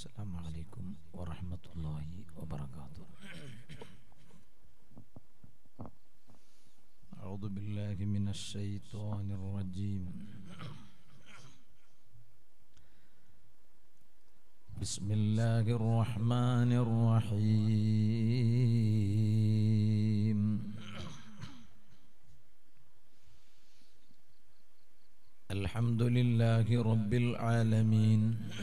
السلام عليكم ورحمة الله وبركاته أعوذ بالله من الشيطان الرجيم بسم الله الرحمن الرحيم الحمد لله رب العالمين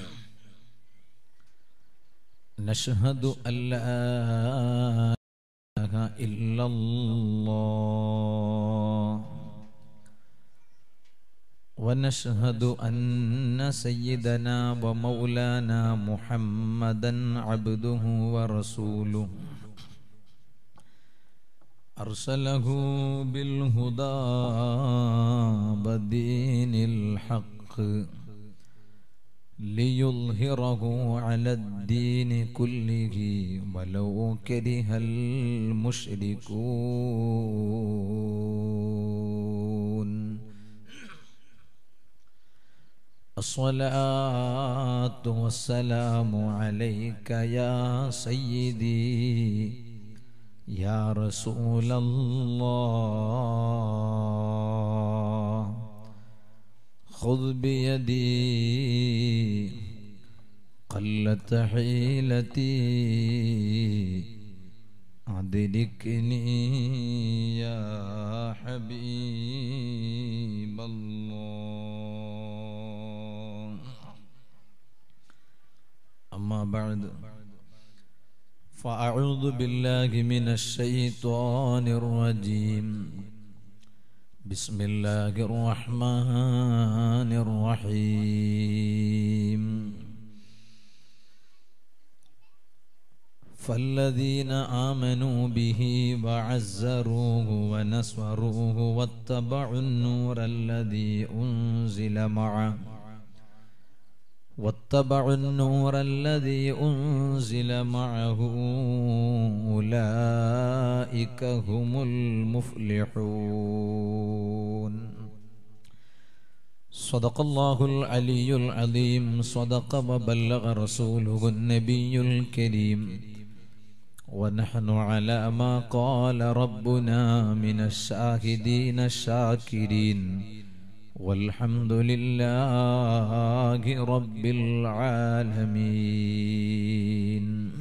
نشهد أن لا إله إلا الله ونشهد أن سيدنا ومولانا محمدا عبده ورسوله أرسله بالهدى ودين الحق ليظهره على الدين كله ولو كره المشركون الصلاة والسلام عليك يا سيدي يا رسول الله خذ بيدي قلت حيلتي أدركني يا حبيب الله أما بعد فأعوذ بالله من الشيطان الرجيم بسم الله الرحمن الرحيم فالذين آمنوا به وعزروه ونصروه واتبعوا النور الذي أنزل معه واتبعوا النور الذي أنزل معه أولئك هم المفلحون صدق الله العلي العظيم صدق وبلغ رسوله النبي الكريم ونحن على ما قال ربنا من الشاهدين الشاكرين والحمد لله رب العالمين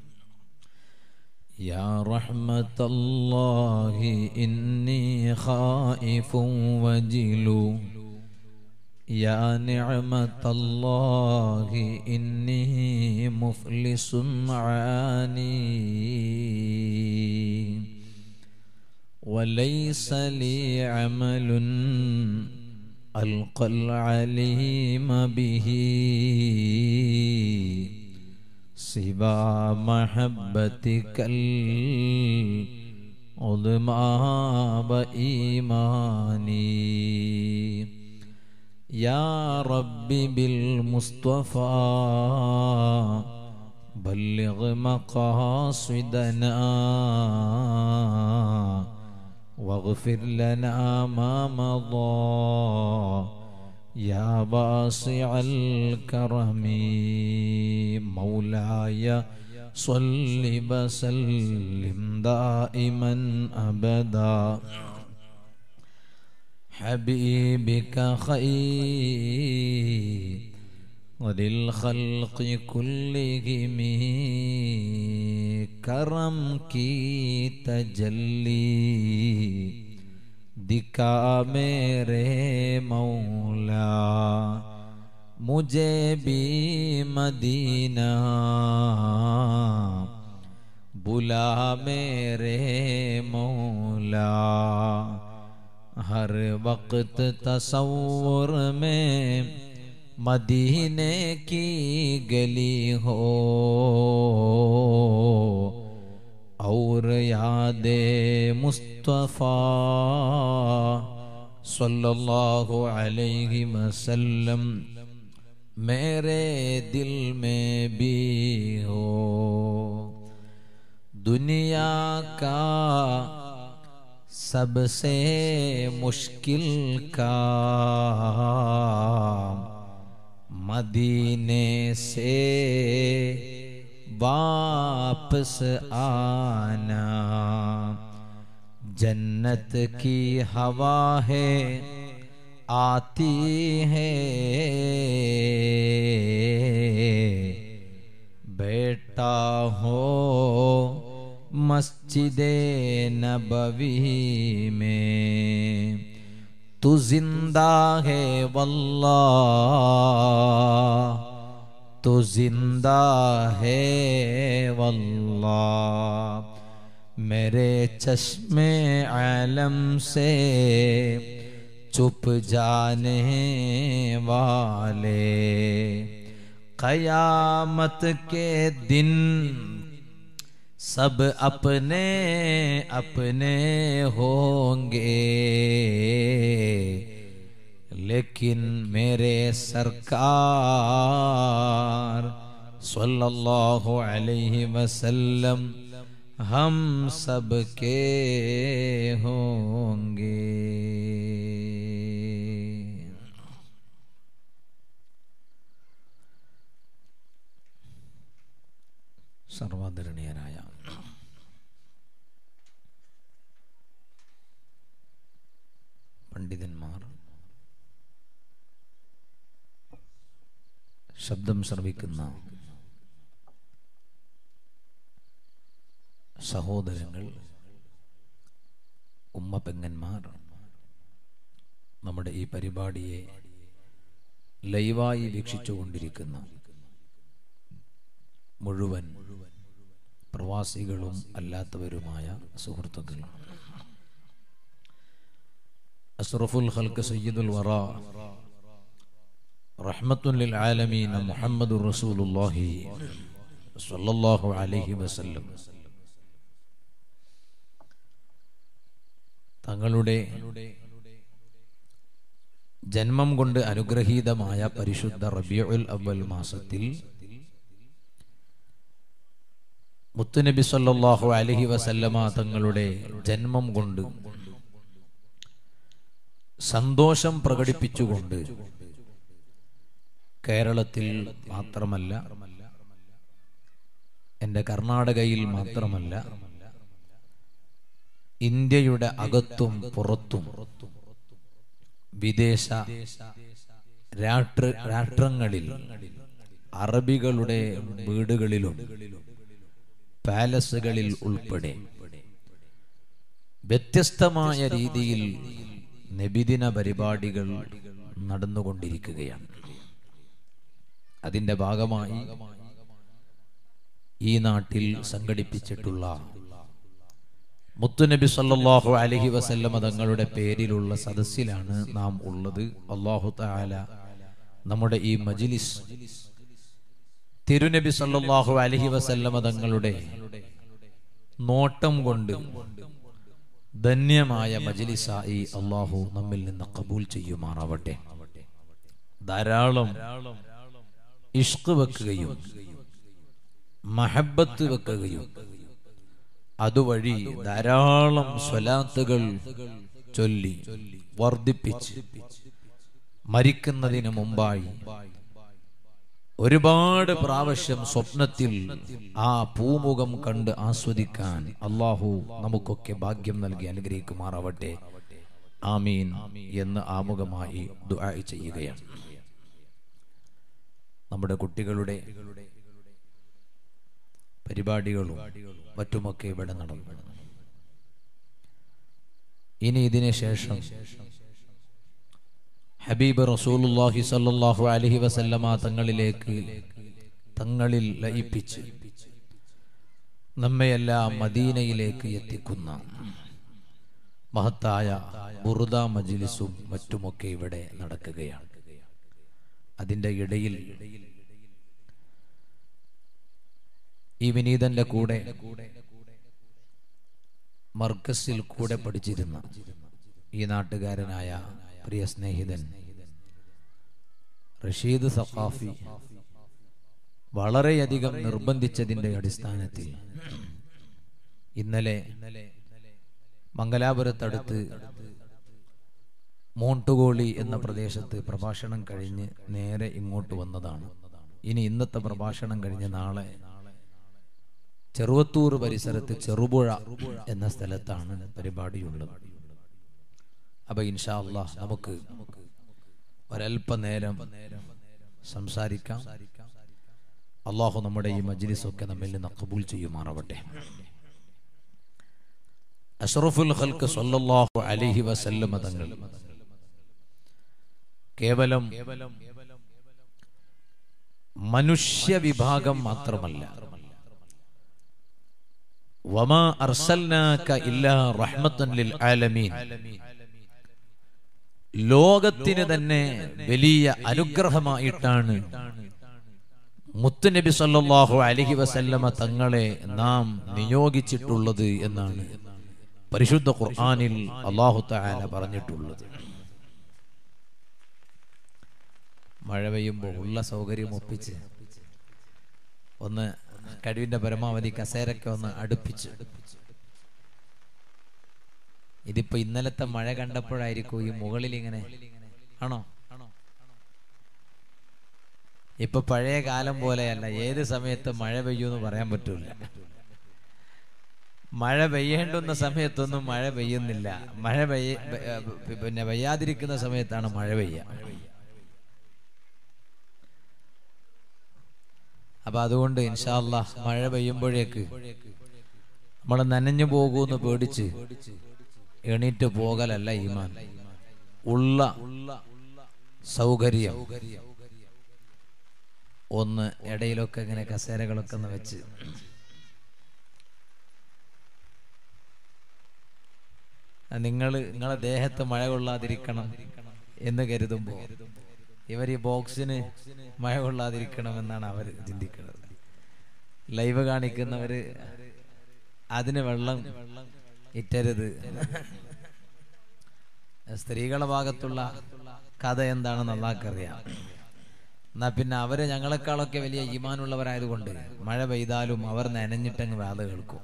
يا رحمة الله إني خائف وجل يا نعمة الله إني مفلس عاني وليس لي عمل ألقى العليم به سوى محبتك العظمى وإيماني يا رب بالمصطفى بلغ مقاصدنا واغفر لنا ما مضى يا واسع الكرم مولاي صل وسلم دائما ابدا حبيبك خير وللخلق كلهم کرم کی تجلی دکھا میرے مولا مجھے بھی مدینہ بلا میرے مولا ہر وقت تصور میں مدینے کی گلی ہو اور یاد مصطفیٰ صلی اللہ علیہ وسلم میرے دل میں بھی ہو دنیا کا سب سے مشکل کا मदीने से वापस आना जन्नत की हवा है आती है बेटा हो मस्जिद नबवी में तू जिंदा है वल्लाह तू जिंदा है वल्लाह मेरे चश्मे आलम से चुप जाने वाले कयामत के दिन सब अपने अपने होंगे लेकिन मेरे सरकार सल्लल्लाहु अलैहि वसल्लम हम सब के होंगे സർവാദരണീയനായ പണ്ഡിതന്മാർ ശബ്ദം ശ്രവിക്കുന്ന സഹോദരങ്ങൾ ഉമ്മ പെങ്ങന്മാർ നമ്മുടെ ഈ പരിപാടിയെ ലൈവായി വീക്ഷിച്ചുകൊണ്ടിരിക്കുന്ന മുഴുവൻ പ്രവാസികളും അല്ലാത്തവരുമായ സുഹൃത്തുക്കൾ അസ്റഫുൽ ഖൽക്ക് സയ്യിദുൽ വറ റഹ്മത്തുൽ ലിൽ ആലമീൻ മുഹമ്മദുർ റസൂലുള്ളാഹി സ്വല്ലല്ലാഹു അലൈഹി വസല്ലം തങ്ങളുടെ ജന്മം കൊണ്ട് അനുഗ്രഹീതമായ പരിശുദ്ധ റബിയുൽ അവൽ മാസത്തിൽ മുത്തുനബി സല്ലല്ലാഹു അലൈഹി വസല്ലമ തങ്ങളുടെ ജന്മം കൊണ്ട് സന്തോഷം പ്രകടിപ്പിച്ചുകൊണ്ട് കേരളത്തിൽ മാത്രമല്ല എൻ്റെ കർണാടകയിൽ മാത്രമല്ല ഇന്ത്യയുടെ അകത്തും പുറത്തും വിദേശ രാഷ്ട്ര രാഷ്ട്രങ്ങളിൽ അറബികളുടെ വീടുകളിലും പാലസുകളിൽ ഉൾപ്പെടെ വ്യത്യസ്തമായ രീതിയിൽ നബിദിന പരിപാടികൾ നടന്നുകൊണ്ടിരിക്കുകയാണ് അതിന്റെ ഭാഗമായി ഈ നാട്ടിൽ സംഘടിപ്പിച്ചിട്ടുള്ള മുത്തുനബി സല്ലല്ലാഹു അലൈഹി വസല്ലമ തങ്ങളുടെ പേരിലുള്ള സദസ്സിലാണ് നാം ഉള്ളത് അള്ളാഹു തആല നമ്മുടെ ഈ മജ്ലിസ് തിരുനബി സല്ലല്ലാഹു അലൈഹി വസല്ലമ തങ്ങളുടെ നോട്ടം കൊണ്ട് ധന്യമായ മജ്ലിസായി അള്ളാഹു നമ്മിൽ നിന്ന് കബൂൽ ചെയ്യുമാറാവട്ടെ ധാരാളം ഇഷ്ക് വെക്കുകയും മഹബത്ത് വെക്കുകയും അതുവഴി ധാരാളം സ്വലാത്തുകൾ ചൊല്ലി വർദ്ധിപ്പിച്ച് മരിക്കുന്നതിന് മുമ്പായി ഒരുപാട് പ്രാവശ്യം സ്വപ്നത്തിൽ ആ പൂമുഖം കണ്ട് ആസ്വദിക്കാൻ അള്ളാഹു നമുക്കൊക്കെ ഭാഗ്യം നൽകി അനുഗ്രഹിക്കുമാറാവട്ടെ ആമീൻ എന്ന് ആമുഖമായി ദുആ ചെയ്യുകയാണ് നമ്മുടെ കുട്ടികളുടെ പരിപാടികളും മറ്റുമൊക്കെ ഇവിടെ നടന്നു ഇനി ഇതിന് ശേഷം ഹബീബ് റസൂലുള്ളാഹി സല്ലല്ലാഹു അലൈഹി വസല്ലമ തങ്ങളിലേക്ക് തങ്ങളിൽ ലയിപ്പിച്ച് നമ്മയെല്ലാം മദീനയിലേക്ക് എത്തിക്കുന്ന മഹത്തായ ബുറുദ മജ്ലിസും മറ്റുമൊക്കെ ഇവിടെ നടക്കുകയാണ് അതിന്റെ ഇടയിൽ ഈ വിനീതന്റെ കൂടെ മർക്കസിൽ കൂടെ പഠിച്ചിരുന്ന ഈ നാട്ടുകാരനായ പ്രിയ സ്നേഹിതൻ റഷീദ് സഖാഫി വളരെയധികം നിർബന്ധിച്ചതിന്റെ അടിസ്ഥാനത്തിൽ ഇന്നലെ മംഗലാപുരത്തടുത്ത് മോണ്ടുകോളി എന്ന പ്രദേശത്ത് പ്രഭാഷണം കഴിഞ്ഞ് നേരെ ഇങ്ങോട്ട് വന്നതാണ് ഇനി ഇന്നത്തെ പ്രഭാഷണം കഴിഞ്ഞ് നാളെ ചെറുവത്തൂർ പരിസരത്ത് ചെറുപുഴ എന്ന സ്ഥലത്താണ് പരിപാടിയുള്ളത് അപ്പൊ ഇൻഷാ അള്ളാഹ് നമുക്ക് ഒരല്പനേരം സംസാരിക്കാം അള്ളാഹു നമ്മുടെ ഈ മജ്ലിസൊക്കെ നമ്മിൽ നിന്ന് കബൂൽ ചെയ്യുമാറാവട്ടെ അഷ്റഫുൽ ഖൽക്ക് സല്ലല്ലാഹു അലൈഹി വസല്ലമ തങ്ങൾ കേവലം മനുഷ്യ വിഭാഗം മാത്രമല്ല വമാ അർസൽനാക ഇല്ലാ റഹ്മത്തൻ ലിൽ ആലമീൻ ലോകത്തിന് തന്നെ വലിയ അനുഗ്രഹമായിട്ടാണ് മുത്തുനബി സല്ലല്ലാഹു അലൈഹി വസല്ലമ തങ്ങളെ നാം നിയോഗിച്ചിട്ടുള്ളത് എന്നാണ് പരിശുദ്ധ ഖുർആനിൽ അല്ലാഹു തആല പറഞ്ഞിട്ടുള്ളത് മഴ പെയ്യുമ്പോൾ ഉള്ള സൗകര്യം ഒപ്പിച്ച് ഒന്ന് കഴിവിന്റെ പരമാവധി കസേരൊക്കെ ഒന്ന് അടുപ്പിച്ച് ഇതിപ്പോ ഇന്നലത്തെ മഴ കണ്ടപ്പോഴായിരിക്കും ഈ മുകളിൽ ഇങ്ങനെ ആണോ ഇപ്പൊ പഴയ കാലം പോലെയല്ല ഏത് സമയത്ത് മഴ പെയ്യൂന്ന് പറയാൻ പറ്റൂല മഴ പെയ്യേണ്ടുന്ന സമയത്തൊന്നും മഴ പെയ്യുന്നില്ല മഴ പെയ്യ പിന്നെ പെയ്യാതിരിക്കുന്ന സമയത്താണ് മഴ പെയ്യുക അപ്പൊ അതുകൊണ്ട് ഇൻഷാല്ല മഴ പെയ്യുമ്പോഴേക്ക് നമ്മൾ നനഞ്ഞു പോകുമെന്ന് പേടിച്ച് എണീറ്റ് പോകലല്ല ഈമാൻ ഉള്ള സൗകര്യം ഒന്ന് ഇടയിലൊക്കെ ഇങ്ങനെ കസേരകളൊക്കെ ഒന്ന് വെച്ച് നിങ്ങൾ നിങ്ങളെ ദേഹത്ത് മഴ കൊള്ളാതിരിക്കണം എന്ന് കരുതുമ്പോ ഇവർ ഈ ബോക്സിന് മഴ കൊള്ളാതിരിക്കണം എന്നാണ് അവർ ചിന്തിക്കുന്നത് ലൈവ് കാണിക്കുന്നവര് അതിന് വെള്ളം ഇറ്റരുത് സ്ത്രീകളുടെ ഭാഗത്തുള്ള കഥ എന്താണെന്ന് അള്ളാഹ്ക്കറിയാം എന്നാ പിന്നെ അവര് ഞങ്ങളെക്കാളൊക്കെ വലിയ ഈമാനുള്ളവരായതുകൊണ്ട് മഴ പെയ്താലും അവർ നനഞ്ഞിട്ടങ്ങ് വാത കേൾക്കും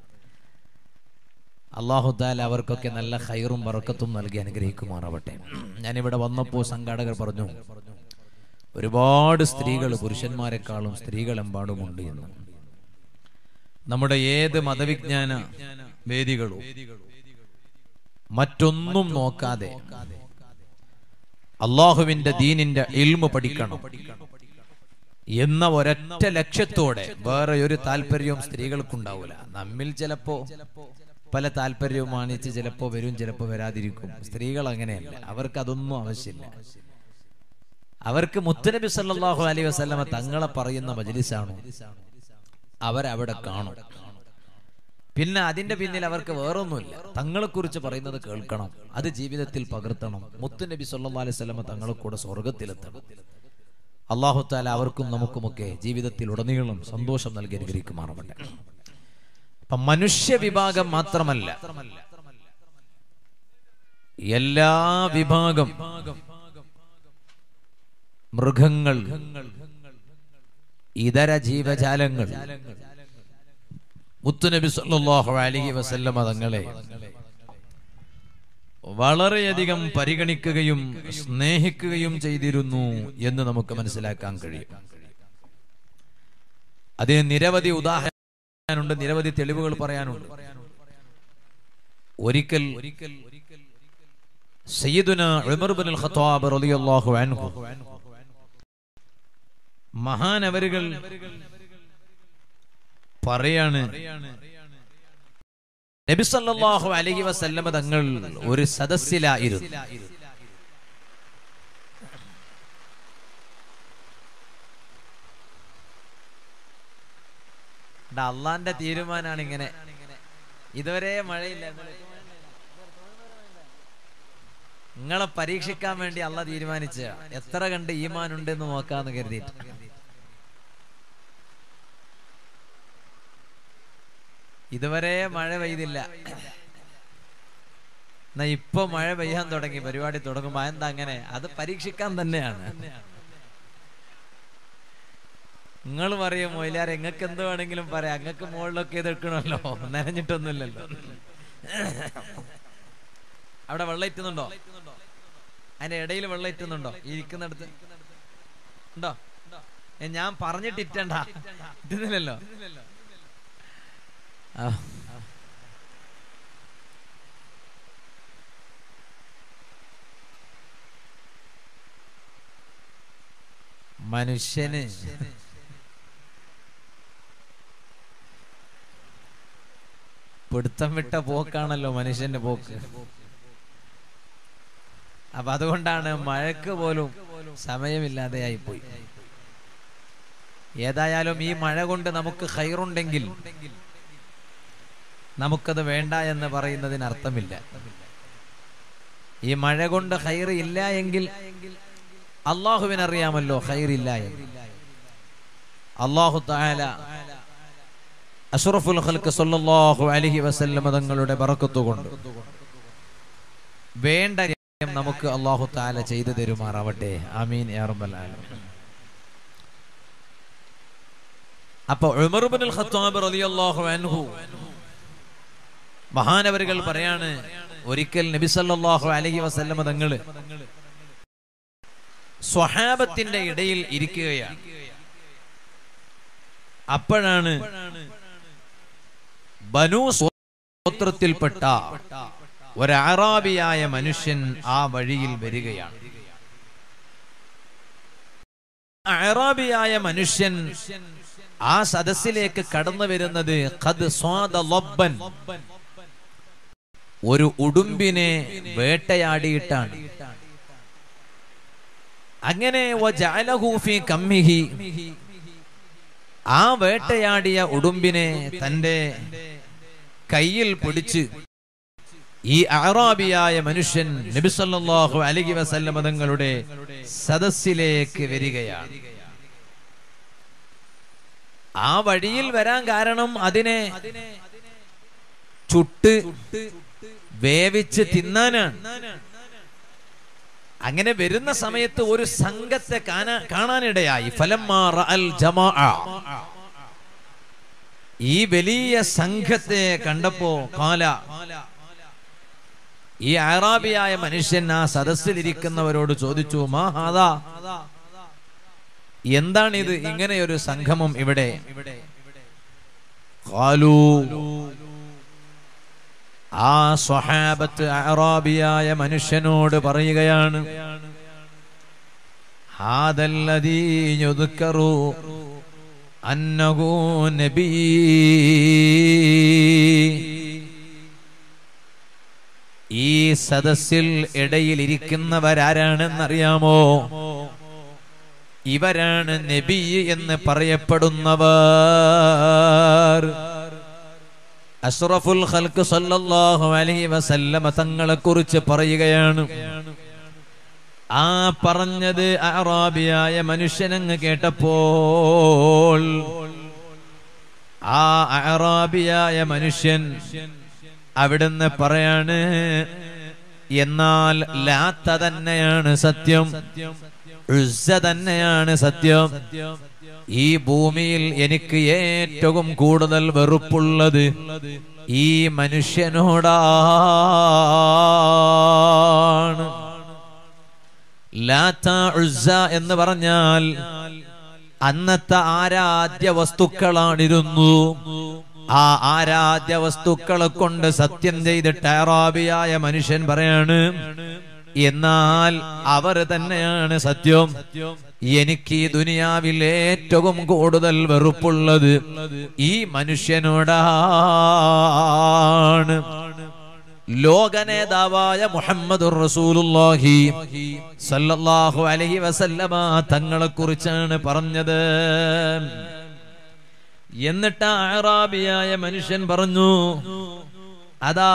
അള്ളാഹുദാൽ അവർക്കൊക്കെ നല്ല ഹൈറും വറക്കത്തും നൽകി അനുഗ്രഹിക്കുമാറാവട്ടെ ഞാനിവിടെ വന്നപ്പോൾ സംഘാടകർ പറഞ്ഞു ഒരുപാട് സ്ത്രീകൾ പുരുഷന്മാരെക്കാളും സ്ത്രീകൾ എമ്പാടുമുണ്ട് എന്ന് നമ്മുടെ ഏത് മതവിജ്ഞാന വേദികളും മറ്റൊന്നും നോക്കാതെ അള്ളാഹുവിന്റെ ദീനിന്റെ ഇൽമ പഠിക്കണം എന്ന ഒരൊറ്റ ലക്ഷ്യത്തോടെ വേറെ ഒരു താല്പര്യവും സ്ത്രീകൾക്കുണ്ടാവില്ല നമ്മിൽ ചിലപ്പോ പല താല്പര്യവും മാനിച്ച് ചിലപ്പോ വരും ചിലപ്പോ വരാതിരിക്കും സ്ത്രീകൾ അങ്ങനെയല്ല അവർക്ക് അതൊന്നും ആവശ്യമില്ല അവർക്ക് മുത്തനബി സല്ലല്ലാഹു അലൈഹി വസല്ലമ തങ്ങളെ പറയുന്ന മജ്ലിസാണോ അവരവിടെ കാണും പിന്നെ അതിന്റെ പിന്നിൽ അവർക്ക് വേറൊന്നുമില്ല തങ്ങളെ കുറിച്ച് പറയുന്നത് കേൾക്കണം അത് ജീവിതത്തിൽ പകർത്തണം മുത്തുനബി സല്ലല്ലാഹു അലൈഹി വസല്ലമ തങ്ങളെ കൂടെ സ്വർഗത്തിലെത്തണം അള്ളാഹു താല അവർക്കും നമുക്കുമൊക്കെ ജീവിതത്തിൽ ഉടനീളം സന്തോഷം നൽകി അനുഗ്രഹിക്കുമാറാവട്ടെ അപ്പൊ മനുഷ്യ വിഭാഗം മാത്രമല്ല എല്ലാ വിഭാഗം മൃഗങ്ങൾ ഇതര ജീവജാലങ്ങൾ മുത്തുനബി സല്ലല്ലാഹു അലൈഹി വസല്ലമ തങ്ങളെ വളരെയധികം പരിഗണിക്കുകയും സ്നേഹിക്കുകയും ചെയ്തിരുന്നു എന്ന് നമുക്ക് മനസ്സിലാക്കാൻ കഴിയും അതിന് നിരവധി ഉദാഹരണമുണ്ട് നിരവധി തെളിവുകൾ പറയാനുണ്ട് ഒരിക്കൽ സയ്യിദുന ഉമർ ബിൻ ഖത്താബ് റളിയല്ലാഹു അൻഹു മഹാനവരുകൾ പറയാണ് നബി സല്ലല്ലാഹു അലൈഹി വസല്ലമ തങ്ങൾ ഒരു സദസ്സിലായിരുന്നു അള്ളാന്റെ തീരുമാനമാണ് ഇങ്ങനെ ഇതുവരെ മഴയില്ല നിങ്ങളെ പരീക്ഷിക്കാൻ വേണ്ടി അള്ള തീരുമാനിച്ച എത്ര കണ്ട് ഈമാൻ ഉണ്ടെന്ന് നോക്കാന്ന് കരുതിയിട്ട് ഇതുവരെ മഴ പെയ്തില്ല എന്നാ ഇപ്പൊ മഴ പെയ്യാൻ തുടങ്ങി പരിപാടി തുടങ്ങുമ്പോ എന്താ അങ്ങനെ അത് പരീക്ഷിക്കാൻ തന്നെയാണ് നിങ്ങൾ പറയും മൊയിലാർ എങ്ങക്ക് എന്ത് വേണമെങ്കിലും പറയാം അങ്ങക്ക് മുകളിലൊക്കെ ഇത് എടുക്കണമല്ലോ നനഞ്ഞിട്ടൊന്നുമില്ലല്ലോ അവിടെ വെള്ളം ഇറ്റുന്നുണ്ടോ അതിന്റെ ഇടയിൽ വെള്ളം ഇറ്റുന്നുണ്ടോ ഇരിക്കുന്നിടത്ത് ഉണ്ടോ ഏ, ഞാൻ പറഞ്ഞിട്ട് ഇറ്റണ്ട ഇറ്റുന്നില്ലല്ലോ ആ. മനുഷ്യന് പിടുത്തം വിട്ട പോക്കാണല്ലോ മനുഷ്യന്റെ പോക്ക് അപ്പൊ അതുകൊണ്ടാണ് മഴക്ക് പോലും സമയമില്ലാതെയായി പോയി ഏതായാലും ഈ മഴ കൊണ്ട് നമുക്ക് ഹൈറുണ്ടെങ്കിൽ നമുക്കത് വേണ്ട എന്ന് പറയുന്നതിന് അർത്ഥമില്ല ഈ മഴ കൊണ്ട് ഹൈർ ഇല്ല എങ്കിൽ അള്ളാഹുവിനറിയാമല്ലോ ഹൈറില്ല എന്ന് അള്ളാഹു താല അഷ്റഫുൽ ഖൽക്ക് സല്ലല്ലാഹു അലൈഹി വസല്ലം തങ്ങളുടെ ബറക്കത്ത് കൊണ്ട് വേണ്ട കാര്യം നമുക്ക് അള്ളാഹു താല ചെയ്തു തരുമാറാവട്ടെ ആമീൻ യാ റബ്ബൽ ആലമീൻ അപ്പൊ ഉമർ ഇബ്നുൽ ഖത്താബ് റളിയല്ലാഹു അൻഹു മഹാനവരുകൾ പറയാണ് ഒരിക്കൽ നബി സല്ലല്ലാഹു അലൈഹി വസല്ലം തങ്ങള് സ്വഹാബത്തിന്റെ ഇടയിൽ ഇരിക്കുകയാണ് അപ്പോഴാണ് ബനു ഗോത്രത്തിൽപ്പെട്ട ഒരു അറാബിയായ മനുഷ്യൻ ആ വഴിയിൽ വരികയാണ് അറാബിയായ മനുഷ്യൻ ആ സദസ്സിലേക്ക് കടന്നു വരുന്നത് ഖദ് സ്വാദ ലബ്ബൻ ഒരു ഉടുമ്പിനെ വേട്ടയാടിയിട്ടാണ് അങ്ങനെ വജഅലഹു ഫീ കമ്മിഹി ആ വേട്ടയാടിയ ഉടുമ്പിനെ തന്റെ കയ്യിൽ പിടിച്ച് ഈ അറാബിയായ മനുഷ്യൻ നബി സല്ലല്ലാഹു അലൈഹി വസല്ലം തങ്ങളുടെ സദസ്സിലേക്ക് വരികയാണ് ആ വഴിയിൽ വരാൻ കാരണം അതിനെ ചുട്ട് വേവിച്ച് തിന്നാനാണ് അങ്ങനെ വരുന്ന സമയത്ത് ഒരു സംഘത്തെ കാണാ കാണാനിടയായി ഫലമ്മാ റഅൽ ജമാഅ ഈ വലിയ സംഘത്തെ കണ്ടപ്പോ കാല ഈ അറാബിയായ മനുഷ്യൻ ആ സദസ്സിലിരിക്കുന്നവരോട് ചോദിച്ചു മാ ഹാദാ എന്താണിത് ഇങ്ങനെ ഒരു സംഗമം ഇവിടെ ഖാലൂ ആ സ്വഹാബത്ത് അറാബിയായ മനുഷ്യനോട് പറയുകയാണ് ഹാദല്ലദീ യുദ്കറു അന്നഹു നബീ ഈ സദസ്സിൽ ഇടയിൽ ഇരിക്കുന്നവരാരാണെന്നറിയാമോ ഇവരാണ് നബി എന്ന് പറയപ്പെടുന്നവർ അഷ്റഫുൽ ഖൽക്ക് സല്ലല്ലാഹു അലൈഹി വസല്ലമ തങ്ങളെ കുറിച്ച് പറയുകയാണ് ആ പറഞ്ഞത് അറാബിയായ മനുഷ്യനങ്ങ് കേട്ടപ്പോൾ ആ അറാബിയായ മനുഷ്യൻ അവിടുന്ന് പറയാണ് എന്നാൽ ലാത്ത തന്നെയാണ് സത്യം ഉസ്സ തന്നെയാണ് സത്യം ഈ ഭൂമിയിൽ എനിക്ക് ഏറ്റവും കൂടുതൽ വെറുപ്പുള്ളത് ഈ മനുഷ്യനോടാണ് ലാത്ത ഉസ്സ എന്ന് പറഞ്ഞാൽ അന്നത്തെ ആരാധ്യ വസ്തുക്കളാണിരുന്നു ആ ആരാധ്യ വസ്തുക്കളെ കൊണ്ട് സത്യം ചെയ്തിട്ട് അറാബിയായ മനുഷ്യൻ പറയാണ് എന്നാൽ അവർ തന്നെയാണ് സത്യം എനിക്ക് ഈ ദുനിയാവിൽ ഏറ്റവും കൂടുതൽ വെറുപ്പുള്ളത് ഈ മനുഷ്യനോടാണ് ലോക നേതാവായ മുഹമ്മദ് റസൂലുള്ളാഹി സല്ലല്ലാഹു അലൈഹി വസല്ലമ തങ്ങളെ കുറിച്ചാണ് പറഞ്ഞത് എന്നിട്ട് ആ അറാബിയായ മനുഷ്യൻ പറഞ്ഞു അതാ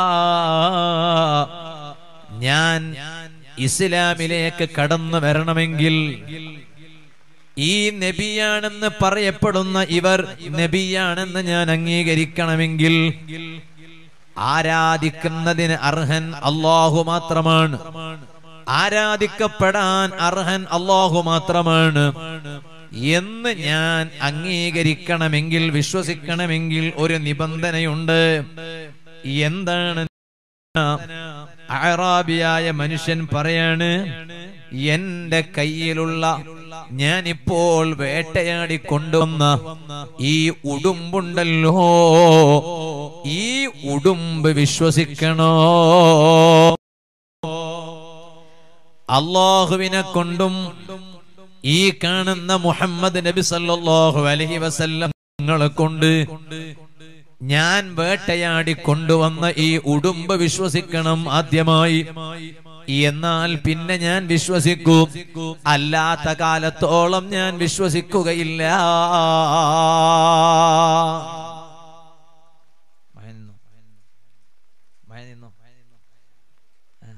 ഞാൻ ഇസ്ലാമിലേക്ക് കടന്നു വരണമെങ്കിൽ ഈ നബിയാണെന്ന് പറയപ്പെടുന്ന ഇവർ നബിയാണെന്ന് ഞാൻ അംഗീകരിക്കണമെങ്കിൽ ആരാധിക്കുന്നതിന് അർഹൻ അള്ളാഹു മാത്രമാണ് ആരാധിക്കപ്പെടാൻ അർഹൻ അള്ളാഹു മാത്രമാണ് എന്ന് ഞാൻ അംഗീകരിക്കണമെങ്കിൽ വിശ്വസിക്കണമെങ്കിൽ ഒരു നിബന്ധനയുണ്ട് എന്താണ് അറാബിയായ മനുഷ്യൻ പറയാണ് എന്റെ കയ്യിലുള്ള ഞാനിപ്പോൾ വേട്ടയാടി കൊണ്ടുവന്ന ഈ ഉടുമ്പുണ്ടല്ലോ ഈ ഉടുമ്പ് വിശ്വസിക്കണോ അള്ളാഹുവിനെ കൊണ്ടും ഈ കാണുന്ന മുഹമ്മദ് നബി സല്ലല്ലാഹു അലൈഹി വസല്ലം നിങ്ങളെ കൊണ്ട് ഞാൻ വേട്ടയാടി കൊണ്ടുവന്ന ഈ ഉടുമ്പ് വിശ്വസിക്കണം ആദ്യമായി എന്നാൽ പിന്നെ ഞാൻ വിശ്വസിക്കും അല്ലാത്ത കാലത്തോളം ഞാൻ വിശ്വസിക്കുകയില്ല മഴ നിന്നോ? മഴ നിന്നോ? ആ.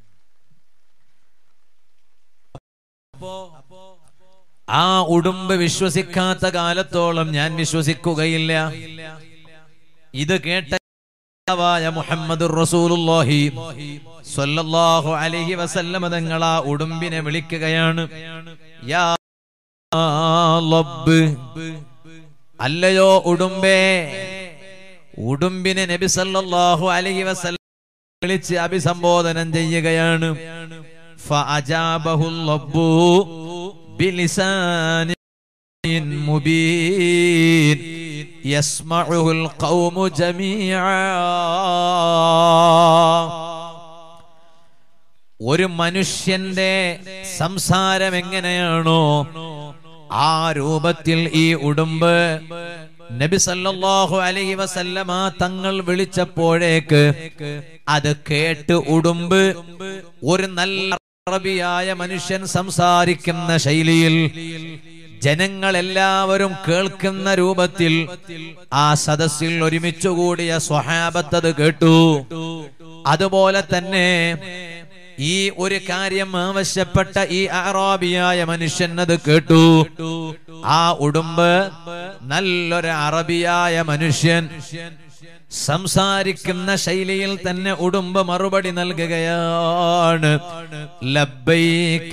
ആ ഉടുമ്പ് വിശ്വസിക്കാത്ത കാലത്തോളം ഞാൻ വിശ്വസിക്കുകയില്ല ഇത് കേട്ട ായ മുഹമ്മദ് റസൂലുള്ളാഹി സ്വല്ലല്ലാഹു അലൈഹി വസല്ലമ തങ്ങൾ ആ ഉടുമ്പിനെ വിളിക്കുകയാണ് യാ ലബ്ബ് അല്ലയോ ഉടുമ്പേ ഉടുമ്പിനെ നബി സല്ലല്ലാഹു അലൈഹി വസല്ലം വിളിച്ച് അഭിസംബോധനം ചെയ്യുകയാണ് ഫഅജാബഹു ലബ്ബു ബിലിസാനി മുബീൻ يسمعه القوم جميعا ഒരു മനുഷ്യന്റെ സംസാരം എങ്ങനെയാണോ ആ രൂപത്തിൽ ഈ ഉടുമ്പ് നബി സല്ലല്ലാഹു അലൈഹി വസല്ലമ തങ്ങൾ വിളിച്ചപ്പോഴേക്ക് അത് കേട്ട് ഉടുമ്പ് ഒരു നല്ല അറബിയായ മനുഷ്യൻ സംസാരിക്കുന്ന ശൈലിയിൽ ജനങ്ങളെല്ലാവരും കേൾക്കുന്ന രൂപത്തിൽ ആ സദസ്സിൽ ഒരുമിച്ചുകൂടിയ സ്വഹാബത്തത് കേട്ടു അതുപോലെ തന്നെ ഈ ഒരു കാര്യം ആവശ്യപ്പെട്ട ഈ അറാബിയായ മനുഷ്യൻ അത് കേട്ടു ആ ഉടുമ്പ് നല്ലൊരു അറബിയായ മനുഷ്യൻ സംസാരിക്കുന്ന ശൈലിയിൽ തന്നെ ഉടുമ്പ് മറുപടി നൽകുകയാണ് ലബ്ബൈക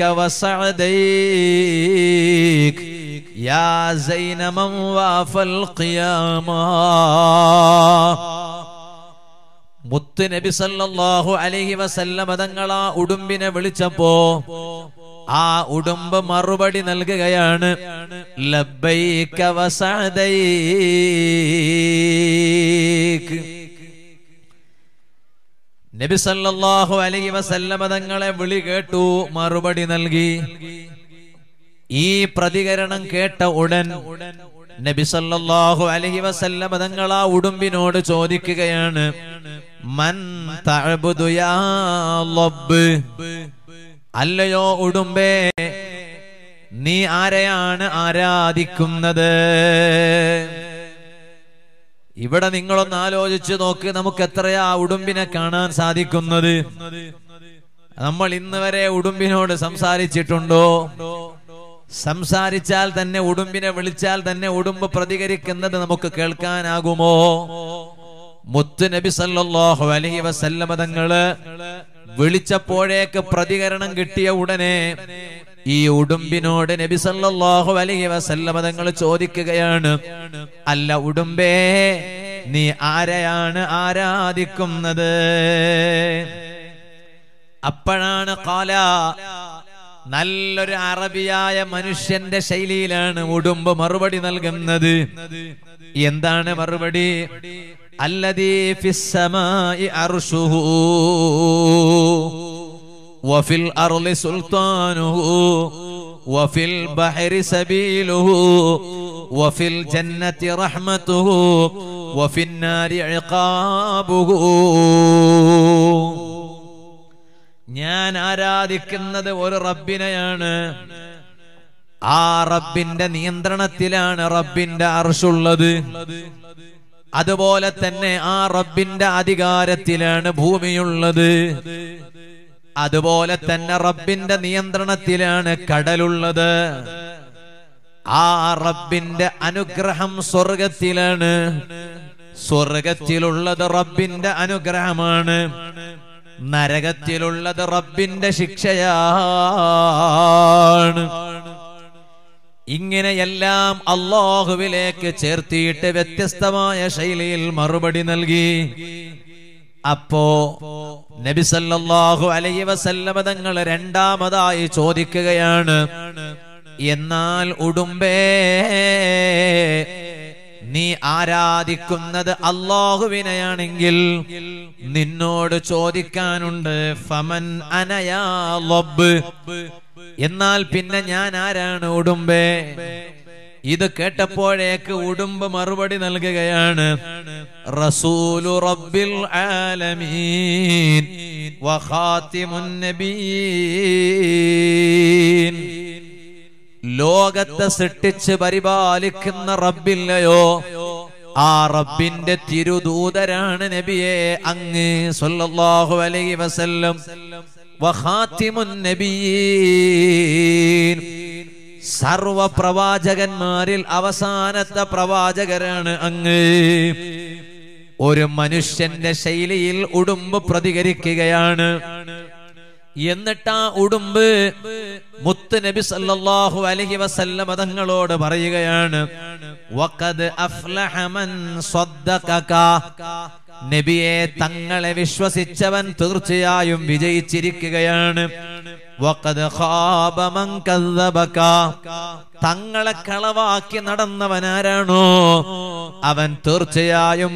വസഅദൈക യാ സൈനമൻ വാഫൽ ഖിയാമ മുത്ത് നബി സല്ലല്ലാഹു അലൈഹി വസല്ലമ തങ്ങൾ ആ ഉടുമ്പിനെ വിളിച്ചപ്പോ ആ ഉടുമ്പ് മറുപടി നൽകുകയാണ് ലബ്ബൈക വസഅദൈക നബി സല്ലല്ലാഹു അലൈഹി വസല്ലമ തങ്ങളെ വിളി കേട്ടു മറുപടി നൽകി ഈ പ്രതികരണം കേട്ട ഉടൻ നബി സല്ലല്ലാഹു അലൈഹി വസല്ലമ തങ്ങൾ ആ ഉടുമ്പിനോട് ചോദിക്കുകയാണ് മൻ തഅബുദു യാ ലബ്ബ് അല്ലയോ ഉടുമ്പേ നീ ആരെയാണ് ആരാധിക്കുന്നത് ഇവിടെ നിങ്ങളൊന്ന് ആലോചിച്ച് നോക്ക് നമുക്ക് എത്രയാ ഉടുമ്പിനെ കാണാൻ സാധിക്കുന്നത് നമ്മൾ ഇന്ന് വരെ ഉടുമ്പിനോട് സംസാരിച്ചിട്ടുണ്ടോ സംസാരിച്ചാൽ തന്നെ ഉടുമ്പിനെ വിളിച്ചാൽ തന്നെ ഉടുമ്പ് പ്രതികരിക്കുന്നത് നമുക്ക് കേൾക്കാനാകുമോ മുത്ത് നബി സല്ലല്ലാഹു അലൈഹി വസല്ലമ തങ്ങള് വിളിച്ചപ്പോഴേക്ക് പ്രതികരണം കിട്ടിയ ഉടനെ ഈ ഉടുമ്പിനോട് നബി സല്ലല്ലാഹു അലൈഹി വസല്ലമ തങ്ങൾ ചോദിക്കുകയാണ് അല്ല ഉടുമ്പേ നീ ആരെയാണ് ആരാധിക്കുന്നത് അപ്പോഴാണ് കാല നല്ലൊരു അറബിയായ മനുഷ്യന്റെ ശൈലിയിലാണ് ഉടുമ്പ് മറുപടി നൽകുന്നത് എന്താണ് മറുപടി അല്ലദീ ഫിസ്സമായി അർശുഹു وفي الأرض سلطانه وفي البحر سبيله وفي الجنة رحمته وفي النار عقابه ഞാൻ ആരാധിക്കുന്നത് ഒരു റബ്ബിനെയാണ് ആ റബ്ബിന്റെ നിയന്ത്രണത്തിലാണ് റബ്ബിന്റെ അർഷുള്ളത് അതുപോലെ തന്നെ ആ റബ്ബിന്റെ അധികാരത്തിലാണ് ഭൂമിയുള്ളത് അതുപോലെ തന്നെ റബ്ബിന്റെ നിയന്ത്രണത്തിലാണ് കടലുള്ളത് ആ റബ്ബിന്റെ അനുഗ്രഹം സ്വർഗത്തിലാണ് സ്വർഗത്തിലുള്ളത് റബ്ബിന്റെ അനുഗ്രഹമാണ് നരകത്തിലുള്ളത് റബ്ബിന്റെ ശിക്ഷയാണ് ഇങ്ങനെയെല്ലാം അള്ളാഹുവിലേക്ക് ചേർത്തിയിട്ട് വ്യത്യസ്തമായ ശൈലിയിൽ മറുപടി നൽകി അപ്പോ നബി സല്ലല്ലാഹു അലൈഹി വസല്ലമ തങ്ങൾ രണ്ടാമതായി ചോദിക്കുകയാണ് എന്നാൽ ഉടുമ്പേ നീ ആരാധിക്കുന്നത് അള്ളാഹുവിനെയാണെങ്കിൽ നിന്നോട് ചോദിക്കാനുണ്ട് ഫമൻ അനയാ ലബ്ബ് എന്നാൽ പിന്നെ ഞാൻ ആരാണ് ഉടുമ്പേ ഇത് കേട്ടപ്പോഴേക്ക് ഉടുമ്പ് മറുപടി നൽകുകയാണ് റസൂലു റബ്ബിൽ ആലമീൻ വഖാതിമുൻ നബിയീൻ ലോകത്തെ സൃഷ്ടിച്ച് പരിപാലിക്കുന്ന റബ്ബില്ലയോ ആ റബ്ബിന്റെ തിരുദൂതരാണ് നബിയെ അങ്ങ് സല്ലല്ലാഹു അലൈഹി വസല്ലം വഖാതിമുൻ നബിയീൻ സർവ പ്രവാചകന്മാരിൽ അവസാനത്തെ പ്രവാചകരാണ് അങ്ങ് ഒരു മനുഷ്യന്റെ ശൈലിയിൽ ഉടുമ്പ് പ്രതികരിക്കുകയാണ് എന്നിട്ട് ആ ഉടുമ്പ് മുത്ത് നബി സല്ലല്ലാഹു അലൈഹി വസല്ലമ തങ്ങളോട് പറയുകയാണ് വഖദ് അഫ്ലഹ മൻ സ്വദ്ദഖക നബിയെ തങ്ങളെ വിശ്വസിച്ചവൻ തീർച്ചയായും വിജയിച്ചിരിക്കുകയാണ് വഖദ് ഖാബ മൻ കദ്ദബക തങ്ങളെ കളവാക്കി നടന്നവനാരാണോ അവൻ തീർച്ചയായും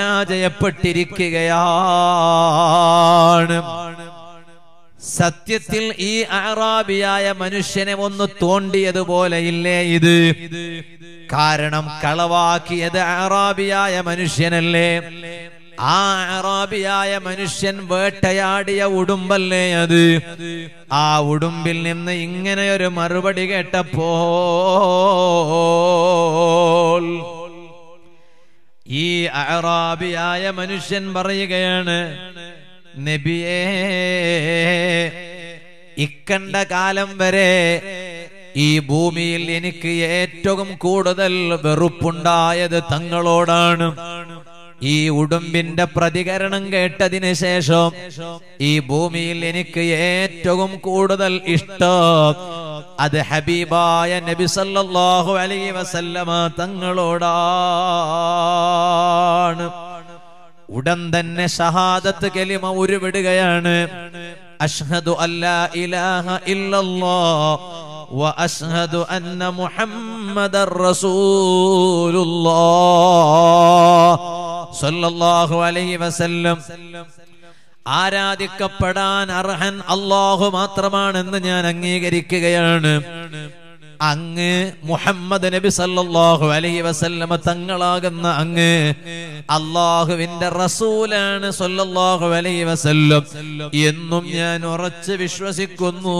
പരാജയപ്പെട്ടിരിക്കുകയാണ് സത്യത്തിൽ ഈ അറാബിയായ മനുഷ്യനെ ഒന്ന് തോണ്ടിയതുപോലെ ഇല്ലേ ഇത് കാരണം കളവാക്കിയത് അറാബിയായ മനുഷ്യനല്ലേ ആ അറാബിയായ മനുഷ്യൻ വേട്ടയാടിയ ഉടുമ്പല്ലേ അത് ആ ഉടുമ്പിൽ നിന്ന് ഇങ്ങനെ ഒരു മറുപടി കേട്ടപ്പോൾ ഈ അറാബിയായ മനുഷ്യൻ പറയുകയാണ് നബിയേ ഇക്കണ്ട കാലം വരെ ഈ ഭൂമിയിൽ എനിക്ക് ഏറ്റവും കൂടുതൽ വെറുപ്പുണ്ടായത് തങ്ങളോടാണ് ഈ ഉടുമ്പിന്റെ പ്രതികരണം കേട്ടതിന് ശേഷം ഈ ഭൂമിയിൽ എനിക്ക് ഏറ്റവും കൂടുതൽ ഇഷ്ടം അത് ഹബീബായ നബി സല്ലല്ലാഹു അലൈഹി വസല്ലമ തങ്ങളോടാണ് ഉടൻ തന്നെ ഷഹാദത്ത് കലിമ ഉരുവിടുകയാണ് അഷ്ഹദു അല്ലാ ഇലാഹ ഇല്ലല്ലാഹ് വഅഷ്ഹദു അന്ന മുഹമ്മദർ റസൂലുള്ളാഹ് സല്ലല്ലാഹു അലൈഹി വസല്ലം ആരാധിക്കപ്പെടാൻ അർഹൻ അള്ളാഹു മാത്രമാണെന്ന് ഞാൻ അംഗീകരിക്കുകയാണ് അങ്ങ് മുഹമ്മദ് നബി സല്ലല്ലാഹു അലൈഹി വസല്ലമ തങ്ങളാകുന്ന അങ്ങ് അള്ളാഹുവിന്റെ റസൂലാണ് സല്ലല്ലാഹു അലൈഹി വസല്ലം എന്നും ഞാൻ ഉറച്ചു വിശ്വസിക്കുന്നു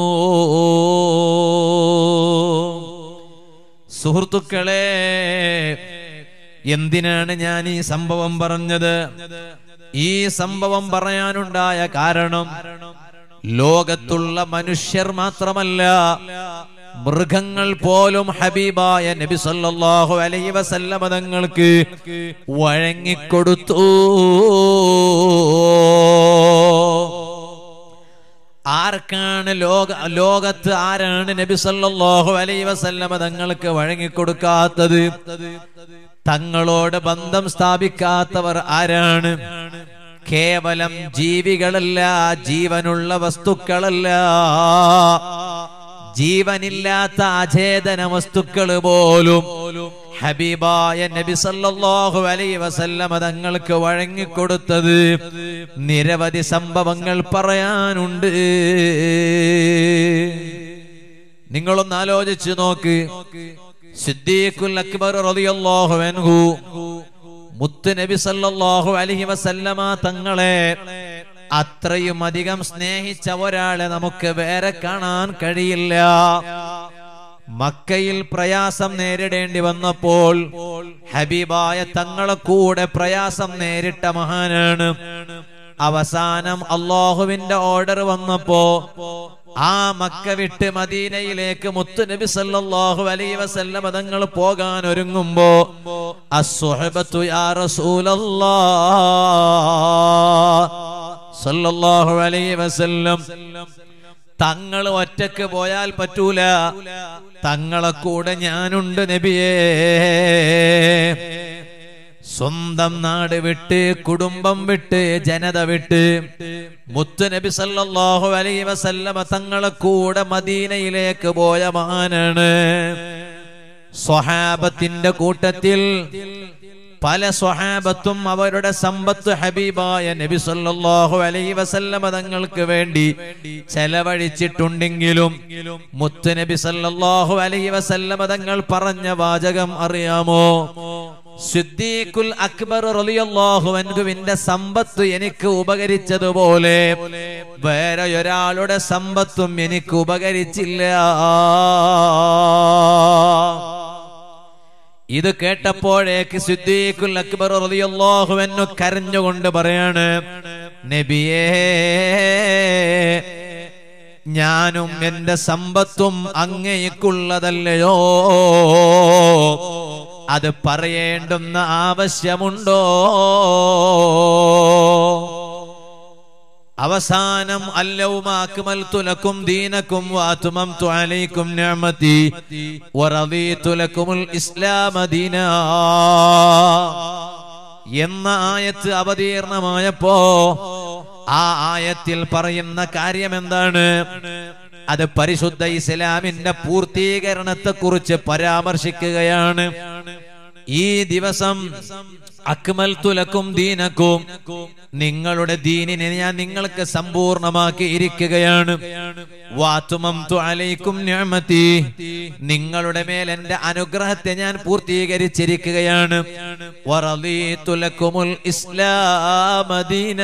സുഹൃത്തുക്കളെ എന്തിനാണ് ഞാൻ ഈ സംഭവം പറഞ്ഞത് ഈ സംഭവം പറയാനുണ്ടായ കാരണം ലോകത്തുള്ള മനുഷ്യർ മാത്രമല്ല മൃഗങ്ങൾ പോലും ഹബീബായ നബി സല്ലല്ലാഹു അലൈഹി വസല്ലമ തങ്ങൾക്ക് വഴങ്ങിക്കൊടുത്തു ആർക്കാണ് ലോക ലോകത്ത് ആരാണ് നബി സല്ലല്ലാഹു അലൈഹി വസല്ലമ തങ്ങൾക്ക് വഴങ്ങിക്കൊടുക്കാത്തത് തങ്ങളോട് ബന്ധം സ്ഥാപിക്കാത്തവർ ആരാണ് കേവലം ജീവികളല്ല ജീവനുള്ള വസ്തുക്കളല്ല ജീവനില്ലാത്ത അചേതന വസ്തുക്കൾ പോലും ഹബീബായ നബി സല്ലല്ലാഹു അലൈഹി വസല്ലമ തങ്ങൾക്ക് വഴങ്ങിക്കൊടുത്തത് നിരവധി സംഭവങ്ങൾ പറയാനുണ്ട് നിങ്ങളൊന്ന് ആലോചിച്ചു നോക്ക് സിദ്ദീഖുൽ അക്ബർ റളിയല്ലാഹു അൻഹു മുത്ത് നബി സല്ലല്ലാഹു അലൈഹി വസല്ലമ തങ്ങളെ അത്രയും അധികം സ്നേഹിച്ച ഒരാളെ നമുക്ക് വേറെ കാണാൻ കഴിയില്ല മക്കയിൽ പ്രയാസം നേരിടേണ്ടി വന്നപ്പോൾ ഹബീബായ തങ്ങളെ കൂടെ പ്രയാസം നേരിട്ട മഹാനാണ് അവസാനം അള്ളാഹുവിന്റെ ഓർഡർ വന്നപ്പോ ആ മക്ക വിട്ട് മദീനയിലേക്ക് മുത്തു നബി സല്ലല്ലാഹു അലൈഹി വസല്ലം തങ്ങൾ പോകാൻ ഒരുങ്ങുമ്പോ അസ്സുഹബത്തു യാ റസൂലല്ലാഹ് സല്ലല്ലാഹു അലൈഹി വസല്ലം തങ്ങൾ ഒറ്റക്ക് പോയാൽ പറ്റൂല തങ്ങളെ കൂടെ ഞാനുണ്ട് നബിയേ സ്വന്തം നാട് വിട്ട് കുടുംബം വിട്ട് ജനത വിട്ട് മുത്തുനബി സല്ലല്ലാഹു അലൈഹി വസല്ലമ തങ്ങളെ കൂടെ മദീനയിലേക്ക് പോയ മഹാനാണ് സ്വഹാബത്തിന്റെ കൂട്ടത്തിൽ പല സ്വഹാബത്തും അവരുടെ സമ്പത്ത് ഹബീബായ നബി സല്ലല്ലാഹു അലൈഹി വസല്ലമ തങ്ങൾക്ക് വേണ്ടി ചെലവഴിച്ചിട്ടുണ്ടെങ്കിലും മുത്ത് നബി സല്ലല്ലാഹു അലൈഹി വസല്ലമ തങ്ങൾ പറഞ്ഞ വാചകം അറിയാമോ സിദ്ദീഖുൽ അക്ബർ റളിയല്ലാഹു അൻഹുവിന്റെ സമ്പത്ത് എനിക്ക് ഉപകരിച്ചതുപോലെ വേറെ ഒരാളുടെ സമ്പത്തും എനിക്ക് ഉപകരിച്ചില്ല ഇത് കേട്ടപ്പോഴേക്ക് സിദ്ദീഖുൽ അക്ബർ റളിയല്ലാഹു അൻഹു കരഞ്ഞുകൊണ്ട് പറയാണ് നബിയേ ഞാനും എന്റെ സമ്പത്തും അങ്ങേക്കുള്ളതല്ലയോ അത് പറയേണ്ടുന്ന ആവശ്യമുണ്ടോ അവസാനം അല്ലവുമാക്കുമൽത്തുലക്കും ദീനക്കും വാത്തുമംതു അലൈക്കും നിഅമതി വറദീതു ലക്കുമുൽ ഇസ്ലാമ ദീനാ എന്ന ആയത്ത് അവതീർണമായപ്പോ ആ ആയത്തിൽ പറയുന്ന കാര്യം എന്താണ് അത് പരിശുദ്ധ ഇസ്ലാമിന്റെ പൂർത്തീകരണത്തെ കുറിച്ച് പരാമർശിക്കുകയാണ് ഈ ദിവസം അക്മൽ തുലക്കും ദീനക്കും നിങ്ങളുടെ ദീനിനെ ഞാൻ നിങ്ങൾക്ക് സമ്പൂർണമാക്കി ഇരിക്കുകയാണ് വാത്തുമം അലൈക്കും ഞാമത്തി നിങ്ങളുടെ മേൽ എന്റെ അനുഗ്രഹത്തെ ഞാൻ പൂർത്തീകരിച്ചിരിക്കുകയാണ് വറദീതു ലക്കുമുൽ ഇസ്ലാമദീന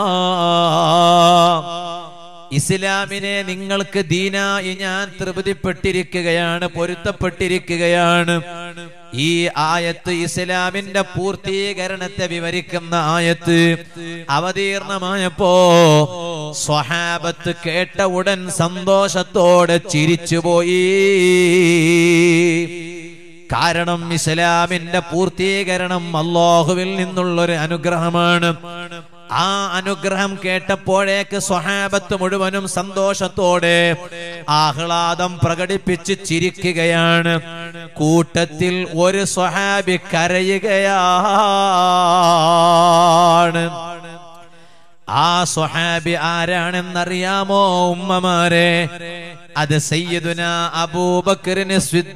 ഇസ്ലാമിനെ നിങ്ങൾക്ക് ദീനായി ഞാൻ തൃപ്തിപ്പെട്ടിരിക്കുകയാണ് പൊരുത്തപ്പെട്ടിരിക്കുകയാണ് ഈ ആയത്ത് ഇസ്ലാമിന്റെ പൂർത്തീകരണത്തെ വിവരിക്കുന്ന ആയത്ത് അവതീർണമായപ്പോ സ്വഹാബത്ത് കേട്ട ഉടൻ സന്തോഷത്തോടെ ചിരിച്ചുപോയി കാരണം ഇസ്ലാമിന്റെ പൂർത്തീകരണം അള്ളാഹുവിൽ നിന്നുള്ളൊരു അനുഗ്രഹമാണ് ആ അനുഗ്രഹം കേട്ടപ്പോഴേക്ക് സ്വഹാബത്ത് മുഴുവനും സന്തോഷത്തോടെ ആഹ്ലാദം പ്രകടിപ്പിച്ച് ചിരിക്കുകയാണ് കൂട്ടത്തിൽ ഒരു സ്വഹാബി കരയുകയാണ് ആ സ്വഹാബി ആരാണെന്നറിയാമോ ഉമ്മമാരെ അത് സയ്യിദുന അബൂബക്കറിന്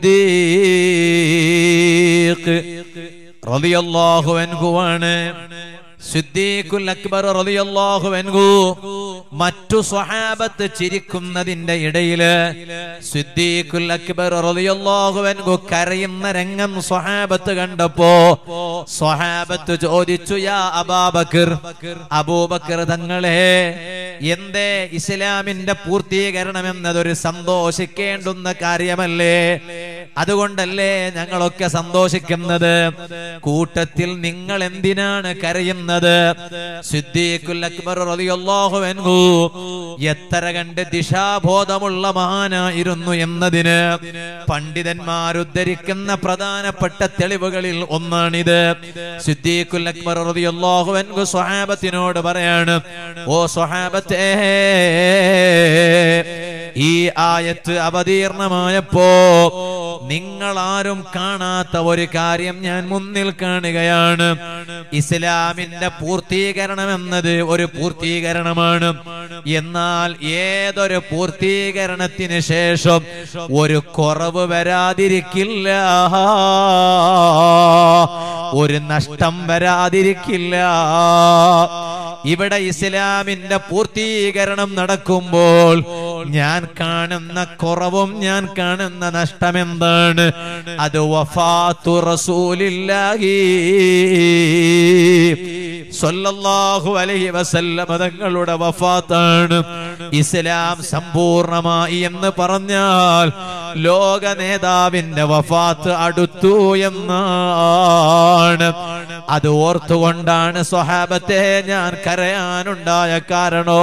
സിദ്ദീഖ് റളിയല്ലാഹു അൻഹുവാണ് സിദ്ദീഖുൽ അക്ബർ റളിയല്ലാഹു അൻഹു മറ്റു സ്വഹാബത്ത് ചിരിക്കുന്നതിന്റെ ഇടയില് സിദ്ദീഖുൽ അക്ബർ റളിയല്ലാഹു അൻഹു കരയുന്ന രംഗം സ്വഹാബത്ത് കണ്ടപ്പോ സ്വഹാബത്ത് ചോദിച്ചു യാ അബാബക്കർ അബൂബക്കർ തങ്ങളെ എന്തേ ഇസ്ലാമിന്റെ പൂർത്തീകരണം എന്നതൊരു സന്തോഷിക്കേണ്ടുന്ന കാര്യമല്ലേ അതുകൊണ്ടല്ലേ ഞങ്ങളൊക്കെ സന്തോഷിക്കുന്നത് കൂട്ടത്തിൽ നിങ്ങൾ എന്തിനാണ് കരയുന്നത് സിദ്ദീഖുൽ അക്ബർ റളിയല്ലാഹു അൻഹു എത്ര കണ്ട് ദിശാബോധമുള്ള മഹാനായിരുന്നു എന്നതിന് പണ്ഡിതന്മാർ ഉദ്ധരിക്കുന്ന പ്രധാനപ്പെട്ട തെളിവുകളിൽ ഒന്നാണിത് സിദ്ദീഖുൽ അക്ബർ റളിയല്ലാഹു അൻഹു സ്വഹാബത്തിനോട് പറയാണ് ഓ സ്വഹാബത്തേ ഈ ആയത്ത് അവതീർണമായപ്പോ നിങ്ങൾ ആരും കാണാത്ത ഒരു കാര്യം ഞാൻ മുന്നിൽ കാണുകയാണ് ഇസ്ലാമിന്റെ പൂർത്തീകരണം എന്നത് ഒരു പൂർത്തീകരണമാണ് എന്നാൽ ഏതൊരു പൂർത്തീകരണത്തിന് ശേഷം ഒരു കുറവ് വരാതിരിക്കില്ല ഒരു നഷ്ടം വരാതിരിക്കില്ല ഇവിടെ ഇസ്ലാമിന്റെ പൂർത്തീകരണം നടക്കുമ്പോൾ ഞാൻ കാണുന്ന കുറവും ഞാൻ കാണുന്ന നഷ്ടം എന്താണ് അത് വഫാത്തു റസൂലില്ലാഹി സ്വല്ലല്ലാഹു അലൈഹി വസല്ലമ തങ്ങളുടെ വഫാത്താണ് ഇസ്ലാം സമ്പൂർണമായി എന്ന് പറഞ്ഞാൽ ലോക നേതാവിന്റെ വഫാത്ത് അടുത്തു എന്നാണ് അത് ഓർത്തുകൊണ്ടാണ് സ്വഹാബത്തെ ഞാൻ കരയാനുണ്ടായ കാരണോ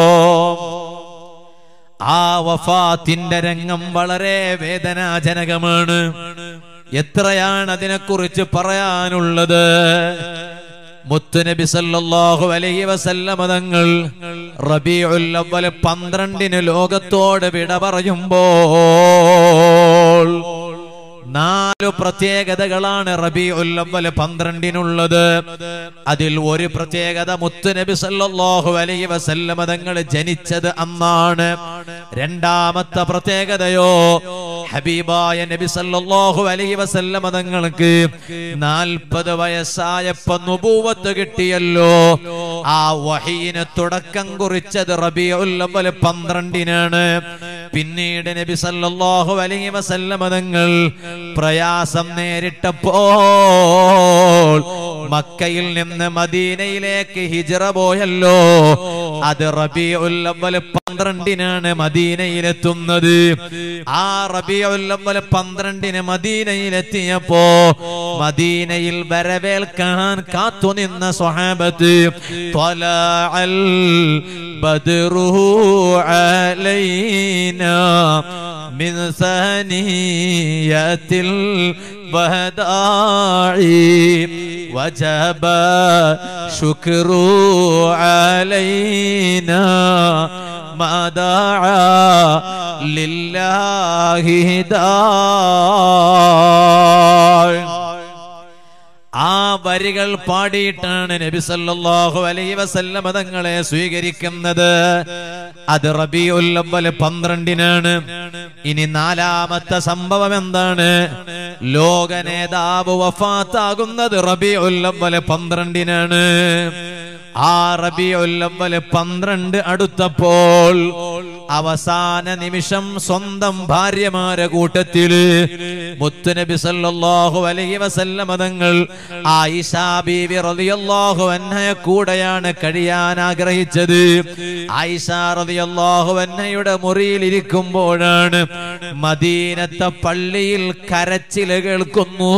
ആ വഫാത്തിന്റെ രംഗം വളരെ വേദനാജനകമാണ് എത്രയാണ് അതിനെക്കുറിച്ച് പറയാനുള്ളത് മുത്തുനബി സല്ലല്ലാഹു അലൈഹി വസല്ലമ തങ്ങൾ റബീഉൽ അവ്വൽ പന്ത്രണ്ടിന് ലോകത്തോട് വിട പറയുമ്പോൾ നാലു പ്രത്യേകതകളാണ് റബി ഉല്ലവൽ പന്ത്രണ്ടിനുള്ളത് അതിൽ ഒരു പ്രത്യേകത മുത്തുനബി സല്ലല്ലാഹു അലൈഹി വസല്ലമ തങ്ങൾ ജനിച്ചത് അന്നാണ് രണ്ടാമത്തെ പ്രത്യേകതയോ ഹബീബായ നബി സല്ലല്ലാഹു അലൈഹി വസല്ലമ തങ്ങൾക്ക് നാൽപ്പത് വയസ്സായപ്പോ നുബൂവത്ത് കിട്ടിയല്ലോ ആ വഹീന് തുടക്കം കുറിച്ചത് റബിയുൽ അവ്വൽ പന്ത്രണ്ടിനാണ് പിന്നീട് നബി സല്ലല്ലാഹു അലൈഹി വസല്ലമ തങ്ങൾ പ്രയാസം നേരിട്ടപ്പോൾ മക്കയിൽ നിന്ന് മദീനയിലേക്ക് ഹിജറ പോയല്ലോ അത് റബിയുൽ അവ്വൽ പന്ത്രണ്ടിനാണ് മദീനയിലെത്തുന്നത് ആ റബിയുൽ അവ്വൽ പന്ത്രണ്ടിന് മദീനയിലെത്തിയപ്പോ മദീനയിൽ വരവേൽക്കാൻ കാത്തുനിന്ന സ്വഹാബത്ത് ത്വലഅൽ ബദ്റുഹു അലൈനാ من ثنية الوداع وجب شكر علينا ما دعا لله داع ആ വരികൾ പാടിയിട്ടാണ് നബി സല്ലല്ലാഹു അലൈഹി വസല്ലമ തങ്ങളെ സ്വീകരിക്കുന്നത് അത് റബീഉൽ അവ്വൽ പന്ത്രണ്ടിനാണ് ഇനി നാലാമത്തെ സംഭവം എന്താണ് ലോക നേതാവ് വഫാത്താകുന്നത് റബീഉൽ അവ്വൽ പന്ത്രണ്ടിനാണ് ആ റബീഉൽ അവ്വൽ പന്ത്രണ്ട് അടുത്തപ്പോൾ അവസാന നിമിഷം സ്വന്തം ഭാര്യമാരെ കൂട്ടത്തില് മുത്തുനബി സല്ലല്ലാഹു അലൈഹി വസല്ലമ തങ്ങൾ ആയിഷാ ബീവി റളിയല്ലാഹു അൻഹയെ കൂടെയാണ് കഴിയാൻ ആഗ്രഹിച്ചത് ആയിഷ റളിയല്ലാഹു അൻഹയുടെ മുറിയിൽ ഇരിക്കുമ്പോഴാണ് മദീനത്തെ പള്ളിയിൽ കരച്ചില് കേൾക്കുന്നു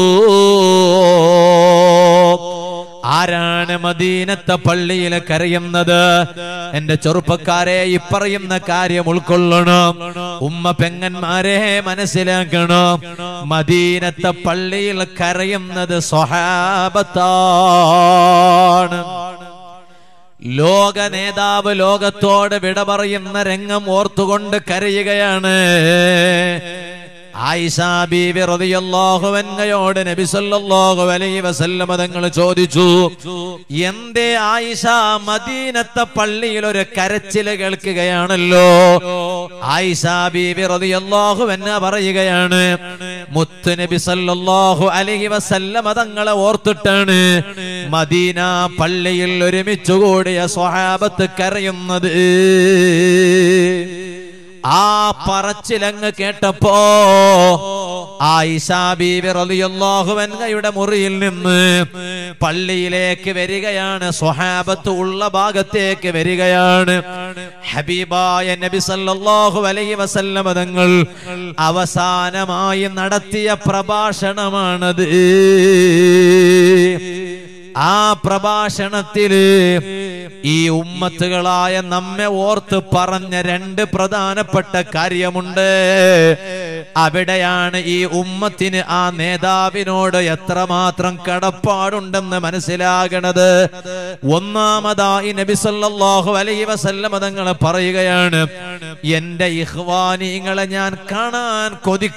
ആരാണ് മദീനത്തെ പള്ളിയിൽ കരയുന്നത് എന്റെ ചെറുപ്പക്കാരെ ഇപ്പറയുന്ന കാര്യം ഉൾക്കൊള്ളണം ഉമ്മ പെങ്ങന്മാരെ മനസ്സിലാക്കണം മദീനത്തെ പള്ളിയിൽ കരയുന്നത് സ്വഹാബത്താണ് ലോക നേതാവ് ലോകത്തോട് വിട പറയുന്ന രംഗം ഓർത്തുകൊണ്ട് കരയുകയാണ് ആയിഷ ബീവി റളിയല്ലാഹു അൻഹയോട് നബി സല്ലല്ലാഹു അലൈഹി വസല്ലമ തങ്ങൾ ചോദിച്ചു എന്തേ ആയിഷ മദീനത്തെ പള്ളിയിൽ ഒരു കരച്ചില് കേൾക്കുകയാണല്ലോ ആയിഷ ബീവി റളിയല്ലാഹു അൻഹ പറയുകയാണ് മുത്ത് നബി സല്ലല്ലാഹു അലൈഹി വസല്ലമ തങ്ങളെ ഓർത്തിട്ടാണ് മദീന പള്ളിയിൽ ഒരുമിച്ച് കൂടിയ സ്വഹാബത്ത് കരയുന്നത് ആ പറച്ചിലങ്ങ് കേട്ടപ്പോ ആയിഷാ ബീവി റളിയല്ലാഹു അൻഹയുടെ മുറിയിൽ നിന്ന് പള്ളിയിലേക്ക് വരികയാണ് സ്വഹാബത്ത് ഉള്ള ഭാഗത്തേക്ക് വരികയാണ് ഹബീബായ നബി സല്ലല്ലാഹു അലൈഹി വസല്ലമ തങ്ങൾ അവസാനമായി നടത്തിയ പ്രഭാഷണമാണത് ആ പ്രഭാഷണത്തില് ഈ ഉമ്മത്തുകളായ നമ്മെ ഓർത്ത് പറഞ്ഞ രണ്ട് പ്രധാനപ്പെട്ട കാര്യമുണ്ട് അവിടെയാണ് ഈ ഉമ്മത്തിന് ആ നേതാവിനോട് എത്രമാത്രം കടപ്പാടുണ്ടെന്ന് മനസ്സിലാകണത് ഒന്നാമതായി നബി സല്ലല്ലാഹു അലൈഹി വസല്ലമ തങ്ങൾ പറയുകയാണ് എന്റെ ഇഹ്വാനിങ്ങളെ ഞാൻ കാണാൻ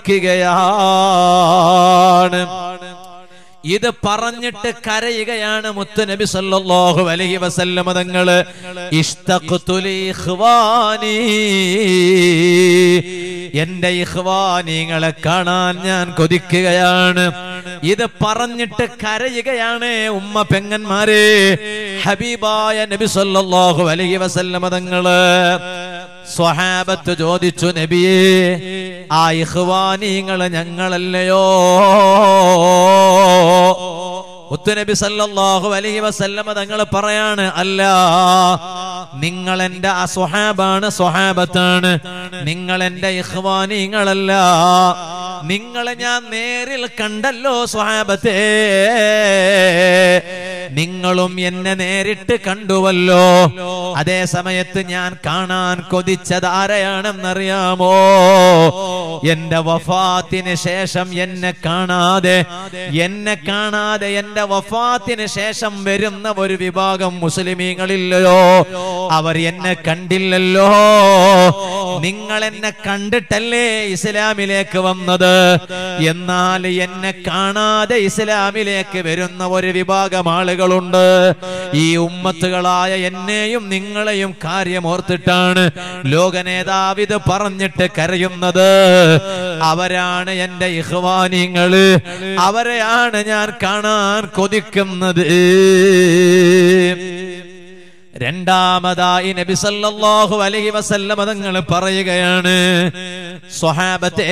കൊതിക്കുകയാണ് ഇത് പറഞ്ഞിട്ട് കരയുകയാണ് മുത്തുനബി സല്ലല്ലാഹു അലൈഹി വസല്ലമ തങ്ങള് ഇഷ്തഖ്തു ലി ഇഖ്വാനി എന്റെ ഇഖ്വാനിങ്ങളെ കാണാൻ ഞാൻ കൊതിക്കുകയാണ് ഇത് പറഞ്ഞിട്ട് കരയുകയാണ് ഉമ്മ പെങ്ങന്മാരെ ഹബീബായ നബി സല്ലല്ലാഹു അലൈഹി വസല്ലമ തങ്ങള് സ്വഹാബത്ത് ചോദിച്ചു നബിയേ ആ ഇഖ്വാനിങ്ങള് ഞങ്ങളല്ലയോ മുത്തുനബി സല്ലല്ലാഹു അലൈഹി വസല്ലമ തങ്ങൾ പറയാണ് അല്ല നിങ്ങൾ എന്റെ ആ സ്വഹാബാണ് സ്വഹാബത്താണ് നിങ്ങൾ എന്റെ ഇഖ്വാനിങ്ങളല്ല നിങ്ങളെ ഞാൻ നേരിൽ കണ്ടല്ലോ സ്വഹാബത്തെ നിങ്ങളും എന്നെ നേരിട്ട് കണ്ടുവല്ലോ അതേ സമയത്ത് ഞാൻ കാണാൻ കൊതിച്ചത് ആരെയാണെന്നറിയാമോ എന്റെ വഫാത്തിന് ശേഷം എന്നെ കാണാതെ എന്നെ കാണാതെ എന്റെ വഫാത്തിന് ശേഷം വരുന്ന ഒരു വിഭാഗം മുസ്ലിമീങ്ങളില്ലയോ അവർ എന്നെ കണ്ടില്ലല്ലോ നിങ്ങൾ എന്നെ കണ്ടിട്ടല്ലേ ഇസ്ലാമിലേക്ക് വന്നത് എന്നാൽ എന്നെ കാണാതെ ഇസ്ലാമിലേക്ക് വരുന്ന ഒരു വിഭാഗം ആളുകളുണ്ട് ഈ ഉമ്മത്തുകളായ എന്നെയും നിങ്ങളെയും കാര്യമോർത്തിട്ടാണ് ലോക നേതാവിത് പറഞ്ഞിട്ട് കരയുന്നത് അവരാണ് എന്റെ ഇഹ്വാനിങ്ങള് അവരെയാണ് ഞാൻ കാണാൻ കൊതിക്കുന്നത് രണ്ടാമതായി നബി സല്ലല്ലാഹു അലൈഹി വസല്ലമ തങ്ങൾ പറയുകയാണ് സ്വഹാബത്തെ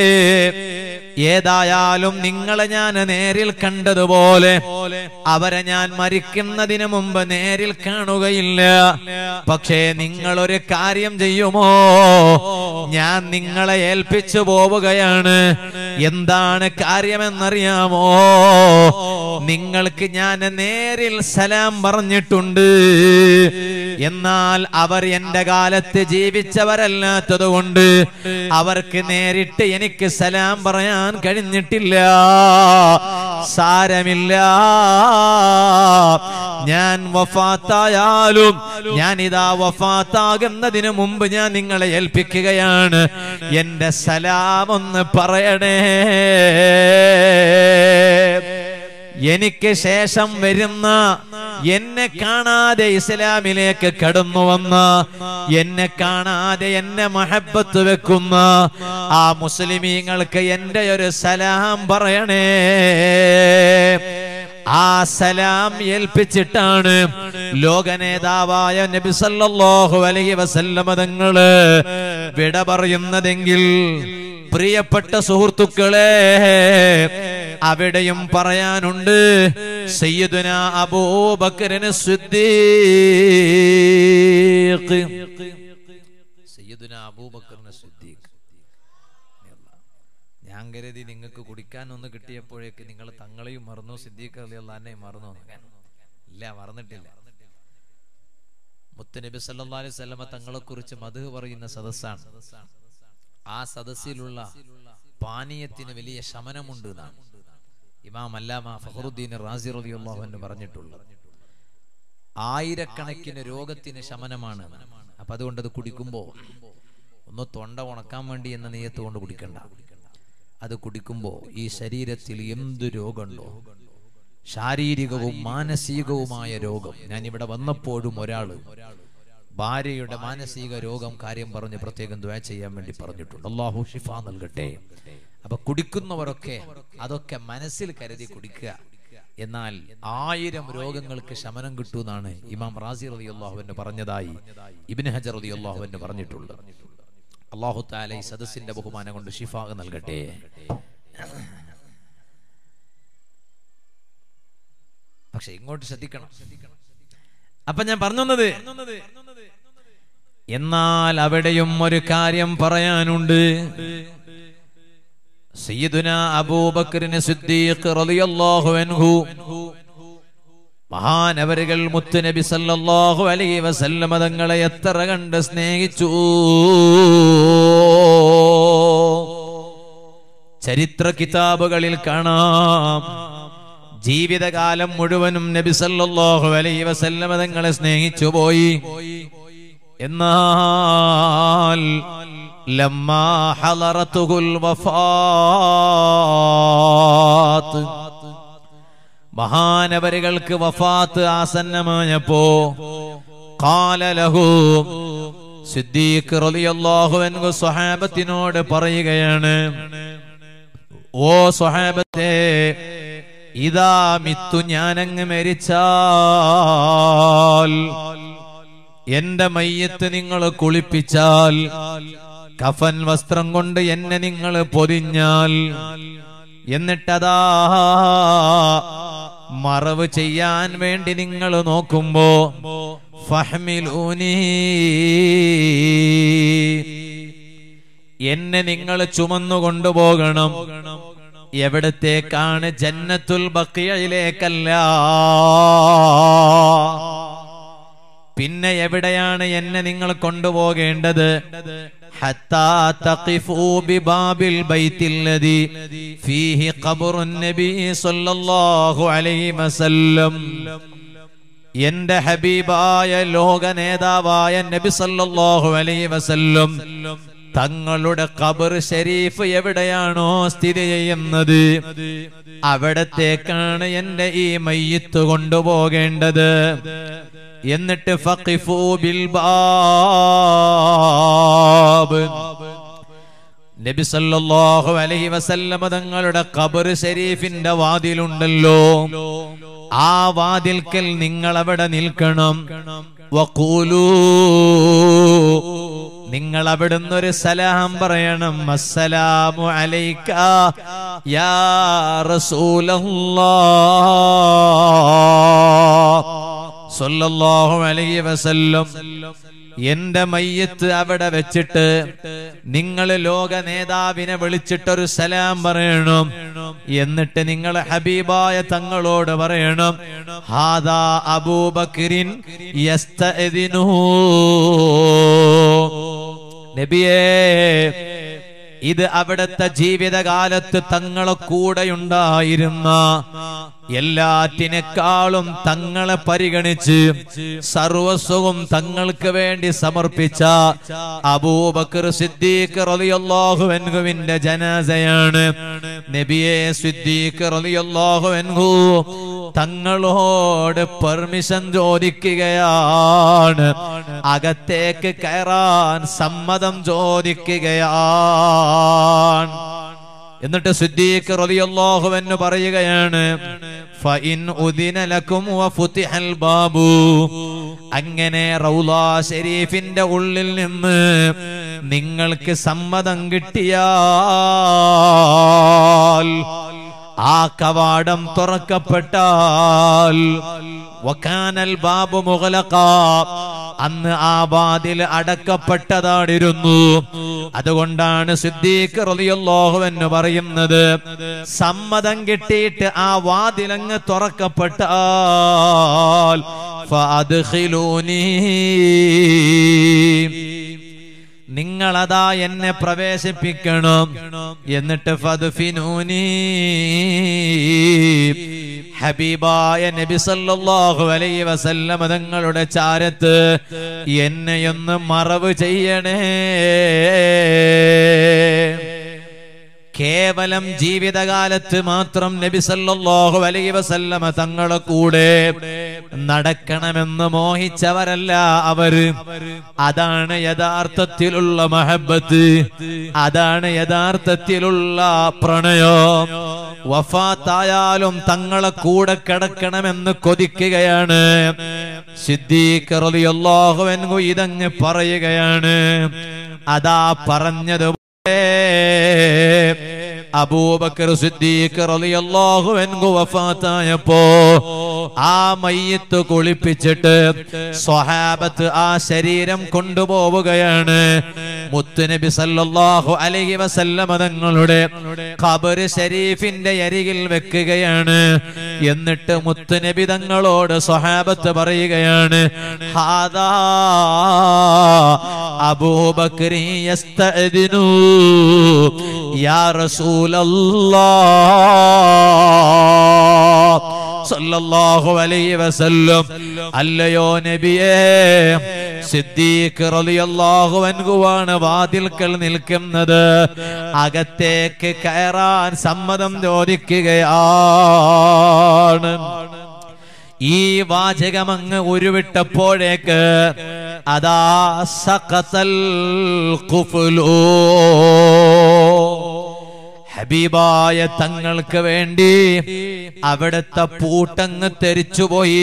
ഏതായാലും നിങ്ങളെ ഞാൻ നേരിൽ കണ്ടതുപോലെ അവരെ ഞാൻ മരിക്കുന്നതിന് മുമ്പ് നേരിൽ കാണുകയില്ല പക്ഷേ നിങ്ങൾ ഒരു കാര്യം ചെയ്യുമോ ഞാൻ നിങ്ങളെ ഏൽപ്പിച്ചു പോവുകയാണ് എന്താണ് കാര്യമെന്നറിയാമോ നിങ്ങൾക്ക് ഞാൻ നേരിൽ സലാം പറഞ്ഞിട്ടുണ്ട് എന്നാൽ അവർ എന്റെ കാലത്ത് ജീവിച്ചവരല്ലാത്തതുകൊണ്ട് അവർക്ക് നേരിട്ട് എനിക്ക് സലാം പറയാൻ കഴിഞ്ഞിട്ടില്ല സാരമില്ല ഞാൻ വഫാത്തായാലും ഞാൻ ഇതാ വഫാത്താകുന്നതിന് മുമ്പ് ഞാൻ നിങ്ങളെ ഏൽപ്പിക്കുകയാണ് എന്റെ സലാം ഒന്ന് പറയണേ എനിക്ക് ശേഷം വരുന്ന എന്നെ കാണാതെ ഇസ്ലാമിലേക്ക് കടന്നു വന്ന എന്നെ കാണാതെ എന്നെ മഹബത്ത് വെക്കുന്ന ആ മുസ്ലിമീങ്ങൾക്ക് എന്റെ ഒരു സലാം പറയണേ ആ സലാം ഏൽപ്പിച്ചിട്ടാണ് ലോക നേതാവായ നബി സല്ലല്ലാഹു അലൈഹി വസല്ലമ തങ്ങള് വിട പറയുന്നതെങ്കിൽ പ്രിയപ്പെട്ട സുഹൃത്തുക്കളെ അവിടെയും പറയാനുണ്ട് സയ്യിദുന അബൂബക്കറിന് സിദ്ദീഖ് സയ്യിദുന അബൂബക്കറിന് സിദ്ദീഖ് ഞാൻ കരുതി നിങ്ങൾക്ക് കുടിക്കാൻ ഒന്ന് കിട്ടിയപ്പോഴേക്ക് നിങ്ങൾ തങ്ങളെയും മറന്നു സിദ്ദീഖ് അലി അള്ളഹാനെയും മറന്നു എന്ന്. ഇല്ല മറന്നിട്ടില്ല മുത്തനബി സല്ലല്ലാഹു അലൈഹി വസല്ലമ തങ്ങളെ കുറിച്ച് മധു പറയുന്ന സദസ്സാണ് ആ സദസ്സിലുള്ള പാനീയത്തിന് വലിയ ശമനമുണ്ട് എന്നാണ് ഇമാം അല്ലാമ ഫഹറുദ്ദീൻ റാസി റളിയല്ലാഹു അൻഹു പറഞ്ഞിട്ടുള്ളത് ആയിരക്കണക്കിന് രോഗത്തിന് ശമനമാണ് അപ്പൊ അതുകൊണ്ട് അത് കുടിക്കുമ്പോ ഒന്ന് തൊണ്ട ഉണക്കാൻ വേണ്ടി എന്ന നെയ്യത്ത് കൊണ്ട് കുടിക്കണ്ട അത് കുടിക്കുമ്പോ ഈ ശരീരത്തിൽ എന്ത് രോഗമുണ്ടോ ശാരീരികവും മാനസികവുമായ രോഗം ഞാൻ ഇവിടെ വന്നപ്പോഴും ഒരാള് ഭാര്യയുടെ മാനസിക രോഗം കാര്യം പറഞ്ഞ് പ്രത്യേകം ദ്വാ ചെയ്യാൻ വേണ്ടി പറഞ്ഞിട്ടുണ്ട് അള്ളാഹു ഷിഫ നൽകട്ടെ അപ്പൊ കുടിക്കുന്നവരൊക്കെ അതൊക്കെ മനസ്സിൽ കരുതി കുടിക്കുക എന്നാൽ ആയിരം രോഗങ്ങൾക്ക് ശമനം കിട്ടുമെന്നാണ് ഇമാം റാസി റതി അള്ളാഹുവിന് പറഞ്ഞതായി ഇബിൻ ഹജർ റതി അള്ളാഹുവിന് പറഞ്ഞിട്ടുള്ളത് അള്ളാഹു താല ഈ സദസ്സിന്റെ ബഹുമാനം കൊണ്ട് ഷിഫാഗ് നൽകട്ടെ പക്ഷെ ഇങ്ങോട്ട് ശ്രദ്ധിക്കണം അപ്പൊ ഞാൻ പറഞ്ഞു വന്നത് എന്നാൽ അവിടെയും ഒരു കാര്യം പറയാനുണ്ട് സയ്യിദുന അബൂബക്കറിന് സിദ്ദീഖ് റളിയല്ലാഹു അൻഹു മഹാനവരുകൾ മുത്തുനബി സല്ലല്ലാഹു അലൈഹി വസല്ലമ തങ്ങളെ എത്ര കണ്ട് സ്നേഹിച്ചു ചരിത്ര കിതാബുകളിൽ കാണാം ജീവിതകാലം മുഴുവനും നബി സല്ലല്ലാഹു അലൈഹി വസല്ലമ തങ്ങളെ സ്നേഹിച്ചു പോയി എന്നാൽ ലമ്മാ ഹളറത്തുൽ വഫാത്ത് മഹാനവരുകൾക്ക് വഫാത്ത് ആസന്നമായപ്പോ കാലലഹു സിദ്ദീഖ് റളിയല്ലാഹു അൻഹു സ്വഹാബത്തിനോട് പറയുകയാണ് ഓ സ്വഹാബത്തെ ഇതാ മിത്തു ഞാനങ്ങ് മരിച്ചാൽ എന്റെ മയ്യത്ത് നിങ്ങൾ കുളിപ്പിച്ചാൽ കഫൻ വസ്ത്രം കൊണ്ട് എന്നെ നിങ്ങൾ പൊതിഞ്ഞാൽ എന്നിട്ടതാ മറവ് ചെയ്യാൻ വേണ്ടി നിങ്ങൾ നോക്കുമ്പോ ഫഹ്മിലൂനി എന്നെ നിങ്ങൾ ചുമന്നു കൊണ്ടുപോകണം എവിടത്തേക്കാണ് ജന്നത്തുൽ ബക്കിയയിലേക്കല്ല പിന്നെ എവിടെയാണ് എന്നെ നിങ്ങൾ കൊണ്ടുപോകേണ്ടത് حتى تقفوا بباب البيت الذي فيه قبر النبي صلى الله عليه وسلم എന്റെ ഹബീബായ ലോക നേതാവായ നബി സല്ലല്ലാഹു അലൈഹി വസല്ലം തങ്ങളുടെ ഖബർ ഷരീഫ് എവിടെയാണോ സ്ഥിതി ചെയ്യുന്നത് അവിടത്തേക്കാണ് എന്റെ ഈ മയ്യത്ത് കൊണ്ടുപോകേണ്ടത് എന്നിട്ട് ഫഖിഫു ബിൽ ബാബ് നബി സല്ലല്ലാഹു അലൈഹി വസല്ലമ തങ്ങളുടെ ഖബർ ഷരീഫിന്റെ വാതിലുണ്ടല്ലോ ആ വാതിൽക്കൽ നിങ്ങൾ അവിടെ നിൽക്കണം വഖൂലൂ നിങ്ങൾ അവിടുന്ന് ഒരു സലാം പറയണം അസ്സലാമു അലൈക യാ റസൂലല്ലാഹ് സല്ലല്ലാഹു അലൈഹി വസല്ലം എന്റെ മയ്യത്ത് അവിടെ വെച്ചിട്ട് നിങ്ങൾ ലോക നേതാവിനെ വിളിച്ചിട്ടൊരു സലാം പറയണം എന്നിട്ട് നിങ്ങൾ ഹബീബായ തങ്ങളോട് പറയണം ഹാദാ അബൂബക്രിൻ യസ്തഇദിനു നബിയേ ഇത് അവിടുത്തെ ജീവിതകാലത്ത് തങ്ങളെ കൂടെയുണ്ടായിരുന്ന എല്ലാറ്റിനേക്കാളും തങ്ങളെ പരിഗണിച്ച് സർവസ്വവും തങ്ങൾക്ക് വേണ്ടി സമർപ്പിച്ച അബൂബക്കർ സിദ്ദീഖ് റളിയല്ലാഹു അൻഹുവിന്റെ ജനാസയാണ് നബിയെ സിദ്ദീഖ് റളിയല്ലാഹു അൻഹു തങ്ങളോട് പെർമിഷൻ ചോദിക്കുകയാണ് അകത്തേക്ക് കയറാൻ സമ്മതം ചോദിക്കുകയാണ് എന്നിട്ട് സിദ്ദീഖ് റളിയല്ലാഹു അൻഹു പറയുകയാണ് ഫഇൻ ഉദിന ലക്കും വഫുതിഹൽ ബാബു അങ്ങനെ റൗള ഷരീഫിന്റെ ഉള്ളിൽ നിന്ന് നിങ്ങൾക്ക് സമ്മതം കിട്ടിയാൽ ആ കവാടം തുറക്കപ്പെട്ടാൽ വക്കാനൽ ബാബു മുഗലക അന്ന് ആ വാതിൽ അടക്കപ്പെട്ടതാടിരുന്നു അതുകൊണ്ടാണ് സിദ്ദീഖ് റളിയല്ലാഹു എന്ന് പറയുന്നത് സമ്മതം കിട്ടിയിട്ട് ആ വാതിലങ്ങ് തുറക്കപ്പെട്ടാൽ ഫഅദ്ഖിലൂനി നിങ്ങളതാ എന്നെ പ്രവേശിപ്പിക്കണം എന്നിട്ട് ഫദ്ഫിനൂനി ഹബീബായ നബി സല്ലല്ലാഹു അലൈഹി വസല്ലമ തങ്ങളുടെ ചാരത്ത് എന്നെയൊന്ന് മറവ് ചെയ്യണേ കേവലം ജീവിതകാലത്ത് മാത്രം നബി സല്ലല്ലാഹു അലൈഹി വസല്ലമ തങ്ങളെ കൂടെ നടക്കണമെന്ന് മോഹിച്ചവരല്ല അവര് അതാണ് യഥാർത്ഥത്തിലുള്ള മഹബത്ത് അതാണ് യഥാർത്ഥത്തിലുള്ള പ്രണയം വഫാത്തായാലും തങ്ങളെ കൂടെ കിടക്കണമെന്ന് കൊതിക്കുകയാണ് സിദ്ദീഖ് റളിയല്ലാഹു അൻഹു ഇതങ്ങ് പറയുകയാണ് അതാ പറഞ്ഞത് അബൂബക്കർ സിദ്ദീഖ് റളിയല്ലാഹു അൻഹു വഫാത്തായപ്പോ ആ മയ്യത്ത് കുളിപ്പിച്ചിട്ട് സ്വഹാബത്ത് ആ ശരീരം കൊണ്ടുപോവുകയാണ് മുത്തുനബി സല്ലല്ലാഹു അലൈഹി വസല്ലമ തങ്ങളുടെ ഖബർ ഷരീഫിന്റെ അരികിൽ വെക്കുകയാണ് എന്നിട്ട് മുത്തുനബി തങ്ങളോട് സ്വഹാബത്ത് പറയുകയാണ് ഹാദാ അബൂബക്കർ യസ്തഅദിനു യാ റസൂലല്ലാഹ് സല്ലല്ലാഹു അലൈഹി വസല്ലം അല്ലയോ നബിയേ സിദ്ദീഖ് റളിയല്ലാഹു അൻഹുവാണ് വാതിൽക്കൽ നിൽക്കുന്നത് അകത്തേക്ക് കയറാൻ സമ്മതം ചോദിക്കുകയാണ് ഈ വാചകം അങ്ങ് ഉരുവിട്ടപ്പോഴേക്ക് അതാ സഖത്തൽ ഖുഫ്ലൂ ഹബീബായ തങ്ങൾക്ക് വേണ്ടി അവിടുത്തെ പൂട്ടങ്ങ് തെരിച്ചുപോയി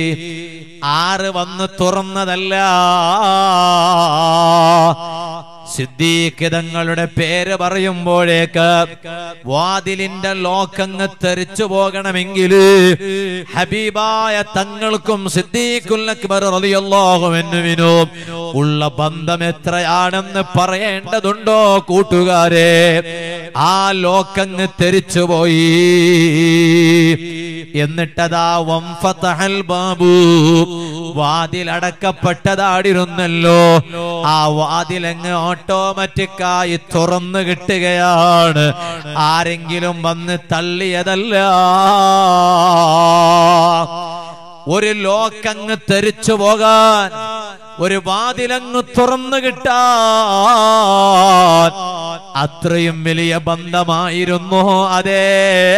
ആറ് വന്ന് തുറന്നതല്ല സിദ്ദീഖ് തങ്ങളുടെ പേര് പറയുമ്പോഴേക്ക് വാതിലിന്റെ ലോക്കങ്ങ് തെറിച്ചു പോകണമെങ്കിൽ ഹബീബായ തങ്ങൾക്കും സിദ്ദീഖുൽ അക്ബർ റളിയല്ലാഹുവിനും ഉള്ള ബന്ധം എത്രയാണെന്ന് പറയേണ്ടതുണ്ടോ കൂട്ടുകാരെ ആ ലോക്കങ്ങ് തെറിച്ചുപോയി എന്നിട്ടതാ വംഫതഹൽ ബാബു വാതിലടക്കപ്പെട്ടതാടിരുന്നല്ലോ ആ വാതിലങ്ങ് ഓട്ടോമാറ്റിക്കായി തുറന്നു കിട്ടുകയാണ് ആരെങ്കിലും വന്ന് തള്ളിയതല്ല ഒരു ലോക്കങ്ങ് തെറിച്ചു പോകാൻ ഒരു വാതിലങ്ങ് തുറന്നു കിട്ടാൻ അത്രയും വലിയ ബന്ധമായിരുന്നു അതേ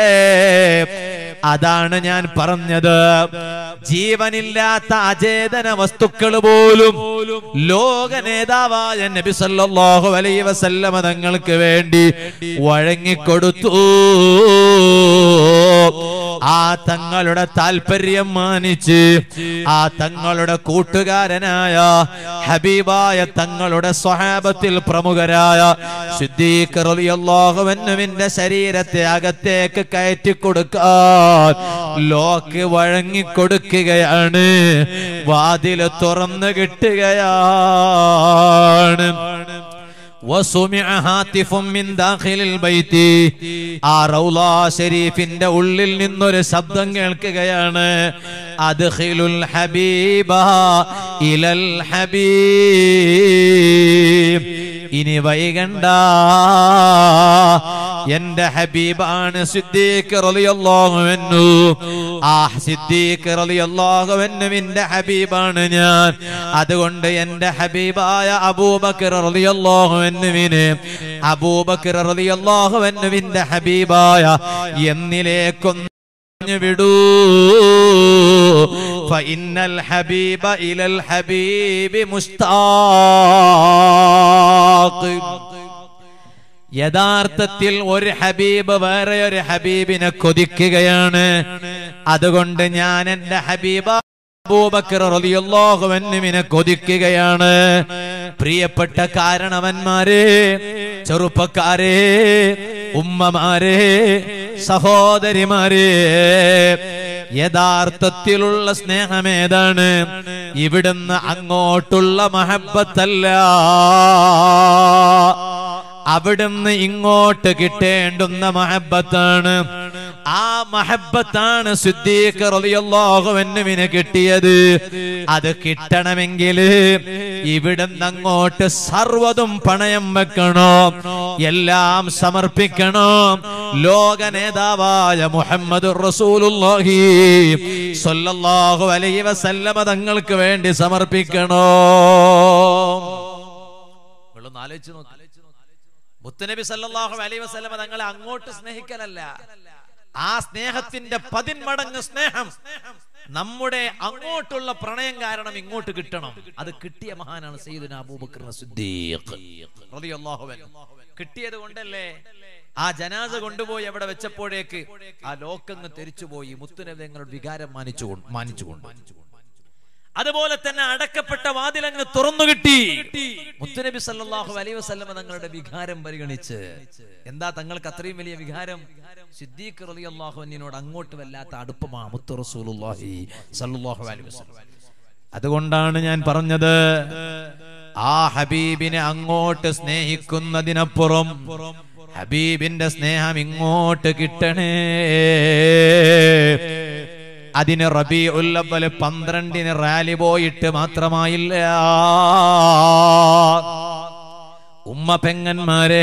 അതാണ് ഞാൻ പറഞ്ഞത് ജീവനില്ലാത്ത അചേതന വസ്തുക്കൾ പോലും ലോക നേതാവായ നബി സല്ലല്ലാഹു അലൈഹി വസല്ലമ തങ്ങൾക്ക് വേണ്ടി വഴങ്ങിക്കൊടുത്തു ആ തങ്ങളുടെ താല്പര്യം മാനിച്ച് ആ തങ്ങളുടെ കൂട്ടുകാരനായ ഹബീബായ തങ്ങളുടെ സ്വഹാബത്തിൽ പ്രമുഖരായ സിദ്ദീഖ് റളിയല്ലാഹുവിന്റെ ശരീരത്തെ അകത്തേക്ക് കയറ്റി കൊടുക്കാൻ ലോക്ക് വഴങ്ങിക്കൊടുക്കുകയാണ് വാതില് തുറന്നു കിട്ടുകയാണ് وسمع هاتف من داخل البيت ആ റൗള ഷരീഫിന്റെ ഉള്ളിൽ നിന്നൊരു ശബ്ദം കേൾക്കുകയാണ് അദ്ഖിലുൽ ഹബീബ ഇലൽ ഹബീബ് ഇനി വൈകണ്ട എന്റെ ഹബീബാണ് സിദ്ദീഖ് റളിയല്ലാഹു അൻഹു ആ സിദ്ദീഖ് റളിയല്ലാഹു അൻഹുവിന്റെ ഹബീബാണ് ഞാൻ അതുകൊണ്ട് എന്റെ ഹബീബായ അബൂബക്കർ റളിയല്ലാഹു അൻഹുവിനെ അബൂബക്കർ റളിയല്ലാഹു അൻഹുവിന്റെ ഹബീബായ എന്നിലേക്കൊന്ന് പറഞ്ഞു വിടൂ فإن الحبيب إلى الحبيب مشتاق യഥാർത്ഥത്തിൽ ഒരു ഹബീബ് വേറെ ഒരു ഹബീബിനെ കൊതിക്കുകയാണ് അതുകൊണ്ട് ഞാൻ എന്റെ ഹബീബ അബൂബക്കർ റളിയല്ലാഹു അൻഹുവിനെ കൊതിക്കുകയാണ് പ്രിയപ്പെട്ട കാരണവന്മാരെ ചെറുപ്പക്കാരെ ഉമ്മമാരെ സഹോദരിമാരെ യഥാർത്ഥത്തിലുള്ള സ്നേഹം ഏതാണ് ഇവിടുന്ന് അങ്ങോട്ടുള്ള മഹബത്തല്ല അവിടുന്ന് ഇങ്ങോട്ട് കിട്ടേണ്ടുന്ന മഹബത്താണ് ആ മഹബത്താണ് സിദ്ദീഖ് റളിയല്ലാഹുവിനെ കിട്ടിയത് അത് കിട്ടണമെങ്കിൽ ഇവിടുന്ന് അങ്ങോട്ട് സർവതും പണയം വെക്കണോ എല്ലാം സമർപ്പിക്കണോ ലോക നേതാവായ മുഹമ്മദ് റസൂലുള്ളാഹി സ്വല്ലല്ലാഹു അലൈഹി വസല്ലമ തങ്ങൾക്ക് വേണ്ടി സമർപ്പിക്കണോ നിങ്ങളൊന്ന് ആലോചിച്ച് നോക്ക് മുത്തനബി സല്ലല്ലാഹു അലൈഹി വസല്ലമ തങ്ങളെ അങ്ങോട്ട് സ്നേഹിക്കലല്ല ആ സ്നേഹത്തിന്റെ പതിന്മടങ്ങ് സ്നേഹം നമ്മുടെ അങ്ങോട്ടുള്ള പ്രണയം കാരണം ഇങ്ങോട്ട് കിട്ടണം അത് കിട്ടിയ മഹാനാണ് സയ്യിദുന അബൂബക്കർ സിദ്ദീഖ് റളിയല്ലാഹു അൻഹു കിട്ടിയത് കൊണ്ടല്ലേ ആ ജനാസ കൊണ്ടുപോയി അവിടെ വെച്ചപ്പോഴേക്ക് ആ ലോക്കങ്ങ് തെരിച്ചുപോയി മുത്തുനബി തങ്ങളുടെ വികാരം മാനിച്ചു മാനിച്ചുകൊണ്ട് അതുപോലെ തന്നെ അടക്കപ്പെട്ട വാതിലങ്ങ് തുറന്നു കിട്ടി മുത്തുനബി സല്ലല്ലാഹു അലൈഹി വസല്ലമ തങ്ങളുടെ വികാരം പരിഗണിച്ച് എന്താ തങ്ങൾക്ക് അത്രയും വലിയ വികാരം സിദ്ദീഖ് റളിയല്ലാഹു അൻഹിനോട് അങ്ങോട്ട് വല്ലാത്ത അടുപ്പമാ മുത്തു റസൂലുള്ളാഹി സല്ലല്ലാഹു അലൈഹി വസല്ലം അതുകൊണ്ടാണ് ഞാൻ പറഞ്ഞത് ആ ഹബീബിനെ അങ്ങോട്ട് സ്നേഹിക്കുന്നതിനപ്പുറം ഹബീബിന്റെ സ്നേഹം ഇങ്ങോട്ട് കിട്ടണേ അതിന് റബി ഉല്ലബല് പന്ത്രണ്ടിന് റാലി പോയിട്ട് മാത്രമായില്ല ഉമ്മ പെങ്ങന്മാരെ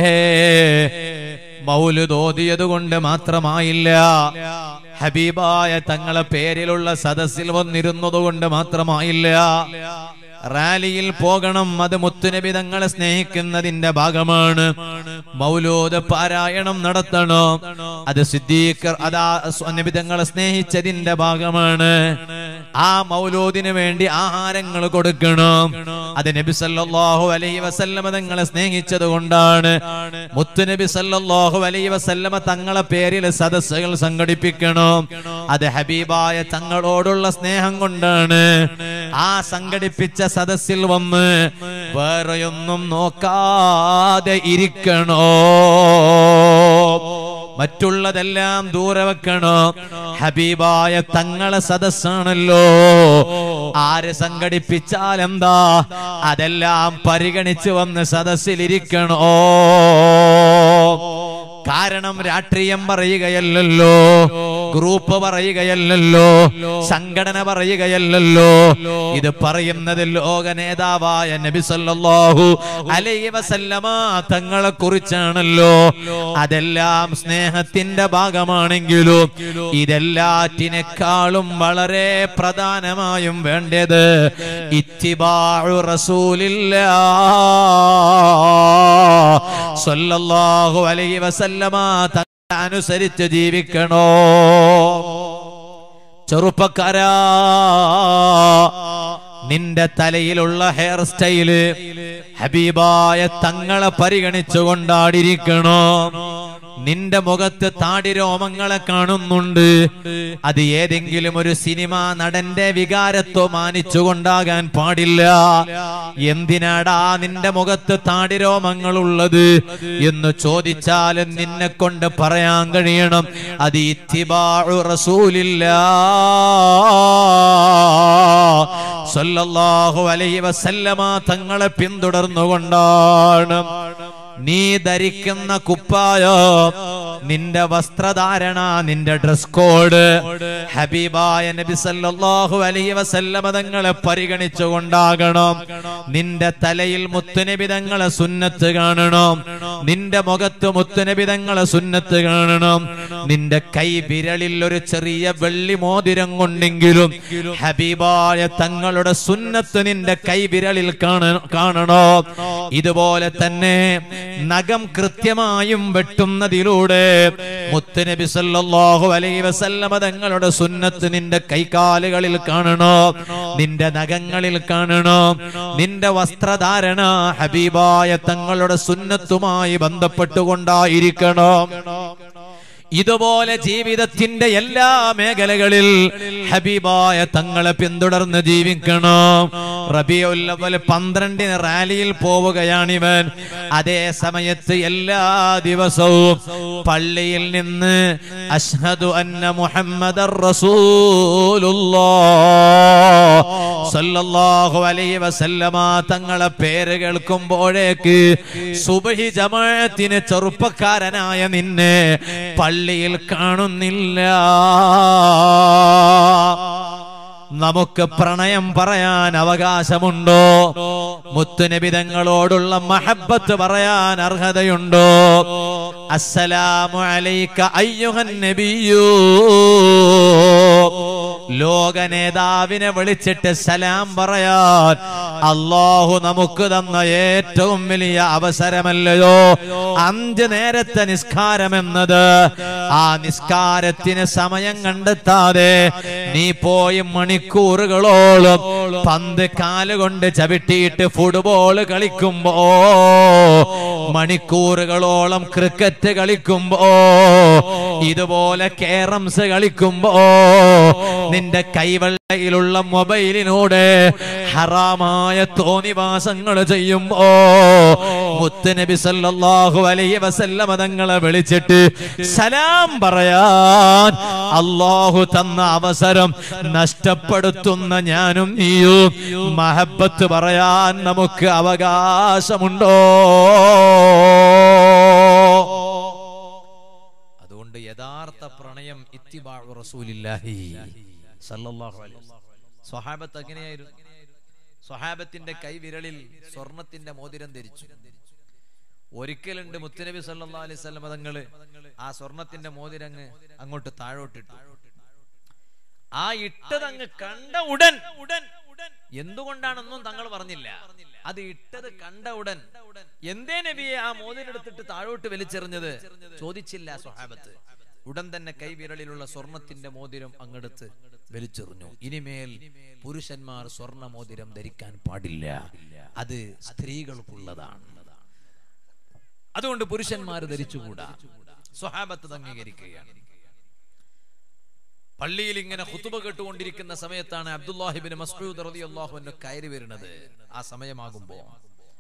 മൗല് തോതിയത് കൊണ്ട് മാത്രമായില്ല ഹബീബായ തങ്ങളെ പേരിലുള്ള സദസ്സിൽ വന്നിരുന്നത് കൊണ്ട് മാത്രമായില്ല റാലിയിൽ പോകണം അത് മുത്തുനബി തങ്ങളെ സ്നേഹിക്കുന്നതിന്റെ ഭാഗമാണ് മൗലൂദ് പാരായണം നടത്തണം അത് സിദ്ദീഖർ അതാ നബി തങ്ങളെ സ്നേഹിച്ചതിന്റെ ഭാഗമാണ് ആ മൗലൂദിന് വേണ്ടി ആഹാരങ്ങൾ കൊടുക്കണം അത് നബി സല്ലല്ലാഹു അലൈഹി വസല്ലമ തങ്ങളെ സ്നേഹിച്ചത് കൊണ്ടാണ് മുത്തുനബി സല്ലല്ലാഹു അലൈഹി വസല്ലമ തങ്ങളെ പേരിൽ സദസ്സുകൾ സംഘടിപ്പിക്കണം അത് ഹബീബായ തങ്ങളോടുള്ള സ്നേഹം കൊണ്ടാണ് ആ സംഘടിപ്പിച്ച സദസ്സിൽ വന്ന് വേറെയൊന്നും നോക്കാതെ ഇരിക്കണോ മറ്റുള്ളതെല്ലാം ദൂരെ വെക്കണോ ഹബീബായ തങ്ങളെ സദസ്സാണല്ലോ ആര് സംഘടിപ്പിച്ചാൽ എന്താ അതെല്ലാം പരിഗണിച്ച് വന്ന് സദസ്സിലിരിക്കണോ കാരണം രാഷ്ട്രീയം പറയുകയല്ലല്ലോ ഗ്രൂപ്പ് പറയുകയല്ലല്ലോ സംഘടന പറയുകയല്ലല്ലോ ഇത് പറയുന്നത് ലോക നേതാവായ നബി സല്ലല്ലാഹു അലൈഹി വസല്ലമ തങ്ങളെ കുറിച്ചാണല്ലോ അതെല്ലാം സ്നേഹത്തിന്റെ ഭാഗമാണെങ്കിലും ഇതെല്ലാറ്റിനേക്കാളും വളരെ പ്രധാനമായും വേണ്ടത് ഇത്തിബാഉ റസൂലില്ലാ സല്ലല്ലാഹു അലൈഹി വസല്ലമ തങ്ങളെ അനുസരിച്ച് ജീവിക്കണോ ചെറുപ്പക്കാരാ നിന്റെ തലയിലുള്ള ഹെയർ സ്റ്റൈല് ഹബീബായ തങ്ങളെ പരിഗണിച്ചു കൊണ്ടാടിരിക്കണോ നിന്റെ മുഖത്ത് താടി രോമങ്ങളെ കാണുന്നുണ്ട് അത് ഏതെങ്കിലും ഒരു സിനിമ നടന്റെ വികാരത്വം മാനിച്ചുകൊണ്ടാകാൻ പാടില്ല എന്തിനാടാ നിന്റെ മുഖത്ത് താടി രോമങ്ങൾ ഉള്ളത് എന്ന് ചോദിച്ചാലും നിന്നെ കൊണ്ട് പറയാൻ കഴിയണം അത് ഇത്തിബാഉ റസൂലില്ലാ സല്ലല്ലാഹു അലൈഹി വസല്ലമ തങ്ങളെ പിന്തുടർന്നുകൊണ്ടാണ് നീ ധരിക്കുന്ന കുപ്പായ നിന്റെ വസ്ത്രധാരണ നിന്റെ ഡ്രസ് കോഡ് ഹബീബായ നബി സല്ലല്ലാഹു അലൈഹി വസല്ലമ തങ്ങളെ പരിഗണിച്ചുകൊണ്ടാകണം നിന്റെ തലയിൽ മുത്തുനബി തങ്ങളെ സുന്നത്ത് കാണണം നിന്റെ മുഖത്ത് മുത്തുനബി തങ്ങളെ സുന്നത്ത് കാണണം നിന്റെ കൈ വിരലിൽ ഒരു ചെറിയ വെള്ളി മോതിരം കൊണ്ടെങ്കിലും ഹബീബായ തങ്ങളുടെ സുന്നത്ത് നിന്റെ കൈ വിരലിൽ കാണ- കാണണോ ഇതുപോലെ തന്നെ നഖം കൃത്യമായും വെട്ടുന്നതിലൂടെ മുത്തുനബി സല്ലല്ലാഹു അലൈഹി വസല്ലമ തങ്ങളുടെ സുന്നത്ത് നിന്റെ കൈകാലുകളിൽ കാണണോ നിന്റെ നഖങ്ങളിൽ കാണണോ നിന്റെ വസ്ത്രധാരണ ഹബീബായ തങ്ങളുടെ സുന്നത്തുമായി ബന്ധപ്പെട്ടുകൊണ്ടായിരിക്കണോ ഇതുപോലെ ജീവിതത്തിന്റെ എല്ലാ മേഖലകളിൽ ഹബീബായ തങ്ങളെ പിന്തുടർന്ന് ജീവിക്കണം റബിയുല്ലവൽ പന്ത്രണ്ടിന് റാലിയിൽ പോവുകയാണിവൻ അതേ സമയത്ത് എല്ലാ ദിവസവും പള്ളിയിൽ നിന്ന് അഷ്ഹദു അന്ന മുഹമ്മദർ സല്ലല്ലാഹു അലൈഹി വസല്ലമ തങ്ങളെ പേര് കേൾക്കുമ്പോഴേക്ക് സുബഹി ജമാഅത്തിന് ചെറുപ്പക്കാരനായ നിന്നെ പള്ളിയിൽ കാണുന്നില്ല നമുക്ക് പ്രണയം പറയാൻ അവകാശമുണ്ടോ മുത്തുനബിതങ്ങളോടുള്ള മഹബത്ത് പറയാൻ അർഹതയുണ്ടോ അസ്സലാമു അലൈക അയ്യുഹൻ നബിയൂ ലോക നേതാവിനെ വിളിച്ചിട്ട് സലാം പറയാൻ അള്ളാഹു നമുക്ക് തന്ന ഏറ്റവും വലിയ അവസരമല്ലയോ അഞ്ച് നേരത്തെ നിസ്കാരം എന്നത് ആ നിസ്കാരത്തിന് സമയം കണ്ടെത്താതെ നീ പോയി മണിക്കൂറുകളോളം പന്ത് കാലുകൊണ്ട് ചവിട്ടിയിട്ട് ഫുട്ബോൾ കളിക്കുമ്പോ മണിക്കൂറുകളോളം ക്രിക്കറ്റ് കളിക്കുമ്പോ ഇതുപോലെ കേറംസ് കളിക്കുമ്പോ നിന്റെ കൈവെള്ളയിലുള്ള മൊബൈലിനോട് ഹറാമായ തോന്നിവാസങ്ങൾ ചെയ്യുമ്പോ മുത്തുനബി സല്ലല്ലാഹു അലൈഹി വസല്ലമ തങ്ങളെ വിളിച്ചിട്ട് സലാം പറയാൻ അള്ളാഹു തന്ന അവസരം നഷ്ടപ്പെടുത്തുന്ന ഞാനും നീയും മഹബത്ത് പറയാൻ നമുക്ക് അവകാശമുണ്ടോ അതുകൊണ്ട് യഥാർത്ഥ പ്രണയം ഇത്തിബാഉ റസൂലില്ലാഹി സല്ലല്ലാഹു അലൈഹി വസല്ലം. സ്വഹാബത്ത് എങ്ങനെയായിരുന്നു സ്വഹാബത്തിന്റെ കൈവിരലിൽ സ്വർണത്തിന്റെ മോതിരം ധരിച്ചു ഒരിക്കലുണ്ട് മുത്തുനബി സല്ലല്ലാഹു അലൈഹി വസല്ലം തങ്ങള് ആ സ്വർണത്തിന്റെ മോതിരങ്ങ് അങ്ങോട്ട് താഴോട്ടിട്ടു ആ ഇട്ടതങ്ങ് കണ്ട ഉടൻ ഉടൻ എന്തുകൊണ്ടാണെന്നും തങ്ങൾ പറഞ്ഞില്ല അത് ഇട്ടത് കണ്ട ഉടൻ എന്തേ നബിയെ ആ മോതിരെടുത്തിട്ട് താഴോട്ട് വലിച്ചെറിഞ്ഞത് ചോദിച്ചില്ല സ്വഹാബത്ത് ഉടൻ തന്നെ കൈവിരലിലുള്ള സ്വർണത്തിന്റെ മോതിരം അങ്ങെടുത്ത് വലിച്ചെറിഞ്ഞു ഇനിമേൽ പുരുഷന്മാർ സ്വർണ്ണ മോതിരം ധരിക്കാൻ പാടില്ല അത് സ്ത്രീകൾക്കുള്ളതാണ് അതുകൊണ്ട് പുരുഷന്മാർ ധരിച്ചുകൂടാ സ്വഹാബത്ത് അംഗീകരിക്കുകയാണ് പള്ളിയിൽ ഇങ്ങനെ ഹുത്തുബ കേട്ടുകൊണ്ടിരിക്കുന്ന സമയത്താണ് അബ്ദുല്ലാഹിബിൻ മസ്ഊദ് റളിയല്ലാഹു അൻഹു കയറി വരുന്നത് ആ സമയമാകുമ്പോ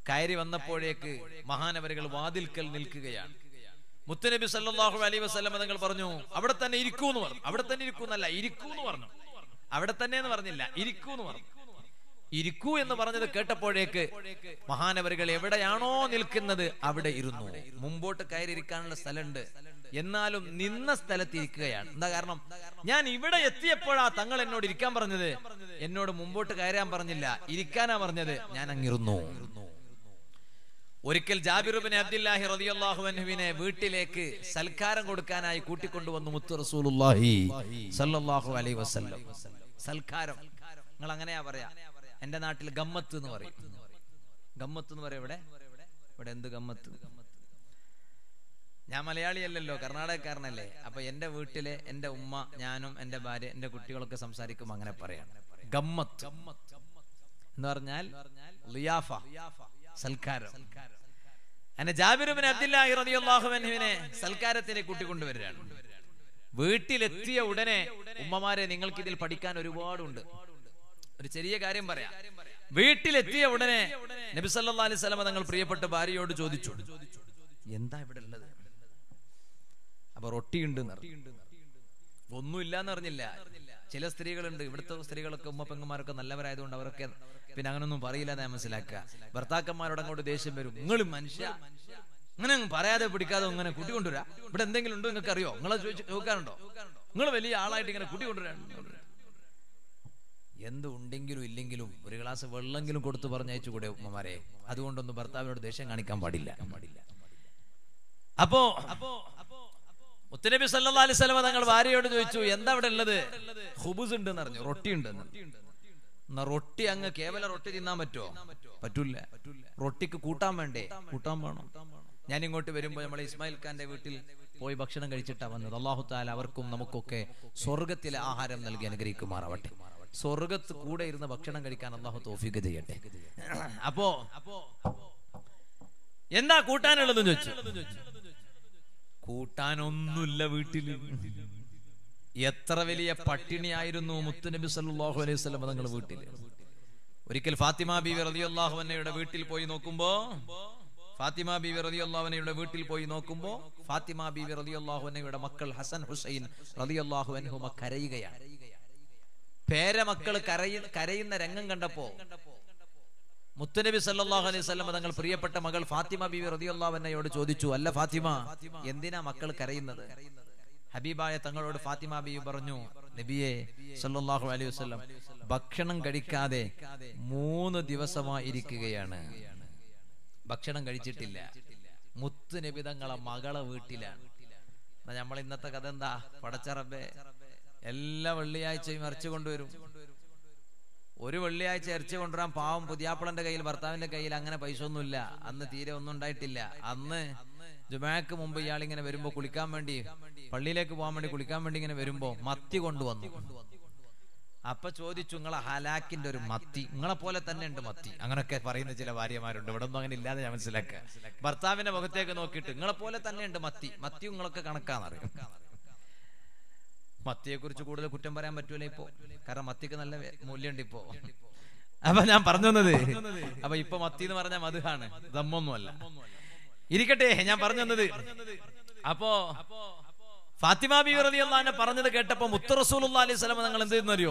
കയറി വന്നപ്പോഴേക്ക് മഹാനവരുകൾ വാതിൽക്കൽ നിൽക്കുകയാണ് മുത്തനബി സല്ലല്ലാഹു അലൈഹി വസല്ലം തങ്ങൾ പറഞ്ഞു അവിടെ തന്നെ ഇരിക്കൂ എന്ന് പറഞ്ഞു അവിടെ തന്നെ ഇരിക്കൂ എന്നല്ല ഇരിക്കൂ എന്ന് പറഞ്ഞു അവിടെ തന്നെ എന്ന് പറഞ്ഞില്ല ഇരിക്കൂ എന്ന് പറഞ്ഞു ഇരിക്കൂ എന്ന് പറഞ്ഞത് കേട്ടപ്പോഴേക്ക് മഹാനവരുകൾ എവിടെയാണോ നിൽക്കുന്നത് അവിടെ ഇരുന്നു മുമ്പോട്ട് കയറിയിരിക്കാനുള്ള സ്ഥലമുണ്ട് എന്നാലും നിന്ന സ്ഥലത്ത് ഇരിക്കുകയാണ് എന്താ കാരണം ഞാൻ ഇവിടെ എത്തിയപ്പോഴാ തങ്ങൾ എന്നോട് ഇരിക്കാൻ പറഞ്ഞത് എന്നോട് മുമ്പോട്ട് കയറാൻ പറഞ്ഞില്ല ഇരിക്കാനാ പറഞ്ഞത് ഞാൻ അങ്ങിരുന്നു ഒരിക്കൽ ജാബിറുബിൻ അബ്ദുല്ലാഹി റളിയല്ലാഹു അൻഹുവിനെ വീട്ടിലേക്ക് സൽക്കാരം കൊടുക്കാനായി കൂട്ടിക്കൊണ്ടുവന്നു മുത്തു റസൂലുള്ളാഹി സല്ലല്ലാഹു അലൈഹി വസല്ലം സൽക്കാരം നിങ്ങൾ അങ്ങനെയാ പറയാ എന്റെ നാട്ടിൽ ഗമ്മത്ത് എന്ന് പറയും ഗമ്മത്ത് എന്ന് പറയും ഇവിടെ ഇവിടെ എന്ത് ഗമ്മത്ത് ഞാൻ മലയാളിയല്ലല്ലോ കർണാടകക്കാരനല്ലേ അപ്പൊ എന്റെ വീട്ടിലെ എന്റെ ഉമ്മ ഞാനും എന്റെ ഭാര്യ എന്റെ കുട്ടികളൊക്കെ സംസാരിക്കുമ്പോ അങ്ങനെ പറയാണ് ഗമ്മത്ത് എന്ന് പറഞ്ഞാൽ ലിയാഫ സൽക്കാരം അങ്ങനെ ജാബിറുബിൻ അബ്ദുല്ലാഹി റളിയല്ലാഹു അൻഹുവിനെ സൽക്കാരത്തിന് കൂട്ടിക്കൊണ്ടുവരികയാണ് വീട്ടിലെത്തിയ ഉടനെ ഉമ്മമാരെ നിങ്ങൾക്ക് ഇതിൽ പഠിക്കാൻ ഒരുപാടുണ്ട് ഒരു ചെറിയ കാര്യം പറയാം വീട്ടിലെത്തിയ ഉടനെ നബി സല്ലല്ലാഹു അലൈഹി വസല്ലം തങ്ങൾ പ്രിയപ്പെട്ട ഭാര്യയോട് ചോദിച്ചു എന്താ ഇവിടെ ഉള്ളത് അപ്പൊ റൊട്ടിയുണ്ട് ഒന്നുമില്ല എന്ന് പറഞ്ഞില്ല ചില സ്ത്രീകളുണ്ട് ഇവിടുത്തെ സ്ത്രീകളൊക്കെ ഉമ്മ പെങ്ങന്മാരൊക്കെ നല്ലവരായതുകൊണ്ട് അവരൊക്കെ പിന്നെ അങ്ങനൊന്നും പറയില്ല എന്ന് ഞാൻ മനസ്സിലാക്കുക ഭർത്താക്കന്മാരോട് അങ്ങോട്ട് ദേഷ്യം വരും നിങ്ങൾ മനുഷ്യ അങ്ങനെ അങ്ങ് പറയാതെ പിടിക്കാതെ ഇങ്ങനെ കൂട്ടിക്കൊണ്ടുവരാ ഇവിടെ എന്തെങ്കിലും ഉണ്ടോ നിങ്ങൾക്ക് അറിയോ നിങ്ങളെ ചോദിച്ചു നോക്കാറുണ്ടോ നിങ്ങൾ വലിയ ആളായിട്ട് ഇങ്ങനെ കൂട്ടിക്കൊണ്ടുവരാൻ എന്ത് ഉണ്ടെങ്കിലും ഇല്ലെങ്കിലും ഒരു ഗ്ലാസ് വെള്ളമെങ്കിലും കൊടുത്തു പറഞ്ഞയച്ചു കൂടെ ഉമ്മമാരെ അതുകൊണ്ടൊന്നും ഭർത്താവിനോട് ദേഷ്യം കാണിക്കാൻ പാടില്ല പാടില്ല അപ്പോ അപ്പോ മുത്തനബി സല്ലല്ലാഹു അലൈഹി വസല്ലം തങ്ങൾ ഭാര്യയോട് ചോദിച്ചു എന്താ ഇവിടെ ഉള്ളത് ഹുബുസ് ഉണ്ട് എന്ന് പറഞ്ഞു റൊട്ടി ഉണ്ട് എന്നാ റൊട്ടി അങ്ങ് കേവല റൊട്ടി തിന്നാൻ പറ്റുമോ പറ്റൂല റൊട്ടിക്ക് കൂട്ടാൻ വേണ്ടേ കൂട്ടാൻ വേണം ഞാൻ ഇങ്ങോട്ട് വരുമ്പോൾ നമ്മൾ ഇസ്മായിൽ ഖാന്റെ വീട്ടിൽ പോയി ഭക്ഷണം കഴിച്ചിട്ടാ വന്നത് അള്ളാഹു താല അവർക്കും നമുക്കൊക്കെ സ്വർഗത്തിലെ ആഹാരം നൽകി അനുഗ്രഹിക്കുമാറാവട്ടെ സ്വർഗത്ത് കൂടെ ഇരുന്ന് ഭക്ഷണം കഴിക്കാൻ അള്ളാഹു തോഫിക്ക് ചെയ്യട്ടെ അപ്പോ എന്താ കൂട്ടാനുള്ളതെന്ന് ചോദിച്ചു കൂട്ടാനൊന്നുമില്ല വീട്ടില് എത്ര വലിയ പട്ടിണിയായിരുന്നു മുത്തുനബി സല്ലല്ലാഹു അലൈഹി വസല്ലം തങ്ങളുടെ വീട്ടിൽ ഒരിക്കൽ ഫാത്തിമ ബീവി റളിയല്ലാഹു അൻഹയുടെ വീട്ടിൽ പോയി നോക്കുമ്പോ ഫാത്തിമ ബീവി റളിയല്ലാഹു അൻഹയുടെ വീട്ടിൽ പോയി നോക്കുമ്പോ ഫാത്തിമ ബീവി റളിയല്ലാഹു അൻഹയുടെ മക്കൾ ഹസൻ ഹുസൈൻ റളിയല്ലാഹു അൻഹുമ കരയുകയാണ് പേരമക്കൾ കരയ കരയുന്ന രംഗം കണ്ടപ്പോ മുത്തുനബി സല്ലല്ലാഹു അലൈഹി വസല്ലം തങ്ങൾ പ്രിയപ്പെട്ട മകൾ ഫാത്തിമ ബീവി റളിയല്ലാഹു അൻഹയോട് ചോദിച്ചു അല്ല ഫാത്തിമ എന്തിനാ മക്കൾ കരയുന്നത് ഹബീബായ തങ്ങളോട് ഫാത്തിമ ബീവി പറഞ്ഞു നബിയെ സല്ലല്ലാഹു അലൈഹി വസല്ലം ഭക്ഷണം കഴിക്കാതെ മൂന്ന് ദിവസമായി ഇരിക്കുകയാണ് ഭക്ഷണം കഴിച്ചിട്ടില്ല മുത്ത് നബി തങ്ങളെ മകളെ വീട്ടിലാണ് നമ്മൾ ഇന്നത്തെ കഥ എന്താ പടച്ചറബെ എല്ലാ വെള്ളിയാഴ്ചയും ഇറച്ചി കൊണ്ടുവരും ഒരു വെള്ളിയാഴ്ച ഇറച്ചി കൊണ്ടുവരാൻ പാവം പുതിയാപ്പിളന്റെ കയ്യിൽ ഭർത്താവിന്റെ കയ്യിൽ അങ്ങനെ പൈസ ഒന്നുമില്ല അന്ന് തീരെ ഒന്നും ഉണ്ടായിട്ടില്ല അന്ന് ജുമാക്ക് മുമ്പ് ഇയാൾ ഇങ്ങനെ വരുമ്പോ കുളിക്കാൻ വേണ്ടി പള്ളിയിലേക്ക് പോകാൻ വേണ്ടി കുളിക്കാൻ വേണ്ടി ഇങ്ങനെ വരുമ്പോ മത്തി കൊണ്ടുവന്നു അപ്പൊ ചോദിച്ചു നിങ്ങളെ ഹലാക്കിന്റെ ഒരു മത്തി നിങ്ങളെ പോലെ തന്നെ ഉണ്ട് മത്തി അങ്ങനൊക്കെ പറയുന്ന ചില ഭാര്യമാരുണ്ട് ഇവിടെ ഒന്നും അങ്ങനെ ഇല്ലാതെ ഞാൻ മനസ്സിലാക്കുക ഭർത്താവിന്റെ മുഖത്തേക്ക് നോക്കിയിട്ട് നിങ്ങളെ പോലെ തന്നെ ഉണ്ട് മത്തി മത്തി നിങ്ങളൊക്കെ കണക്കാന്നറിയും മത്തിയെ കുറിച്ച് കൂടുതൽ കുറ്റം പറയാൻ പറ്റൂല ഇപ്പോ കാരണം മത്തിക്ക് നല്ല മൂല്യമുണ്ട് ഇപ്പോ അപ്പൊ ഞാൻ പറഞ്ഞു തന്നത് അപ്പൊ ഇപ്പൊ മത്തി എന്ന് പറഞ്ഞാൽ മധുഹാണ് ദമ്മൊന്നുമല്ല ഇരിക്കട്ടെ ഞാൻ പറഞ്ഞു തന്നത് അപ്പോ ഫാത്തിമ ബീവി റളിയല്ലാഹു പറഞ്ഞത് കേട്ടപ്പോ മുത്ത റസൂലുള്ളാഹി അലൈഹി സ്വലം നിങ്ങൾ എന്ത് ചെയ്യുന്നറിയോ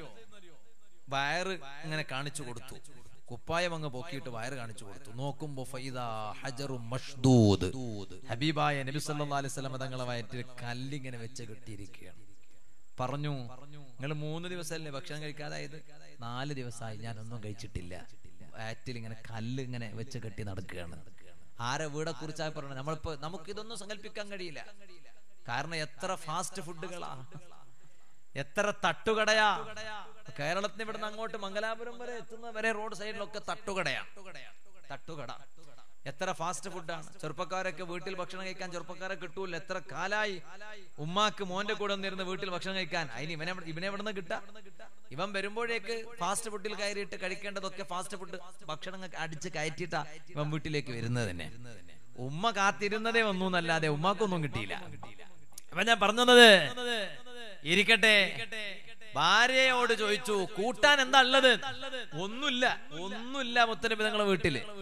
വയറ് ഇങ്ങനെ കാണിച്ചു കൊടുത്തു കുപ്പായം അങ്ങ് പൊക്കിയിട്ട് വയറ് കാണിച്ചു കൊടുത്തു നോക്കുമ്പോ ഫൈദാ ഹജറു മഷ്ദൂദ് ഹബീബായ നബി സല്ലല്ലാഹു അലൈഹി വസല്ലം തങ്ങളെ വയറ്റിൽ കല്ലിങ്ങനെ വെച്ച് കെട്ടിയിരിക്കുകയാണ് പറഞ്ഞു നിങ്ങൾ മൂന്ന് ദിവസമല്ലേ ഭക്ഷണം കഴിക്കാതായത് നാല് ദിവസമായി ഞാനൊന്നും കഴിച്ചിട്ടില്ല വയറ്റിൽ ഇങ്ങനെ കല്ല് ഇങ്ങനെ വെച്ച് കെട്ടി നടക്കുകയാണ് ആരെ വീടെ കുറിച്ചായി പറഞ്ഞു നമ്മളിപ്പോ നമുക്ക് ഇതൊന്നും സങ്കല്പിക്കാൻ കഴിയില്ല കാരണം എത്ര ഫാസ്റ്റ് ഫുഡുകളാ എത്ര തട്ടുകടയാ കേരളത്തിന് ഇവിടുന്ന് അങ്ങോട്ട് മംഗലാപുരം വരെ എത്തുന്ന വരെ റോഡ് സൈഡിലൊക്കെ തട്ടുകടയാ തട്ടുകട എത്ര ഫാസ്റ്റ് ഫുഡാണ് ചെറുപ്പക്കാരൊക്കെ വീട്ടിൽ ഭക്ഷണം കഴിക്കാൻ ചെറുപ്പക്കാരെ കിട്ടൂല എത്ര കാലായി ഉമ്മാക്ക് മോന്റെ കൂടെ ഒന്നിരുന്ന് വീട്ടിൽ ഭക്ഷണം കഴിക്കാൻ അതിന് ഇവനെ ഇവനെ എവിടെ നിന്ന് കിട്ടാ ഇവൻ വരുമ്പോഴേക്ക് ഫാസ്റ്റ് ഫുഡിൽ കയറിയിട്ട് കഴിക്കേണ്ടതൊക്കെ ഫാസ്റ്റ് ഫുഡ് ഭക്ഷണം അടിച്ച് കയറ്റിയിട്ടാ ഇവൻ വീട്ടിലേക്ക് വരുന്നത് തന്നെ ഉമ്മ കാത്തിരുന്നതേ ഒന്നും എന്നല്ലാതെ ഉമ്മാക്കൊന്നും കിട്ടിയില്ല അപ്പൊ ഞാൻ പറഞ്ഞത് ഇരിക്കട്ടെ ഭാര്യയോട് ചോദിച്ചു കൂട്ടാൻ എന്താ ഉള്ളത് ഒന്നുമില്ല ഒന്നുമില്ല മുത്തനബി നിങ്ങളെ വീട്ടില്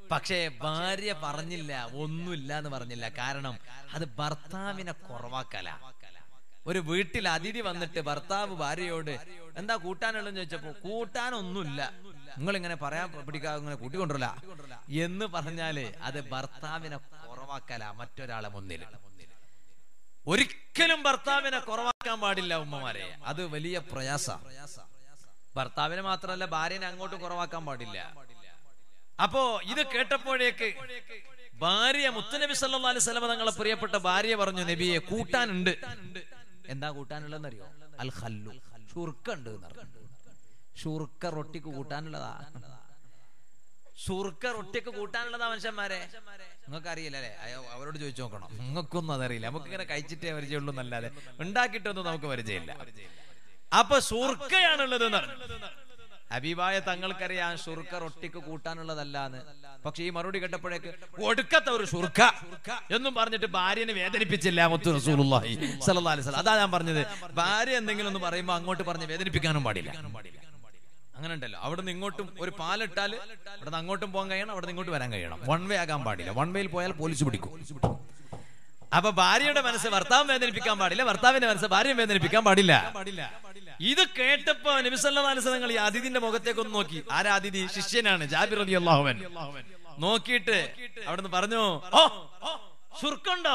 പക്ഷേ ഭാര്യ പറഞ്ഞില്ല ഒന്നുമില്ല എന്ന് പറഞ്ഞില്ല കാരണം അത് ഭർത്താവിനെ കുറവാക്കല ഒരു വീട്ടിൽ അതിഥി വന്നിട്ട് ഭർത്താവ് ഭാര്യയോട് എന്താ കൂട്ടാനുള്ളതെന്ന് ചോദിച്ചപ്പോ കൂട്ടാനൊന്നുമില്ല നിങ്ങൾ ഇങ്ങനെ പറയാൻ പിടിക്കാതെ ഇങ്ങനെ കൂട്ടിക്കൊണ്ടല്ല എന്ന് പറഞ്ഞാല് അത് ഭർത്താവിനെ കുറവാക്കല മറ്റൊരാളെ മുന്നിൽ ഒരിക്കലും ഭർത്താവിനെ കുറവാക്കാൻ പാടില്ല ഉമ്മമാരെ അത് വലിയ പ്രയാസ ഭർത്താവിനെ മാത്രമല്ല ഭാര്യനെ അങ്ങോട്ട് കുറവാക്കാൻ പാടില്ല അപ്പോ ഇത് കേട്ടപ്പോഴേക്ക് ഭാര്യ മുത്തനബി സല്ലല്ലാഹു അലൈഹി വസല്ലം തങ്ങളെ പ്രിയപ്പെട്ട ഭാര്യ പറഞ്ഞു നബിയെ കൂട്ടാനുണ്ട് എന്താ കൂട്ടാനുള്ളതെന്ന് അറിയോ അൽ ഖല്ലു ഷുർക്ക ഉണ്ട് ഷുർക്ക റൊട്ടിക്ക് കൂട്ടാനുള്ളതാ ഷുർക്ക റൊട്ടിക്ക് കൂട്ടാനുള്ളതാ മനുഷ്യന്മാരെ നിങ്ങൾക്ക് അറിയില്ല അല്ലെ അവരോട് ചോദിച്ചു നോക്കണം നിങ്ങൾക്കൊന്നും അതറിയില്ല നമുക്ക് ഇങ്ങനെ കഴിച്ചിട്ടേ പരിചയമുള്ളൂ എന്നല്ലാതെ ഉണ്ടാക്കിയിട്ടൊന്നും നമുക്ക് പരിചയമില്ല അപ്പൊ ഷുർക്കയാണുള്ളത് ഹബീബായ തങ്ങൾക്കറിയാം ഷുർക്ക റൊട്ടിക്ക് കൂട്ടാനുള്ളതല്ല എന്ന് പക്ഷെ ഈ മറുപടി കേട്ടപ്പോഴേക്ക് ഒടുക്കത്തെ ഒരു ഷുർക്ക എന്നും പറഞ്ഞിട്ട് ഭാര്യനെ വേദനിപ്പിച്ചില്ല മുത്തു റസൂലുള്ളാഹി സ്വല്ലല്ലാഹി അലൈഹി വസല്ലം അതാ ഞാൻ പറഞ്ഞത് ഭാര്യ എന്തെങ്കിലും ഒന്ന് പറയുമ്പോൾ അങ്ങോട്ട് പറഞ്ഞ് വേദനിപ്പിക്കാനും പാടില്ല അങ്ങനെ ഉണ്ടല്ലോ അവിടെ നിന്ന് ഇങ്ങോട്ടും ഒരു പാലിട്ടാൽ അവിടെ നിന്ന് അങ്ങോട്ടും പോകാൻ കഴിയണം അവിടെ നിന്ന് ഇങ്ങോട്ട് വരാൻ കഴിയണം വൺ വേ ആകാൻ പാടില്ല വൺ വേയിൽ പോയാൽ പോലീസ് പിടിക്കും അപ്പൊ ഭാര്യയുടെ മനസ്സ് ഭർത്താവ് വേദനിപ്പിക്കാൻ പാടില്ല ഭർത്താവിന്റെ മനസ്സ് ഭാര്യ വേദനിപ്പിക്കാൻ പാടില്ല ഇത് കേട്ടപ്പോ നബിസല്ലാസ്ലങ്ങൾ ഈ അതിഥിന്റെ മുഖത്തേക്ക് ഒന്ന് നോക്കി ആരാ അതിഥി ശിഷ്യനാണ് ജാബിർ അലി അള്ളാഹുവൻ നോക്കിയിട്ട് അവിടുന്ന് പറഞ്ഞു ഓ ശുർക്കുണ്ടോ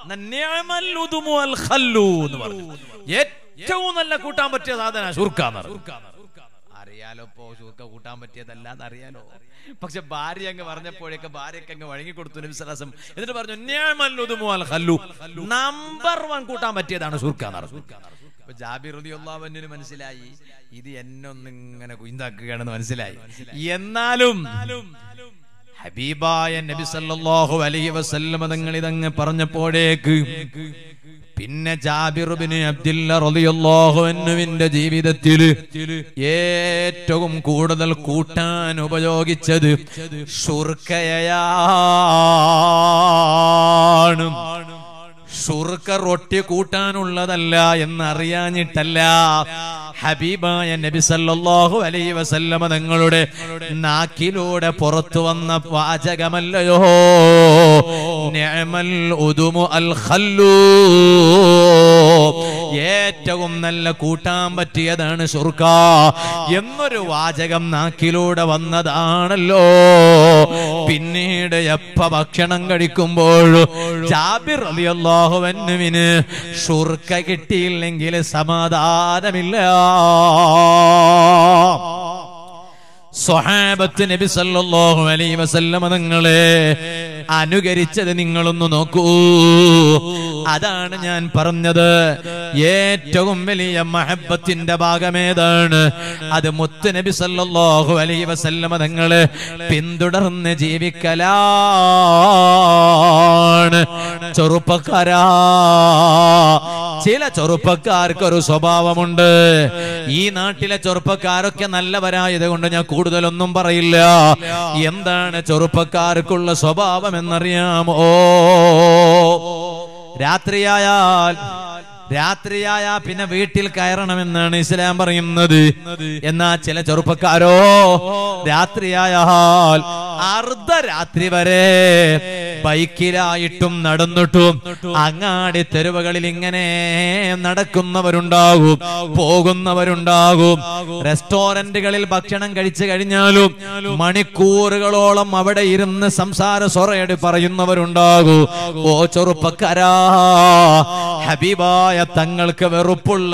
എന്ന് പറഞ്ഞു ഏറ്റവും നല്ല കൂട്ടാൻ പറ്റിയ സാധന ശുർക്കാന്ന് അറിയാലോ ഇപ്പോ ശുർക്ക കൂട്ടാൻ പറ്റിയതല്ല എന്ന് അറിയാലോ പക്ഷെ ഭാര്യ അങ്ങ് പറഞ്ഞപ്പോഴേക്ക് ഭാര്യക്ക് അങ്ങ് വഴങ്ങി കൊടുത്തു നബിസ്വലാസം എന്നിട്ട് പറഞ്ഞു നമ്പർ വൺ കൂട്ടാൻ പറ്റിയതാണ് ശുർക്ക അപ്പൊ ജാബിർ റളിയല്ലാഹുവിന് മനസ്സിലായി ഇത് എന്നൊന്നിങ്ങനെ കുയിന്താക്കുകയാണെന്ന് മനസ്സിലായി എന്നാലും ഹബീബായ നബി സല്ലല്ലാഹു അലൈഹി വസല്ലം തങ്ങൾ ഇതങ്ങ് പറഞ്ഞപ്പോഴേക്ക് പിന്നെ ജാബിറുബിന് അബ്ദുല്ല റളിയല്ലാഹു അൻഹുവിന്റെ ജീവിതത്തിൽ ഏറ്റവും കൂടുതൽ കൂട്ടാൻ ഉപയോഗിച്ചത് ഷുർക്കയാണ് ഷുർക്ക റൊട്ടി കൂട്ടാനുള്ളതല്ല എന്നറിയാഞ്ഞിട്ടല്ല ഹബീബായ നബി സല്ലല്ലാഹു അലൈഹി വസല്ലമ തങ്ങളുടെ നാക്കിലൂടെ പുറത്തു വന്ന വാചകമല്ലയോ നിഅമൽ ഉദുമു അൽ ഖല്ലൂ ഏറ്റവും നല്ല കൂട്ടാൻ പറ്റിയതാണ് ഷുർക്ക എന്നൊരു വാചകം നാക്കിലൂടെ വന്നതാണല്ലോ പിന്നീട് എപ്പ ഭക്ഷണം കഴിക്കുമ്പോൾ ജാബിർ അലിയല്ലാഹുവന്നുവിന് ഷുർക്ക കിട്ടിയില്ലെങ്കിൽ സമാധാനമില്ല സ്വഹാബത്ത് നബി സല്ലല്ലാഹു അലൈഹി വസല്ലമ തങ്ങളെ അനുകരിച്ചത് നിങ്ങളൊന്ന് നോക്കൂ അതാണ് ഞാൻ പറഞ്ഞത് ഏറ്റവും വലിയ മഹബത്തിന്റെ ഭാഗമേതാണ് അത് മുത്ത് നബി സല്ലല്ലാഹു അലൈഹി വസല്ലമ തങ്ങളെ പിന്തുടർന്ന് ജീവിക്കലാണ് ചെറുപ്പക്കാരാ ചില ചെറുപ്പക്കാർക്ക് ഒരു സ്വഭാവമുണ്ട് ഈ നാട്ടിലെ ചെറുപ്പക്കാരൊക്കെ നല്ലവരായത് കൊണ്ട് ഞാൻ കൂടുതലൊന്നും പറയില്ല എന്താണ് ചെറുപ്പക്കാർക്കുള്ള സ്വഭാവം എന്നറിയാമോ രാത്രിയായാൽ രാത്രിയായ പിന്നെ വീട്ടിൽ കയറണമെന്നാണ് ഇസ്ലാം പറയുന്നത് എന്നാ ചില ചെറുപ്പക്കാരോ രാത്രിയായാൽ അർദ്ധരാത്രി വരെ ബൈക്കിലായിട്ടും നടന്നിട്ടും അങ്ങാടി തെരുവുകളിൽ ഇങ്ങനെ നടക്കുന്നവരുണ്ടാകും പോകുന്നവരുണ്ടാകും റെസ്റ്റോറന്റുകളിൽ ഭക്ഷണം കഴിച്ചു കഴിഞ്ഞാലും മണിക്കൂറുകളോളം അവിടെ ഇരുന്ന് സംസാര സ്വറയടി പറയുന്നവരുണ്ടാകും ഓ ചെറുപ്പക്കാരാ ഹബീബായ തങ്ങൾക്ക് വെറുപ്പുള്ള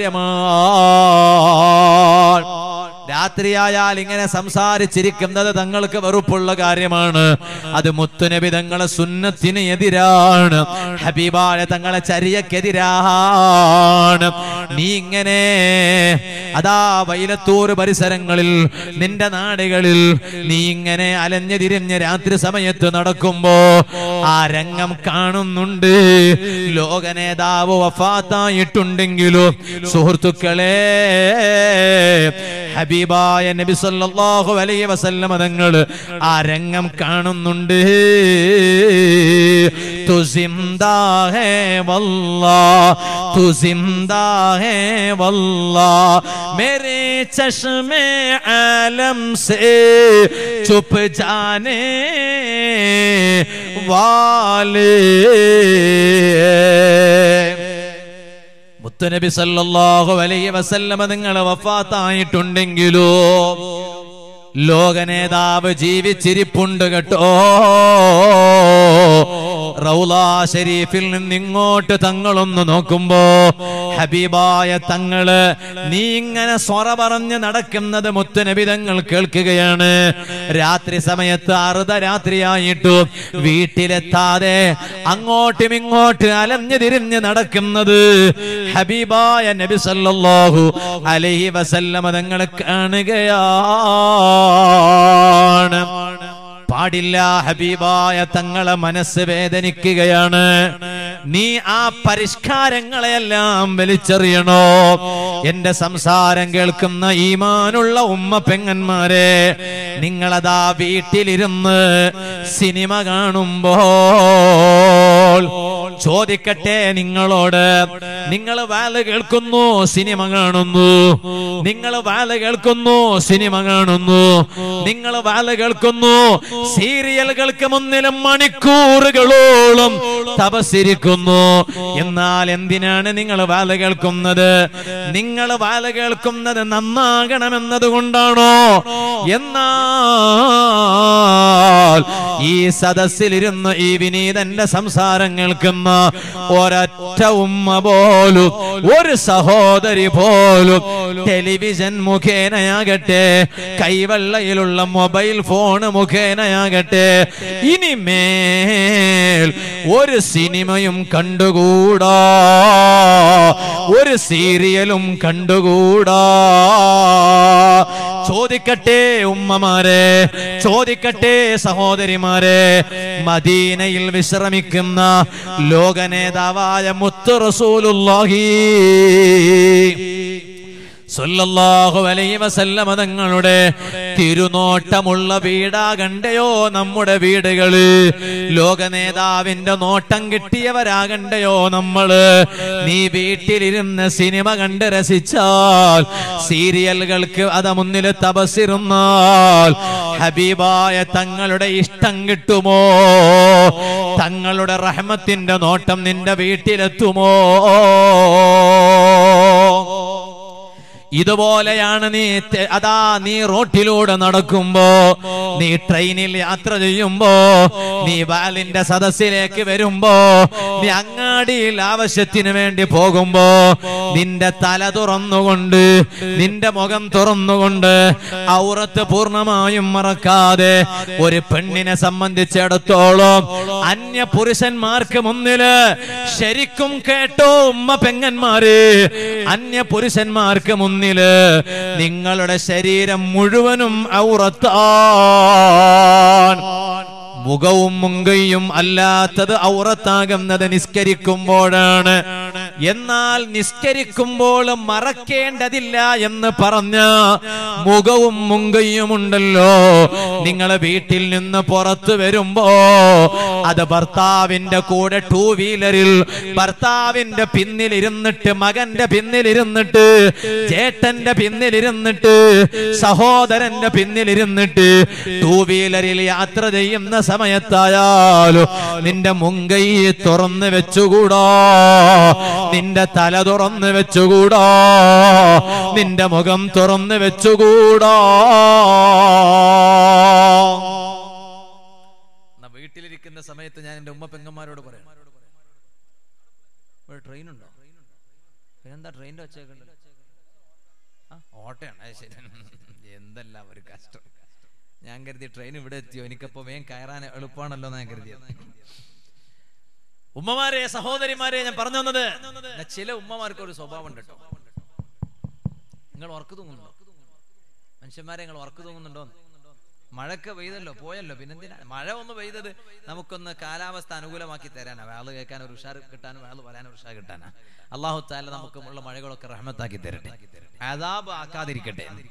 കാര്യമാണ് രാത്രിയായാൽ ഇങ്ങനെ സംസാരിച്ചിരിക്കുന്നത് തങ്ങൾക്ക് വെറുപ്പുള്ള കാര്യമാണ് അത് മുത്തുനബി തങ്ങളെ സുന്നത്തിന് എതിരാണ് ഹബീബായ തങ്ങളെ ചര്യക്കെതിരാണ് നീ ഇങ്ങനെ അതാ വൈലത്തൂർ പരിസരങ്ങളിൽ നിന്റെ നാടുകളിൽ നീ ഇങ്ങനെ അലഞ്ഞു തിരിഞ്ഞ് രാത്രി സമയത്ത് നടക്കുമ്പോ ആ രംഗം കാണുന്നുണ്ട് ലോക നേതാവ് വഫാത്തായിട്ടുണ്ടെങ്കിലും സുഹൃത്തുക്കളെ ഹബീബായ നബി സല്ലല്ലാഹു അലൈഹി വസല്ലമ തങ്ങൾ ആ രംഗം കാണുന്നുണ്ട് തു സിന്ദാ ഹേ വല്ലാ തു സിന്ദാ ഹേ വല്ലാ मेरे चश्मे आलम से चुप जाने वाले മുത്തുനബി സല്ലല്ലാഹു അലൈഹി വസല്ലമ നിങ്ങൾ വഫാത്തായിട്ടുണ്ടെങ്കിലോ ലോക നേതാവ് ജീവിച്ചിരിപ്പുണ്ട് കേട്ടോ റൗലാ ഷരീഫിൽ നിന്ന് ഇങ്ങോട്ട് തങ്ങളൊന്ന് നോക്കുമ്പോ ഹബീബായ തങ്ങള് നീ ഇങ്ങനെ സ്വറ പറഞ്ഞ് നടക്കുന്നത് മുത്തുനബി തങ്ങൾ കേൾക്കുകയാണ് രാത്രി സമയത്ത് അർദ്ധരാത്രിയായിട്ടു വീട്ടിലെത്താതെ അങ്ങോട്ടും ഇങ്ങോട്ട് അലഞ്ഞു തിരിഞ്ഞ് നടക്കുന്നത് ഹബീബായ നബി സല്ലല്ലാഹു അലൈഹി വസല്ലമ തങ്ങൾ കാണുകയാണ് പാടില്ല ഹബീബായ തങ്ങളെ മനസ്സ് വേദനിക്കുകയാണ് നീ ആ പരിഷ്കാരങ്ങളെയെല്ലാം വലിച്ചെറിയണോ എന്റെ സംസാരം കേൾക്കുന്ന ഈമാനുള്ള ഉമ്മ പെങ്ങന്മാരെ നിങ്ങളതാ വീട്ടിലിരുന്ന് സിനിമ കാണുമ്പോൾ ചോദിക്കട്ടെ നിങ്ങളോട് നിങ്ങൾ വാല് കേൾക്കുന്നു സിനിമ കാണുന്നു നിങ്ങൾ വാല് കേൾക്കുന്നു സിനിമ കാണുന്നു നിങ്ങൾ വാല് കേൾക്കുന്നു സീരിയലുകൾക്ക് മുന്നിലും മണിക്കൂറുകളോളം തപസിരിക്കുന്നു എന്നാൽ എന്തിനാണ് നിങ്ങൾ വാല കേൾക്കുന്നത് നിങ്ങൾ വാല കേൾക്കുന്നത് നന്നാകണമെന്നത് കൊണ്ടാണോ എന്നാൽ ഈ സദസ്സിലിരുന്ന് ഈ വിനീതന്റെ സംസാരം കേൾക്കുന്ന ഒരൊറ്റ ഉമ്മ പോലും ഒരു സഹോദരി പോലും ടെലിവിഷൻ മുഖേനയാകട്ടെ കൈവെള്ളയിലുള്ള മൊബൈൽ ഫോൺ മുഖേനയാകട്ടെ ഇനിമേൽ ഒരു സിനിമയും കണ്ടുകൂടാ ഒരു സീരിയലും കണ്ടുകൂടാ ചോദിക്കട്ടെ ഉമ്മമാരെ ചോദിക്കട്ടെ സഹോദരിമാരെ മദീനയിൽ വിശ്രമിക്കുന്ന ലോക നേതാവായ മുത്തു റസൂലുള്ളാഹി സല്ലല്ലാഹു അലൈഹി വസല്ലമ തങ്ങളുടെ തിരുനോട്ടമുള്ള വീടാകണ്ടയോ നമ്മുടെ വീടുകള് ലോക നേതാവിന്റെ നോട്ടം കിട്ടിയവരാകണ്ടയോ നമ്മള് നീ വീട്ടിലിരുന്ന് സിനിമ കണ്ട് രസിച്ചാൽ സീരിയലുകൾക്ക് അത് മുന്നിൽ തപസിരുന്നാൽ ഹബീബായ തങ്ങളുടെ ഇഷ്ടം കിട്ടുമോ തങ്ങളുടെ റഹ്മത്തിന്റെ നോട്ടം നിന്റെ വീട്ടിലെത്തുമോ ഇതുപോലെയാണ് നീ തെ- അതാ നീ റോട്ടിലൂടെ നടക്കുമ്പോ നീ ട്രെയിനിൽ യാത്ര ചെയ്യുമ്പോ നീ വാലിന്റെ സദസ്സിലേക്ക് വരുമ്പോ നീ അങ്ങാടിയിൽ ആവശ്യത്തിന് വേണ്ടി പോകുമ്പോ നിന്റെ തല തുറന്നുകൊണ്ട് നിന്റെ മുഖം തുറന്നുകൊണ്ട് ഔറത്ത് പൂർണ്ണമായും മറക്കാതെ ഒരു പെണ്ണിനെ സംബന്ധിച്ചിടത്തോളം അന്യ പുരുഷന്മാർക്ക് മുന്നില് ശരിക്കും കേട്ടോ ഉമ്മ പെങ്ങന്മാര് അന്യ പുരുഷന്മാർക്ക് മുന്നില് നിങ്ങളുടെ ശരീരം മുഴുവനും ഔറത്താണ് മുഖവും മുങ്കയും അല്ലാത്തത് ഔറത്താകുന്നത് നിസ്കരിക്കുമ്പോഴാണ് എന്നാൽ നിസ്കരിക്കുമ്പോൾ മറക്കേണ്ടതില്ല എന്ന് പറഞ്ഞ മുഖവും മുങ്കയും ഉണ്ടല്ലോ നിങ്ങളെ വീട്ടിൽ നിന്ന് പുറത്തു വരുമ്പോ അത് ഭർത്താവിന്റെ കൂടെ ടൂ വീലറിൽ ഭർത്താവിന്റെ പിന്നിലിരുന്നിട്ട് മകന്റെ പിന്നിലിരുന്നിട്ട് ചേട്ടന്റെ പിന്നിലിരുന്നിട്ട് സഹോദരന്റെ പിന്നിലിരുന്നിട്ട് ടൂ വീലറിൽ യാത്ര ചെയ്യുന്ന സമയത്തായാലും നിന്റെ മുങ്കൈ തുറന്ന് വെച്ചുകൂടാ നിന്റെ തല തുറന്ന് വെച്ചുകൂടാ നിന്റെ മുഖം തുറന്ന് വെച്ചുകൂടാ വീട്ടിലിരിക്കുന്ന സമയത്ത് ഞാൻ എന്റെ ഉമ്മ പെങ്ങന്മാരോട് പറയാം ഒരു ട്രെയിൻ ഉണ്ടോ പിന്നെന്താ ട്രെയിനിന്റെ ഒച്ചയൊക്കെ ആ ഓട്ടയാണ് അത് ശരി എന്തെല്ലാം ഒരു കഷ്ടം ഞാൻ കരുതി ട്രെയിൻ ഇവിടെ എത്തിയോ എനിക്കപ്പോ വേഗം കയറാൻ എളുപ്പമാണല്ലോ എന്ന് ഞാൻ കരുതിയത് ഉമ്മമാരെ സഹോദരിമാരെ ഞാൻ പറഞ്ഞു വന്നത് എന്നാ ചില ഉമ്മമാർക്ക് ഒരു സ്വഭാവം ഉണ്ട് കേട്ടോ നിങ്ങൾ ഉറക്കു തൂങ്ങുന്നുണ്ടോ മനുഷ്യന്മാരെ നിങ്ങൾ ഉറക്കു തൂങ്ങുന്നുണ്ടോ മഴക്ക് പെയ്തല്ലോ പോയല്ലോ പിന്നെന്തിനാ മഴ ഒന്ന് പെയ്തത് നമുക്കൊന്ന് കാലാവസ്ഥ അനുകൂലമാക്കി തരാനാ വേള് കേൾക്കാൻ ഒരു ഉഷാർ കിട്ടാനും വേള് പറയാൻ ഒരു ഉഷാർ കിട്ടാനാ അള്ളാഹു താല നമുക്ക് ഉള്ള മഴകളൊക്കെ റഹ്മത്താക്കി തരട്ടെ അതാബ് ആക്കാതിരിക്കട്ടെ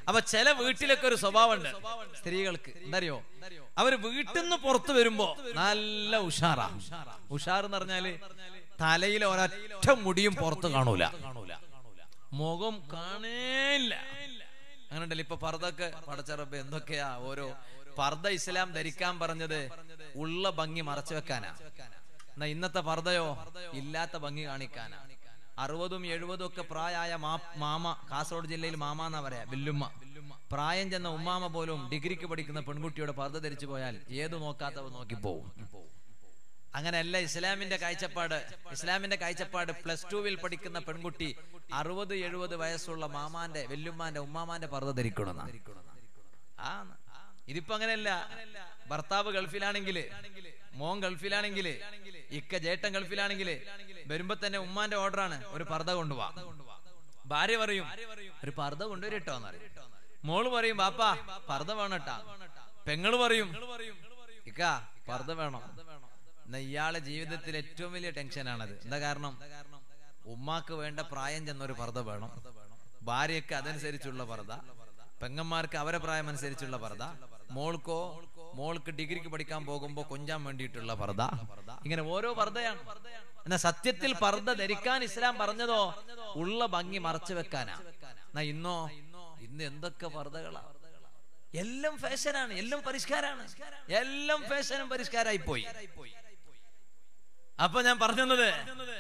അപ്പൊ ചില വീട്ടിലൊക്കെ ഒരു സ്വഭാവമുണ്ട് സ്ത്രീകൾക്ക് എന്തറിയോ അവര് വീട്ടിൽ നിന്ന് പുറത്തു വരുമ്പോ നല്ല ഉഷാറാ ഉഷാർ എന്ന് പറഞ്ഞാല് തലയിൽ ഒരൊറ്റ മുടിയും പുറത്ത് കാണൂല മുഖം കാണേയില്ല അങ്ങനെ ഉണ്ടല്ലോ ഇപ്പൊ പർദ്ദക്ക് പടച്ചറബ് എന്തൊക്കെയാ ഓരോ പർദ്ദ ഇസ്ലാം ധരിക്കാൻ പറഞ്ഞത് ഉള്ള ഭംഗി മറച്ചു വെക്കാനാ എന്നാ ഇന്നത്തെ പർദ്ദയോ ഇല്ലാത്ത ഭംഗി കാണിക്കാനാ അറുപതും എഴുപതും ഒക്കെ പ്രായമായ മാ- മാമ കാസർഗോഡ് ജില്ലയിൽ മാമ എന്നാ പറയാ വില്ലുമ്മ പ്രായം ചെന്ന ഉമ്മാമ പോലും ഡിഗ്രിക്ക് പഠിക്കുന്ന പെൺകുട്ടിയുടെ പർദ്ദ ധരിച്ചു പോയാൽ ഏത് നോക്കാത്തവ നോക്കിപ്പോവും അങ്ങനെയല്ല ഇസ്ലാമിന്റെ കാഴ്ചപ്പാട് ഇസ്ലാമിന്റെ കാഴ്ചപ്പാട് പ്ലസ് ടുവിൽ പഠിക്കുന്ന പെൺകുട്ടി അറുപത് എഴുപത് വയസ്സുള്ള മാമാന്റെ വെല്ലുമ്മാന്റെ ഉമ്മാമാന്റെ പർദ്ദ ധരിക്കണമെന്നാ ആ ഇതിപ്പോ അങ്ങനെയല്ല ഭർത്താവ് ഗൾഫിലാണെങ്കിൽ മോൻ ഗൾഫിലാണെങ്കിൽ ഇക്ക ജേട്ടൻ ഗൾഫിലാണെങ്കിൽ വരുമ്പോ തന്നെ ഉമ്മാന്റെ ഓർഡറാണ് ഒരു പർദ്ദ കൊണ്ടുപോവാ ഭാര്യ പറയും ഒരു പർദ്ദ കൊണ്ടുവരിട്ടോ എന്നറിയും മോള് പറയും ബാപ്പാ പർദ്ദ വേണട്ടാ പെങ്ങള് പറയും ഇക്ക പർദ്ദ വേണം എന്നാ ഇയാളെ ജീവിതത്തിൽ ഏറ്റവും വലിയ ടെൻഷനാണത് എന്താ കാരണം ഉമ്മാക്ക് വേണ്ട പ്രായം ചെന്നൊരു പർദ്ദ വേണം ഭാര്യയ്ക്ക് അതനുസരിച്ചുള്ള പർദ്ദ പെങ്ങന്മാർക്ക് അവരെ പ്രായം അനുസരിച്ചുള്ള പർദ്ദ മോൾക്കോ മോൾക്ക് ഡിഗ്രിക്ക് പഠിക്കാൻ പോകുമ്പോ കൊഞ്ചാൻ വേണ്ടിയിട്ടുള്ള പർദ്ദ ഇങ്ങനെ ഓരോ പർദ്ദയാണ് എന്നാ സത്യത്തിൽ പർദ്ദ ധരിക്കാൻ ഇസ്ലാം പറഞ്ഞതോ ഉള്ള ഭംഗി മറച്ചു വെക്കാനാ എന്നാ ഇന്നോ ഇന്ന് എന്തൊക്കെ പർദ്ദകളാ എല്ലാം ഫാഷനാണ് എല്ലാം പരിഷ്കാരാണ് എല്ലാം ഫാഷനും പരിഷ്കാരായി പോയി അപ്പൊ ഞാൻ പറഞ്ഞത്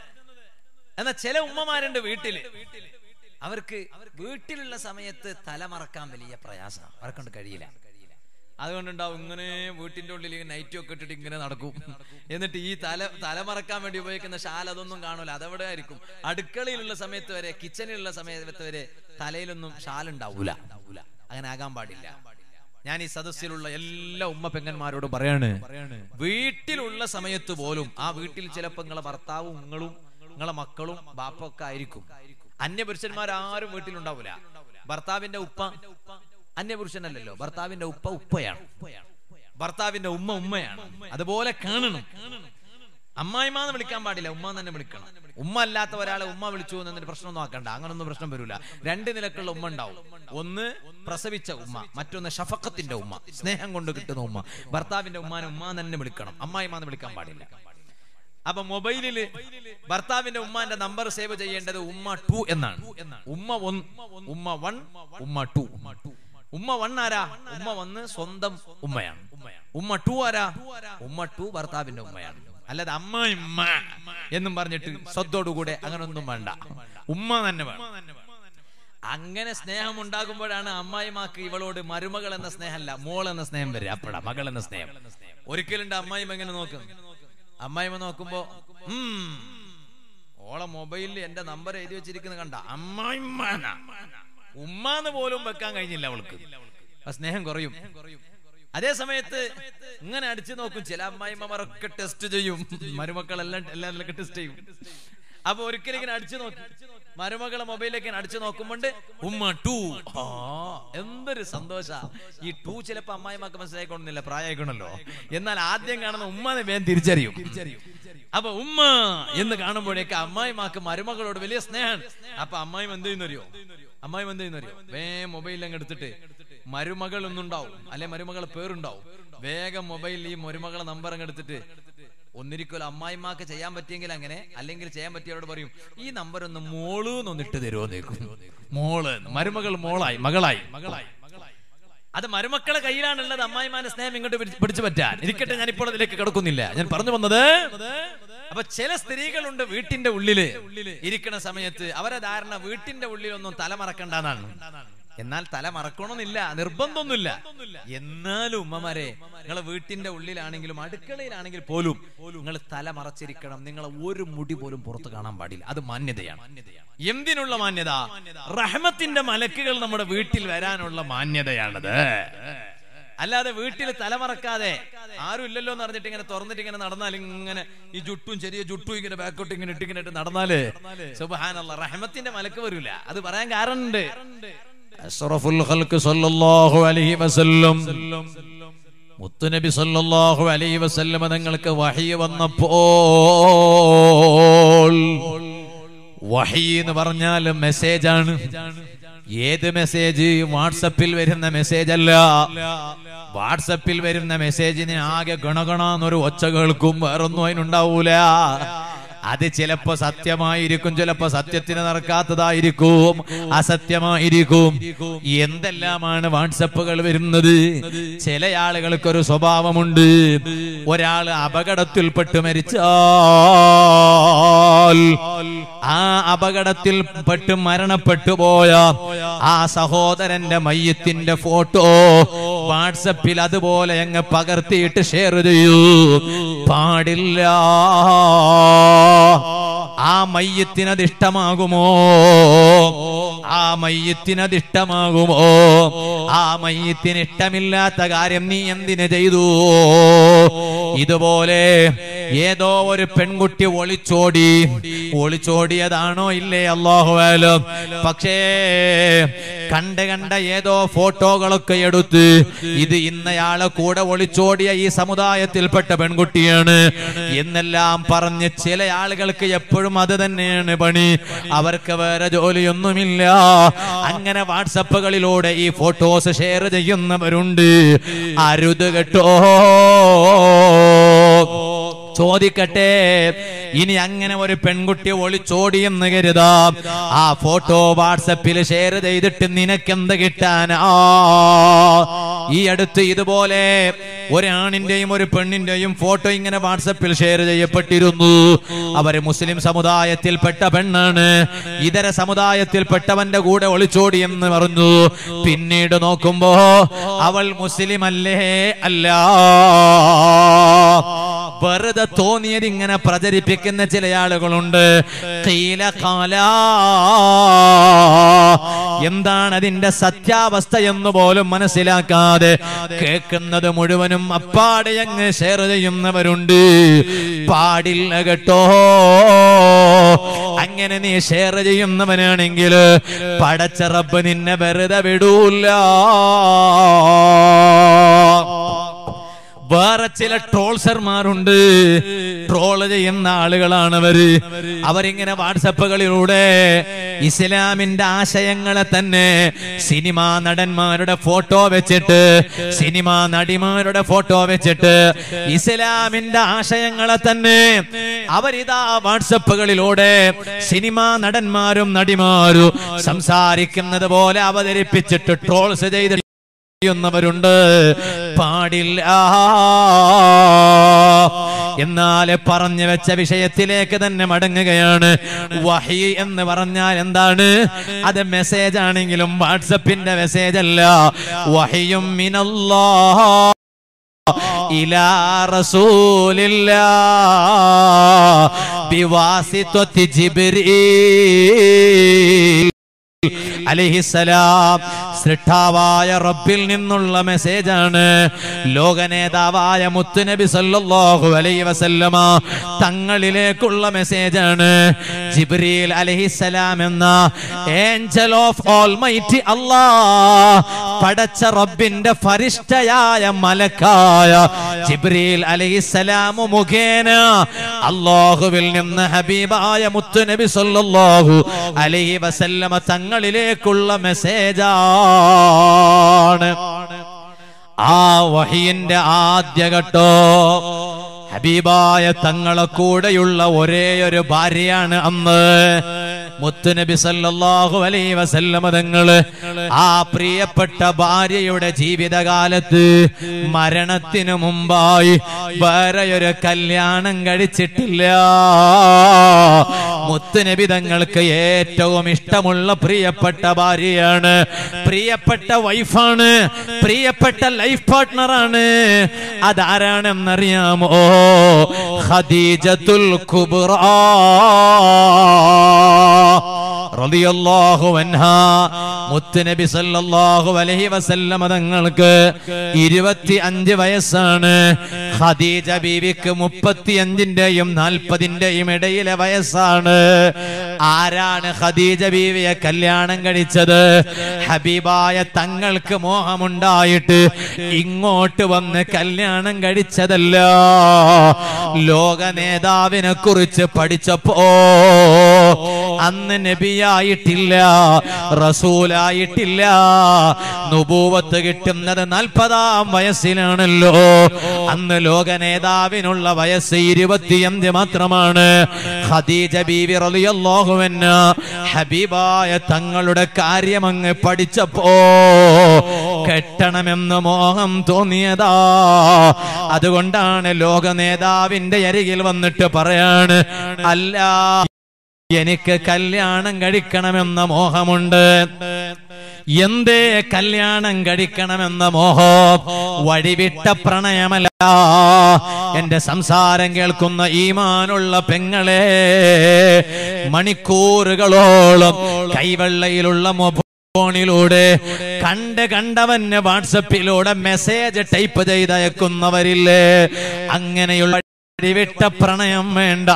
എന്നാ ചില ഉമ്മമാരുണ്ട് വീട്ടില് അവർക്ക് വീട്ടിലുള്ള സമയത്ത് തല മറക്കാൻ വലിയ പ്രയാസം അവർക്കൊണ്ട് കഴിയില്ല അതുകൊണ്ടുണ്ടാവും ഇങ്ങനെ വീട്ടിന്റെ ഉള്ളിൽ നൈറ്റ് ഒക്കെ ഇട്ടിട്ട് ഇങ്ങനെ നടക്കും എന്നിട്ട് ഈ തല തല മറക്കാൻ വേണ്ടി ഉപയോഗിക്കുന്ന ഷാൽ അതൊന്നും കാണൂല അതെവിടെ ആയിരിക്കും അടുക്കളയിലുള്ള സമയത്ത് വരെ കിച്ചണിലുള്ള സമയത്ത് വരെ തലയിലൊന്നും ഷാൽ ഉണ്ടാവൂല അങ്ങനെ ആകാൻ പാടില്ല ഞാൻ ഈ സദസ്സിലുള്ള എല്ലാ ഉമ്മ പെങ്ങന്മാരോടും പറയാണ് വീട്ടിലുള്ള സമയത്ത് പോലും ആ വീട്ടിൽ ചിലപ്പോ നിങ്ങളെ ഭർത്താവും നിങ്ങളും നിങ്ങളെ മക്കളും ബാപ്പൊക്കെ ആയിരിക്കും അന്യപുരുഷന്മാരാരും വീട്ടിലുണ്ടാവൂല ഭർത്താവിന്റെ ഉപ്പ അന്യപുരുഷനല്ലല്ലോ ഭർത്താവിന്റെ ഉപ്പ ഉപ്പയാണ് ഭർത്താവിന്റെ ഉമ്മ ഉമ്മയാണ് അതുപോലെ കാണണം അമ്മായിമ്മ എന്ന് വിളിക്കാൻ പാടില്ല ഉമ്മ എന്ന് തന്നെ വിളിക്കണം ഉമ്മ അല്ലാത്ത ഒരാളെ ഉമ്മ വിളിച്ചു എന്നതിന് പ്രശ്നമൊന്നും ആക്കണ്ട അങ്ങനൊന്നും പ്രശ്നം വരില്ല രണ്ട് നിലക്കുള്ള ഉമ്മ ഉണ്ടാവും ഒന്ന് പ്രസവിച്ച ഉമ്മ മറ്റൊന്ന് ഷഫക്കത്തിന്റെ ഉമ്മ സ്നേഹം കൊണ്ട് കിട്ടുന്ന ഉമ്മ ഭർത്താവിന്റെ ഉമ്മാനെ ഉമ്മ എന്ന് തന്നെ വിളിക്കണം അമ്മായിമ്മ എന്ന് വിളിക്കാൻ പാടില്ല അപ്പൊ മൊബൈലില് ഭർത്താവിന്റെ ഉമ്മാന്റെ നമ്പർ സേവ് ചെയ്യേണ്ടത് ഉമ്മ ടു എന്നാണ് ഉമ്മ ഒന്ന് ഉമ്മ വൺ ഉമ്മ ടു ഉമ്മ വൺ ആരാ ഉമ്മ വന്ന് സ്വന്തം ഉമ്മയാണ് ഉമ്മ ടു ആരാ ഉമ്മ ടു ഭർത്താവിന്റെ ഉമ്മയാണ് അല്ലാതെ അമ്മ ഉമ്മ എന്നും പറഞ്ഞിട്ട് സ്വത്തോടുകൂടെ അങ്ങനൊന്നും വേണ്ട ഉമ്മ തന്നെ വേണം അങ്ങനെ സ്നേഹം ഉണ്ടാകുമ്പോഴാണ് അമ്മായിമാക്ക് ഇവളോട് മരുമകൾ എന്ന സ്നേഹമല്ല മോൾ എന്ന സ്നേഹം വരിക അപ്പഴാ മകൾ എന്ന സ്നേഹം ഒരിക്കലുണ്ട് അമ്മായിമ എങ്ങനെ നോക്കും അമ്മായിമ നോക്കുമ്പോ ഉം, ഓളെ മൊബൈലിൽ എന്റെ നമ്പർ എഴുതി വെച്ചിരിക്കുന്ന കണ്ട അമ്മായിമ്മാന ഉമ്മാന്ന് പോലും വെക്കാൻ കഴിഞ്ഞില്ല അവൾക്ക് ആ സ്നേഹം കുറയും അതേ സമയത്ത് ഇങ്ങനെ അടിച്ചു നോക്കും ചില അമ്മായിമ്മമാരൊക്കെ ടെസ്റ്റ് ചെയ്യും മരുമക്കളെല്ലാം എല്ലാവരും ടെസ്റ്റ് ചെയ്യും അപ്പൊ ഒരിക്കലും ഇങ്ങനെ അടിച്ചു നോക്കി മരുമകളെ മൊബൈലിലേക്ക് അടിച്ചു നോക്കുമ്പോണ്ട് ഉമ്മ ടു ആ എന്തൊരു സന്തോഷ ഈ ടു ചിലപ്പോ അമ്മായിമാക്ക് മനസ്സിലായിക്കൊള്ളുന്നില്ല പ്രായമായിക്കണല്ലോ എന്നാൽ ആദ്യം കാണുന്ന ഉമ്മനെ വേഗം തിരിച്ചറിയും അപ്പൊ ഉമ്മ എന്ന് കാണുമ്പോഴേക്ക് അമ്മായിമാക്ക് മരുമകളോട് വലിയ സ്നേഹം അപ്പൊ അമ്മായിം എന്ത് ചെയ്യുന്നറിയോ അമ്മായിം എന്ത് ചെയ്യുന്നറിയോ വേ മൊബൈൽ അങ്ങ് എടുത്തിട്ട് മരുമകൾ ഒന്നുണ്ടാവും അല്ലെ മരുമകളെ പേരുണ്ടാവും വേഗം മൊബൈലിൽ ഈ മരുമകളെ നമ്പർ അങ്ങ് എടുത്തിട്ട് ഒന്നിരിക്കലും അമ്മായിമാക്ക് ചെയ്യാൻ പറ്റിയെങ്കിൽ അങ്ങനെ അല്ലെങ്കിൽ ചെയ്യാൻ പറ്റിയവരോട് പറയും ഈ നമ്പർ ഒന്ന് മോള് എന്നൊന്ന് ഇട്ട് തരുമോ നിൽക്കും മോള് എന്ന്. മരുമകൾ മോളായി മകളായി മകളായി അത് മരുമക്കളെ കയ്യിലാണുള്ളത് അമ്മായിമാന്റെ സ്നേഹം ഇങ്ങോട്ട് പിടിച്ച് പിടിച്ചു പറ്റാൻ ഇരിക്കട്ടെ ഞാൻ ഇപ്പോൾ അതിലേക്ക് കിടക്കുന്നില്ല ഞാൻ പറഞ്ഞു വന്നത് അപ്പൊ ചില സ്ത്രീകളുണ്ട് വീട്ടിന്റെ ഉള്ളില് ഇരിക്കണ സമയത്ത് അവരെ ധാരണ വീട്ടിന്റെ ഉള്ളിലൊന്നും തലമറക്കണ്ടെന്നാണ് എന്നാൽ തല മറക്കണമെന്നില്ല നിർബന്ധമൊന്നുമില്ല എന്നാലും ഉമ്മമാരെ നിങ്ങളെ വീട്ടിന്റെ ഉള്ളിലാണെങ്കിലും അടുക്കളയിലാണെങ്കിൽ പോലും നിങ്ങൾ തല മറച്ചിരിക്കണം നിങ്ങളെ ഒരു മുടി പോലും പുറത്ത് കാണാൻ പാടില്ല അത് മാന്യതയാണ് എന്തിനുള്ള മാന്യത റഹ്മത്തിന്റെ മലക്കുകൾ നമ്മുടെ വീട്ടിൽ വരാനുള്ള മാന്യതയാണത് അല്ലാതെ വീട്ടിൽ തലമറക്കാതെ ആരും ഇല്ലല്ലോ എന്ന് പറഞ്ഞിട്ട് ഇങ്ങനെ തുറന്നിട്ട് ഇങ്ങനെ നടന്നാൽ ഇങ്ങനെ ഈ ജുട്ടും ചെറിയ ജുട്ടും ഇങ്ങനെ ബാക്കോട്ട് ഇങ്ങനെ ഇട്ട് ഇങ്ങനെ ഇട്ട് നടന്നാല് സുബഹാനുള്ള റഹ്മത്തിന്റെ മലക്ക് വരൂല അത് പറയാൻ കാരണമുണ്ട് അഷ്റഫുൽ ഖൽഖ് സല്ലല്ലാഹു അലൈഹി വസല്ലം മുത്തുനബി സല്ലല്ലാഹു അലൈഹി വസല്ലം നിങ്ങൾക്ക് വഹി വന്നപ്പോൾ വഹി എന്ന് പറഞ്ഞാൽ മെസ്സേജ് ആണ് ഏത് മെസ്സേജ് വാട്സപ്പിൽ വരുന്ന മെസ്സേജ് അല്ല വാട്സപ്പിൽ വരുന്ന മെസ്സേജിന് ആകെ ഗണഗണാന്നൊരു ഒച്ച കേൾക്കും വേറൊന്നും അതിനുണ്ടാവൂല അത് ചിലപ്പോ സത്യമായിരിക്കും ചിലപ്പോ സത്യത്തിന് നടക്കാത്തതായിരിക്കും അസത്യമായിരിക്കും എന്തെല്ലാമാണ് വാട്സപ്പുകൾ വരുന്നത് ചില ആളുകൾക്കൊരു സ്വഭാവമുണ്ട് ഒരാൾ അപകടത്തിൽപ്പെട്ട് മരിച്ചാൽ ആ അപകടത്തിൽപ്പെട്ട് മരണപ്പെട്ടു പോയ ആ സഹോദരന്റെ മയ്യത്തിന്റെ ഫോട്ടോ വാട്സപ്പിൽ അതുപോലെ അങ്ങ് പകർത്തിയിട്ട് ഷെയർ ചെയ്യൂ പാടില്ല ആ മയ്യത്തിനത് ഇഷ്ടമാകുമോ ആ മയ്യത്തിനത് ഇഷ്ടമാകുമോ ആ മയ്യത്തിന് ഇഷ്ടമില്ലാത്ത കാര്യം നീ എന്തിനു ചെയ്തു ഇതുപോലെ ഏതോ ഒരു പെൺകുട്ടി ഒളിച്ചോടി ഒളിച്ചോടിയതാണോ ഇല്ലേ അള്ളാഹുവാലും പക്ഷേ കണ്ട് കണ്ട ഏതോ ഫോട്ടോകളൊക്കെ എടുത്ത് ഇത് ഇന്നയാളെ കൂടെ ഒളിച്ചോടിയ ഈ സമുദായത്തിൽപ്പെട്ട പെൺകുട്ടിയാണ് എന്നെല്ലാം പറഞ്ഞ് ചില ആളുകൾക്ക് എപ്പോഴും അത് തന്നെയാണ് പണി അവർക്ക് വേറെ ജോലിയൊന്നുമില്ല അങ്ങനെ വാട്സപ്പുകളിലൂടെ ഈ ഫോട്ടോസ് ഷെയർ ചെയ്യുന്നവരുണ്ട് അരുത് കേട്ടോ ചോദിക്കട്ടെ ഇനി അങ്ങനെ ഒരു പെൺകുട്ടി ഒളിച്ചോടി എന്ന് കരുതാം ആ ഫോട്ടോ വാട്സപ്പിൽ ഷെയർ ചെയ്തിട്ട് നിനക്കെന്ത് കിട്ടാനാ ഈ അടുത്ത് ഇതുപോലെ ഒരാണിന്റെയും ഒരു പെണ്ണിന്റെയും ഫോട്ടോ ഇങ്ങനെ വാട്സപ്പിൽ ഷെയർ ചെയ്യപ്പെട്ടിരുന്നു അവര് മുസ്ലിം സമുദായത്തിൽപ്പെട്ട പെണ്ണാണ് ഇതര സമുദായത്തിൽപ്പെട്ടവന്റെ കൂടെ ഒളിച്ചോടി എന്ന് പറഞ്ഞു പിന്നീട് നോക്കുമ്പോ അവൾ മുസ്ലിം അല്ലേ അല്ല വെറുതെ തോന്നിയത് ഇങ്ങനെ പ്രചരിപ്പിക്കുന്ന ചില ആളുകളുണ്ട് കീല കാല എന്താണ് അതിന്റെ സത്യാവസ്ഥ എന്ന് പോലും മനസ്സിലാക്കാതെ കേൾക്കുന്നത് മുഴുവനും അപ്പാടെ അങ്ങ് ഷെയർ ചെയ്യുന്നവരുണ്ട് പാടില്ല കേട്ടോ അങ്ങനെ നീ ഷെയർ ചെയ്യുന്നവനാണെങ്കിൽ പടച്ച റബ്ബ് നിന്നെ വെറുതെ വിടൂല്ല വേറെ ചില ട്രോൾസർമാരുണ്ട് ട്രോൾ ചെയ്യുന്ന ആളുകളാണ് അവര് അവരിങ്ങനെ വാട്സപ്പുകളിലൂടെ ഇസ്ലാമിന്റെ ആശയങ്ങളെ തന്നെ സിനിമാ നടന്മാരുടെ ഫോട്ടോ വെച്ചിട്ട് സിനിമാ നടിമാരുടെ ഫോട്ടോ വെച്ചിട്ട് ഇസ്ലാമിന്റെ ആശയങ്ങളെ തന്നെ അവരിതാ വാട്സപ്പുകളിലൂടെ സിനിമാ നടന്മാരും നടിമാരും സംസാരിക്കുന്നത് പോലെ അവതരിപ്പിച്ചിട്ട് ട്രോൾസ് ചെയ്ത് ചെയ്യുന്നവരുണ്ട് പാടില്ല എന്നാൽ പറഞ്ഞു വെച്ച വിഷയത്തിലേക്ക് തന്നെ മടങ്ങുകയാണ് വഹി എന്ന് പറഞ്ഞാൽ എന്താണ് അത് മെസ്സേജ് ആണെങ്കിലും വാട്സപ്പിന്റെ മെസ്സേജ് അല്ല വഹിയും മിനല്ലാ إلى رسول الله بواسطة جبريل അലിഹിസലാം സൃഷ്ടാവായ റബ്ബിൽ നിന്നുള്ള മെസ്സേജാണ് ലോക നേതാവായ മുത്തുനബി സല്ലല്ലാഹു അലൈഹി വസല്ലമ തങ്ങളിലേക്കുള്ള മെസ്സേജാണ് ജിബ്രീൽ അലഹിസലാം എന്ന ഏഞ്ചൽ ഓഫ് ഓൾമൈറ്റി അല്ലാ പടച്ച റബ്ബിന്റെ ഫരിഷ്ഠയായ മലക്കായ ജിബ്രീൽ അലഹിസലാമു മുഖേന അള്ളാഹുവിൽ നിന്ന് ഹബീബായ മുത്തുനബി സല്ലല്ലാഹു അലൈഹി വസല്ലമ തങ്ങളിലേക്കുള്ള മെസ്സേജാണ് ആ വഹിയന്റെ ആദ്യഘട്ടോ ഹബീബായ തങ്ങളെ കൂടെയുള്ള ഒരേ ഒരു ഭാര്യയാണ് അന്ന് മുത്തുനബി സല്ലല്ലാഹു അലൈഹി വസല്ലമ തങ്ങള് ആ പ്രിയപ്പെട്ട ഭാര്യയുടെ ജീവിതകാലത്ത് മരണത്തിനു മുമ്പായി വേറെ ഒരു കല്യാണം കഴിച്ചിട്ടില്ല മുത്തുനബി തങ്ങൾക്ക് ഏറ്റവും ഇഷ്ടമുള്ള പ്രിയപ്പെട്ട ഭാര്യയാണ് പ്രിയപ്പെട്ട വൈഫാണ് പ്രിയപ്പെട്ട ലൈഫ് പാർട്ട്ണറാണ് അതാരാണെന്നറിയാമോ ഖദീജത്തുൽ കുബ്ര റളിയല്ലാഹു അൻഹാ മുത്തുനബി സല്ലല്ലാഹു അലൈഹി വസല്ലമ തങ്ങൾക്ക് ഇരുപത്തി അഞ്ച് വയസ്സാണ് ഖദീജ ബീവിക്ക് മുപ്പത്തി അഞ്ചിന്റെയും നാൽപ്പതിന്റെയും ഇടയിലെ വയസ്സാണ് ആരാണ് ഖദീജ ബീവിയെ കല്യാണം കഴിച്ചത് ഹബീബായ തങ്ങൾക്ക് മോഹമുണ്ടായിട്ട് ഇങ്ങോട്ട് വന്ന് കല്യാണം കഴിച്ചതല്ല ലോക നേതാവിനെ കുറിച്ച് പഠിച്ചപ്പോ അന്ന് നബിയായിട്ടില്ല റസൂലായിട്ടില്ല നുബൂവത്ത് കിട്ടുന്നത് നാൽപ്പതാം വയസ്സിലാണല്ലോ അന്ന് ലോക നേതാവിനുള്ള വയസ്സ് ഇരുപത്തിയഞ്ച് മാത്രമാണ് ഖദീജ ബീവി റളിയല്ലാഹു അൻഹ ഹബീബായ തങ്ങളുടെ കാര്യമങ്ങ് പഠിച്ചപ്പോ കെട്ടണമെന്ന് മോഹം തോന്നിയതാ അതുകൊണ്ടാണ് ലോക നേതാവിന്റെ അരികിൽ വന്നിട്ട് പറയാണ് അല്ല എനിക്ക് കല്യാണം കഴിക്കണമെന്ന മോഹമുണ്ട് എന്തേ കല്യാണം കഴിക്കണമെന്ന മോഹം വഴിവിട്ട പ്രണയമല്ല എന്റെ സംസാരം കേൾക്കുന്ന ഈമാനുള്ള പെങ്ങളെ മണിക്കൂറുകളോളം കൈവെള്ളയിലുള്ള മൊബൈൽ ഫോണിലൂടെ കണ്ട് കണ്ടവന് വാട്സപ്പിലൂടെ മെസ്സേജ് ടൈപ്പ് ചെയ്തയക്കുന്നവരില്ലേ അങ്ങനെയുള്ള വിട്ട പ്രണയം വേണ്ട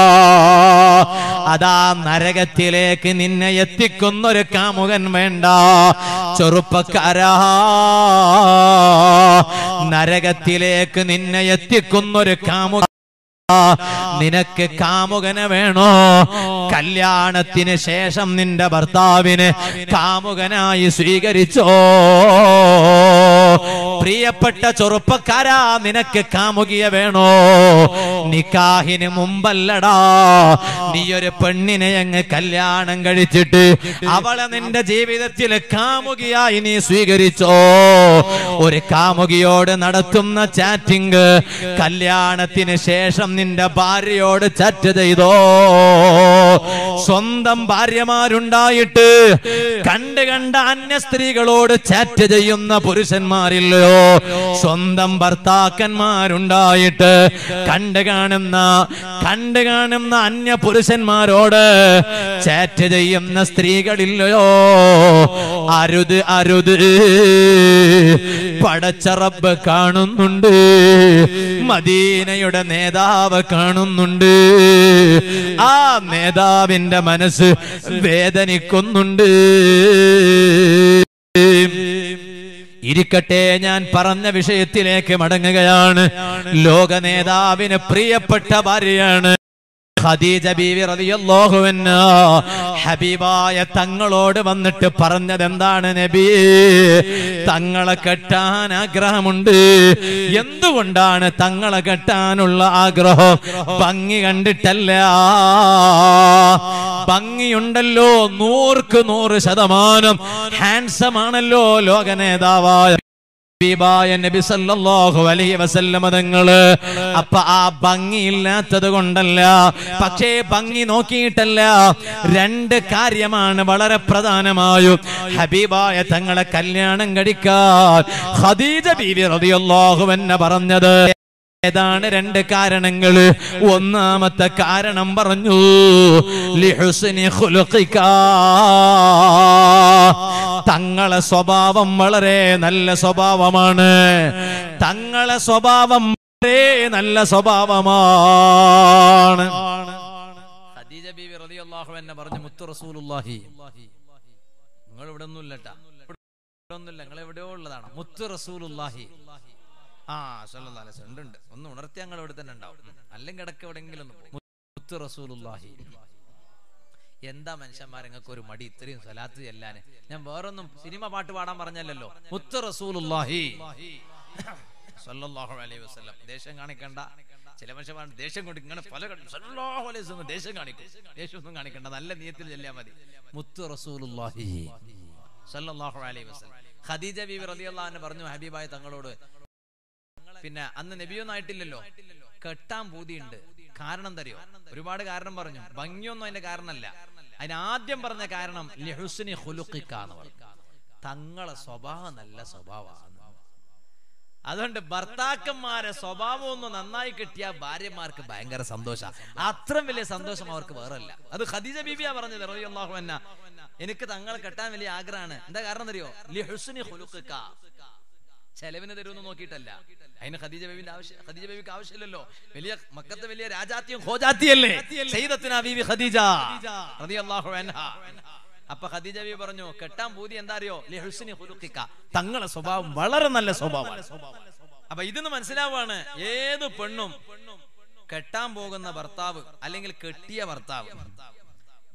അതാ നരകത്തിലേക്ക് നിന്നെ എത്തിക്കുന്നൊരു കാമുകൻ വേണ്ട ചെറുപ്പക്കാരാ നരകത്തിലേക്ക് നിന്നെ എത്തിക്കുന്നൊരു കാമുക നിനക്ക് കാമുകനെ വേണോ കല്യാണത്തിന് ശേഷം നിന്റെ ഭർത്താവിന് കാമുകനായി സ്വീകരിച്ചോ പ്രിയപ്പെട്ട ചെറുപ്പക്കാരാ നിനക്ക് കാമുകിയെ വേണോ നിക്കാഹിന് മുമ്പല്ലടാ നീ ഒരു പെണ്ണിനെ അങ്ങ് കല്യാണം കഴിച്ചിട്ട് അവളെ നിന്റെ ജീവിതത്തിൽ കാമുകിയായി നീ സ്വീകരിച്ചോ ഒരു കാമുകിയോട് നടത്തുന്ന ചാറ്റിംഗ് കല്യാണത്തിന് ശേഷം നിന്റെ ഭാര്യയോട് ചാറ്റ് ചെയ്തോ സ്വന്തം ഭാര്യമാരുണ്ടായിട്ട് കണ്ട് കണ്ട അന്യ സ്ത്രീകളോട് ചാറ്റ് ചെയ്യുന്ന പുരുഷന്മാരില്ലയോ സ്വന്തം ഭർത്താക്കന്മാരുണ്ടായിട്ട് കണ്ട് കാണുന്ന കണ്ട് കാണുന്ന അന്യ പുരുഷന്മാരോട് ചാറ്റ് ചെയ്യുന്ന സ്ത്രീകളില്ലയോ അരുത് അരുത് പടച്ച റബ്ബ് കാണുന്നുണ്ട് മദീനയുടെ നേതാവ് കാണുന്നുണ്ട് ആ നേതാവിന്റെ മനസ്സ് വേദനിക്കുന്നുണ്ട് ഇരിക്കട്ടെ ഞാൻ പറഞ്ഞ വിഷയത്തിലേക്ക് മടങ്ങുകയാണ് ലോക നേതാവിന് പ്രിയപ്പെട്ട ഭാര്യയാണ് ഖദീജ ബീവി റളിയല്ലാഹു അൻഹ ഹബീബായ തങ്ങളോട് വന്നിട്ട് പറഞ്ഞത് എന്താണ് നബി തങ്ങളെ കെട്ടാൻ ആഗ്രഹമുണ്ട് എന്തുകൊണ്ടാണ് തങ്ങളെ കെട്ടാനുള്ള ആഗ്രഹം ഭംഗി കണ്ടിട്ടല്ല ഭംഗിയുണ്ടല്ലോ നൂർക്ക് നൂറ് ശതമാനം ഹാൻസം ആണല്ലോ ലോക നേതാവായ ഹബീബായ നബി സല്ലല്ലാഹു അലൈഹി വസല്ലമ തങ്ങള് അപ്പൊ ആ ഭംഗി ഇല്ലാത്തത് കൊണ്ടല്ല പക്ഷേ ഭംഗി നോക്കിയിട്ടല്ല രണ്ട് കാര്യമാണ് വളരെ പ്രധാനമായും ഹബീബായ തങ്ങളെ കല്യാണം കഴിക്കാൻ ഖദീജ ബീവി റളിയല്ലാഹു അൻഹ പറഞ്ഞത് ഏതാണ് രണ്ട് കാരണങ്ങള് ഒന്നാമത്തെ കാരണം പറഞ്ഞു ലിഹുസ്നി ഖുലുഖിക. തങ്ങളെ സ്വഭാവം വളരെ നല്ല സ്വഭാവമാണ് തങ്ങളെ സ്വഭാവം വളരെ നല്ല സ്വഭാവമാണ് ഖദീജ ബീവി റളിയല്ലാഹു അൻഹ പറഞ്ഞു മുത്തു റസൂലുള്ളാഹി നിങ്ങൾ ഇവിടെ ഒന്നും ഇല്ലട്ടാ ഇവിടെ ഒന്നുമില്ല നിങ്ങൾ എവിടെയോ ഉള്ളതാണ് മുത്തു റസൂലുള്ളാഹി ആ സല്ലല്ലാഹു അലൈഹി വസല്ലം ഉണ്ട് ഉണ്ട് ഒന്ന് ഉണർത്തി ഞങ്ങൾ ഇവിടെ തന്നെ ഉണ്ടാവും അല്ലെങ്കിൽ ഇടയ്ക്ക് എവിടെയെങ്കിലും ഒന്ന് പോകും മുത്തു റസൂലുള്ളാഹി എന്താ മനുഷ്യന്മാർ നിങ്ങൾക്ക് ഒരു മടി ഇത്രയും സ്വലാത്ത് ചെല്ലാന് ഞാൻ വേറൊന്നും സിനിമ പാട്ട് പാടാൻ പറഞ്ഞല്ലോ മുത്തു റസൂലുള്ളാഹി സല്ലല്ലാഹു അലൈഹി വസല്ലം ദേഷ്യം കാണിക്കണ്ട ചില മനുഷ്യന്മാർ ദേഷ്യം കൊണ്ട് ഇങ്ങനെ പല കണ്ടു സല്ലല്ലാഹു അലൈഹി വസല്ലം ദേഷ്യം കാണിക്കും ദേഷ്യമൊന്നും കാണിക്കണ്ട നല്ല നിയത്തിൽ ചെല്ലിയാൽ മതി മുത്തു റസൂലുള്ളാഹി സല്ലല്ലാഹു അലൈഹി വസല്ലം ഖദീജ ബീവി റളിയല്ലാഹു അൻഹ പറഞ്ഞു ഹബീബായ തങ്ങളോട് പിന്നെ അന്ന് നബിയൊന്നും ആയിട്ടില്ലല്ലോ കെട്ടാൻ പൂതിയുണ്ട് കാരണം തരുമോ ഒരുപാട് കാരണം പറഞ്ഞു ഭംഗിയൊന്നും അതിന്റെ കാരണമല്ല അതിന് ആദ്യം പറഞ്ഞ കാരണം ലിഹുസ്നി ഖുലുഖിക എന്ന് പറഞ്ഞു തങ്ങളെ സ്വഭാവം നല്ല സ്വഭാവമാണ് അതുകൊണ്ട് ഭർത്താക്കന്മാരെ സ്വഭാവം ഒന്ന് നന്നായി കിട്ടിയ ഭാര്യമാർക്ക് ഭയങ്കര സന്തോഷം അത്രയും വലിയ സന്തോഷം അവർക്ക് വേറല്ല അത് ഖദീജ ബീബിയാ പറഞ്ഞത് റളിയല്ലാഹു അൻഹ എനിക്ക് തങ്ങളെ കെട്ടാൻ വലിയ ആഗ്രഹമാണ് എന്താ കാരണം അറിയോ ലിഹുസ്നി ഖുലുഖിക ചെലവിന് തരുമെന്ന് നോക്കിയിട്ടല്ല അതിന് ഖദീജ ബേബിന്റെ ആവശ്യം ഖദീജ ബേബിക്ക് ആവശ്യമില്ലല്ലോ വലിയ മക്കത്തെ വലിയ രാജാത്യം ഹോജാത്തിയല്ലേ സയ്യിദത്തുനാ ബീവി ഖദീജ റളിയല്ലാഹു അൻഹ അപ്പൊ ഖദീജ ബീബി പറഞ്ഞു കെട്ടാൻ പൂതി എന്താ അറിയോ ലിഹുസ്നി ഖുലുഖിക തങ്ങളെ സ്വഭാവം വളരെ നല്ല സ്വഭാവമാണ് അപ്പൊ ഇതെന്ന് മനസ്സിലാവാണ് ഏത് പെണ്ണും കെട്ടാൻ പോകുന്ന ഭർത്താവ് അല്ലെങ്കിൽ കെട്ടിയ ഭർത്താവ്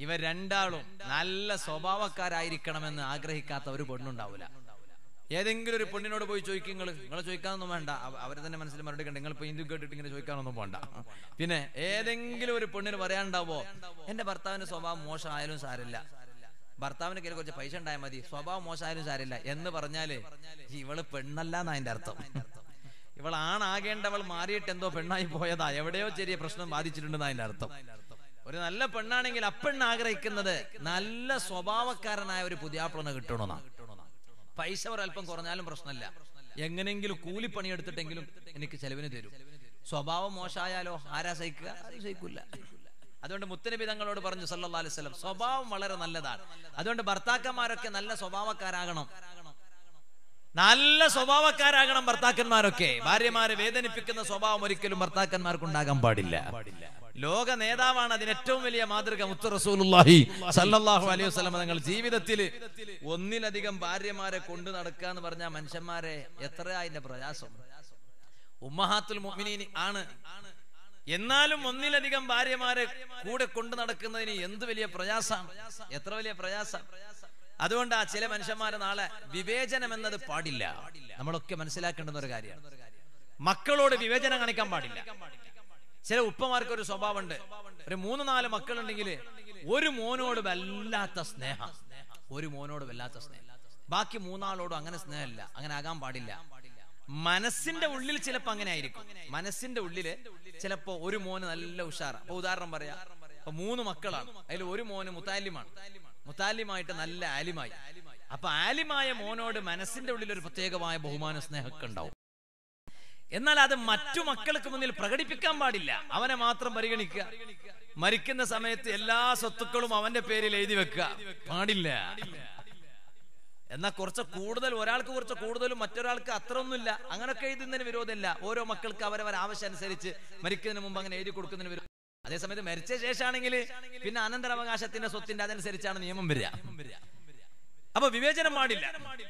ഇവർ രണ്ടാളും നല്ല സ്വഭാവക്കാരായിരിക്കണമെന്ന് ആഗ്രഹിക്കാത്ത ഒരു പെണ്ണുണ്ടാവില്ല ഏതെങ്കിലും ഒരു പെണ്ണിനോട് പോയി ചോദിക്കും നിങ്ങൾ നിങ്ങളെ ചോദിക്കാനൊന്നും വേണ്ട അവർ തന്നെ മനസ്സിൽ മറുപടി കണ്ട് നിങ്ങൾ ഇപ്പൊ ഹിന്ദു കേട്ടിട്ട് ഇങ്ങനെ ചോദിക്കാനൊന്നും വേണ്ട പിന്നെ ഏതെങ്കിലും ഒരു പെണ്ണിന് പറയാനുണ്ടാവോ എന്റെ ഭർത്താവിന്റെ സ്വഭാവം മോശമായാലും സാരില്ല ഭർത്താവിന് കയ്യിൽ കുറച്ച് പൈസ ഉണ്ടായാൽ മതി സ്വഭാവം മോശമായാലും സാരില്ല എന്ന് പറഞ്ഞാല് ഇവള് പെണ്ണല്ല എന്നാ അതിന്റെ അർത്ഥം ഇവൾ ആണാകേണ്ടവൾ മാറിയിട്ട് എന്തോ പെണ്ണായി പോയതാ എവിടെയോ ചെറിയ പ്രശ്നം ബാധിച്ചിട്ടുണ്ടെന്ന് അതിന്റെ അർത്ഥം ഒരു നല്ല പെണ്ണാണെങ്കിൽ അപ്പെണ്ണ് ആഗ്രഹിക്കുന്നത് നല്ല സ്വഭാവക്കാരനായ ഒരു പുതിയാപ്പിളനെ കിട്ടണമെന്നാ പൈസ ഒരല്പം കുറഞ്ഞാലും പ്രശ്നമില്ല എങ്ങനെങ്കിലും കൂലിപ്പണി എടുത്തിട്ടെങ്കിലും എനിക്ക് ചെലവിന് തരും സ്വഭാവം മോശമായാലോ ആരാ സഹിക്കുക ആരും സഹിക്കില്ല അതുകൊണ്ട് മുത്തനബി തങ്ങളോട് പറഞ്ഞു സല്ലാ അലൈഹി സ്വലം സ്വഭാവം വളരെ നല്ലതാണ് അതുകൊണ്ട് ഭർത്താക്കന്മാരൊക്കെ നല്ല സ്വഭാവക്കാരാകണം നല്ല സ്വഭാവക്കാരാകണം ഭർത്താക്കന്മാരൊക്കെ ഭാര്യമാരെ വേദനിപ്പിക്കുന്ന സ്വഭാവം ഒരിക്കലും ഭർത്താക്കന്മാർക്ക് ഉണ്ടാകാൻ പാടില്ല ലോക നേതാവാണ് അതിന് ഏറ്റവും വലിയ മാതൃക മുത്തു റസൂലുള്ളാഹി സല്ലല്ലാഹു അലൈഹി വസല്ലം തങ്ങൾ ജീവിതത്തിൽ ഒന്നിലധികം ഭാര്യമാരെ കൊണ്ടു നടക്കുക എന്ന് പറഞ്ഞ മനുഷ്യന്മാരെ എത്ര അതിന്റെ പ്രയാസം ഉമ്മഹാത്തുൽ മുഅ്മിനീൻ ആണ് എന്നാലും ഒന്നിലധികം ഭാര്യമാരെ കൂടെ കൊണ്ടു നടക്കുന്നതിന് എന്ത് വലിയ പ്രയാസം എത്ര വലിയ പ്രയാസം അതുകൊണ്ട് ആ ചില മനുഷ്യന്മാരെ നാളെ വിവേചനം എന്നത് പാടില്ല നമ്മളൊക്കെ മനസ്സിലാക്കേണ്ടുന്ന ഒരു കാര്യമാണ് മക്കളോട് വിവേചനം കാണിക്കാൻ പാടില്ല ചില ഉപ്പമാർക്ക് ഒരു സ്വഭാവമുണ്ട് ഒരു മൂന്ന് നാല് മക്കളുണ്ടെങ്കിൽ ഒരു മോനോട് വല്ലാത്ത സ്നേഹം ഒരു മോനോട് വല്ലാത്ത സ്നേഹം ബാക്കി മൂന്നാളോടും അങ്ങനെ സ്നേഹമില്ല അങ്ങനെ ആകാൻ പാടില്ല മനസ്സിന്റെ ഉള്ളിൽ ചിലപ്പോ അങ്ങനെ ആയിരിക്കും മനസ്സിന്റെ ഉള്ളില് ചിലപ്പോ ഒരു മോന് നല്ല ഉഷാറ അപ്പൊ ഉദാഹരണം പറയാ അപ്പൊ മൂന്ന് മക്കളാണ് അതിൽ ഒരു മോന് മുത്താലിമാണ് മുത്താലിമായിട്ട് നല്ല ആലിമായി അപ്പൊ ആലിമായ മോനോട് മനസ്സിന്റെ ഉള്ളിൽ ഒരു പ്രത്യേകമായ ബഹുമാന സ്നേഹമൊക്കെ ഉണ്ടാവും എന്നാൽ അത് മറ്റു മക്കൾക്ക് മുന്നിൽ പ്രകടിപ്പിക്കാൻ പാടില്ല അവനെ മാത്രം പരിഗണിക്കുക മരിക്കുന്ന സമയത്ത് എല്ലാ സ്വത്തുക്കളും അവന്റെ പേരിൽ എഴുതി വെക്കുക പാടില്ല എന്നാൽ കുറച്ച് കൂടുതൽ ഒരാൾക്ക് കുറച്ച് കൂടുതലും മറ്റൊരാൾക്ക് അത്ര ഒന്നുമില്ല അങ്ങനൊക്കെ എഴുതുന്നതിന് വിരോധമില്ല ഓരോ മക്കൾക്ക് അവരവർ ആവശ്യം അനുസരിച്ച് മരിക്കുന്നതിന് മുമ്പ് അങ്ങനെ എഴുതി കൊടുക്കുന്നതിന് വിരോധം അതേസമയത്ത് മരിച്ച ശേഷമാണെങ്കിൽ പിന്നെ അനന്തരാവകാശത്തിന്റെ സ്വത്തിന്റെ അതനുസരിച്ചാണ് നിയമം വരിക അപ്പൊ വിവേചനം പാടില്ല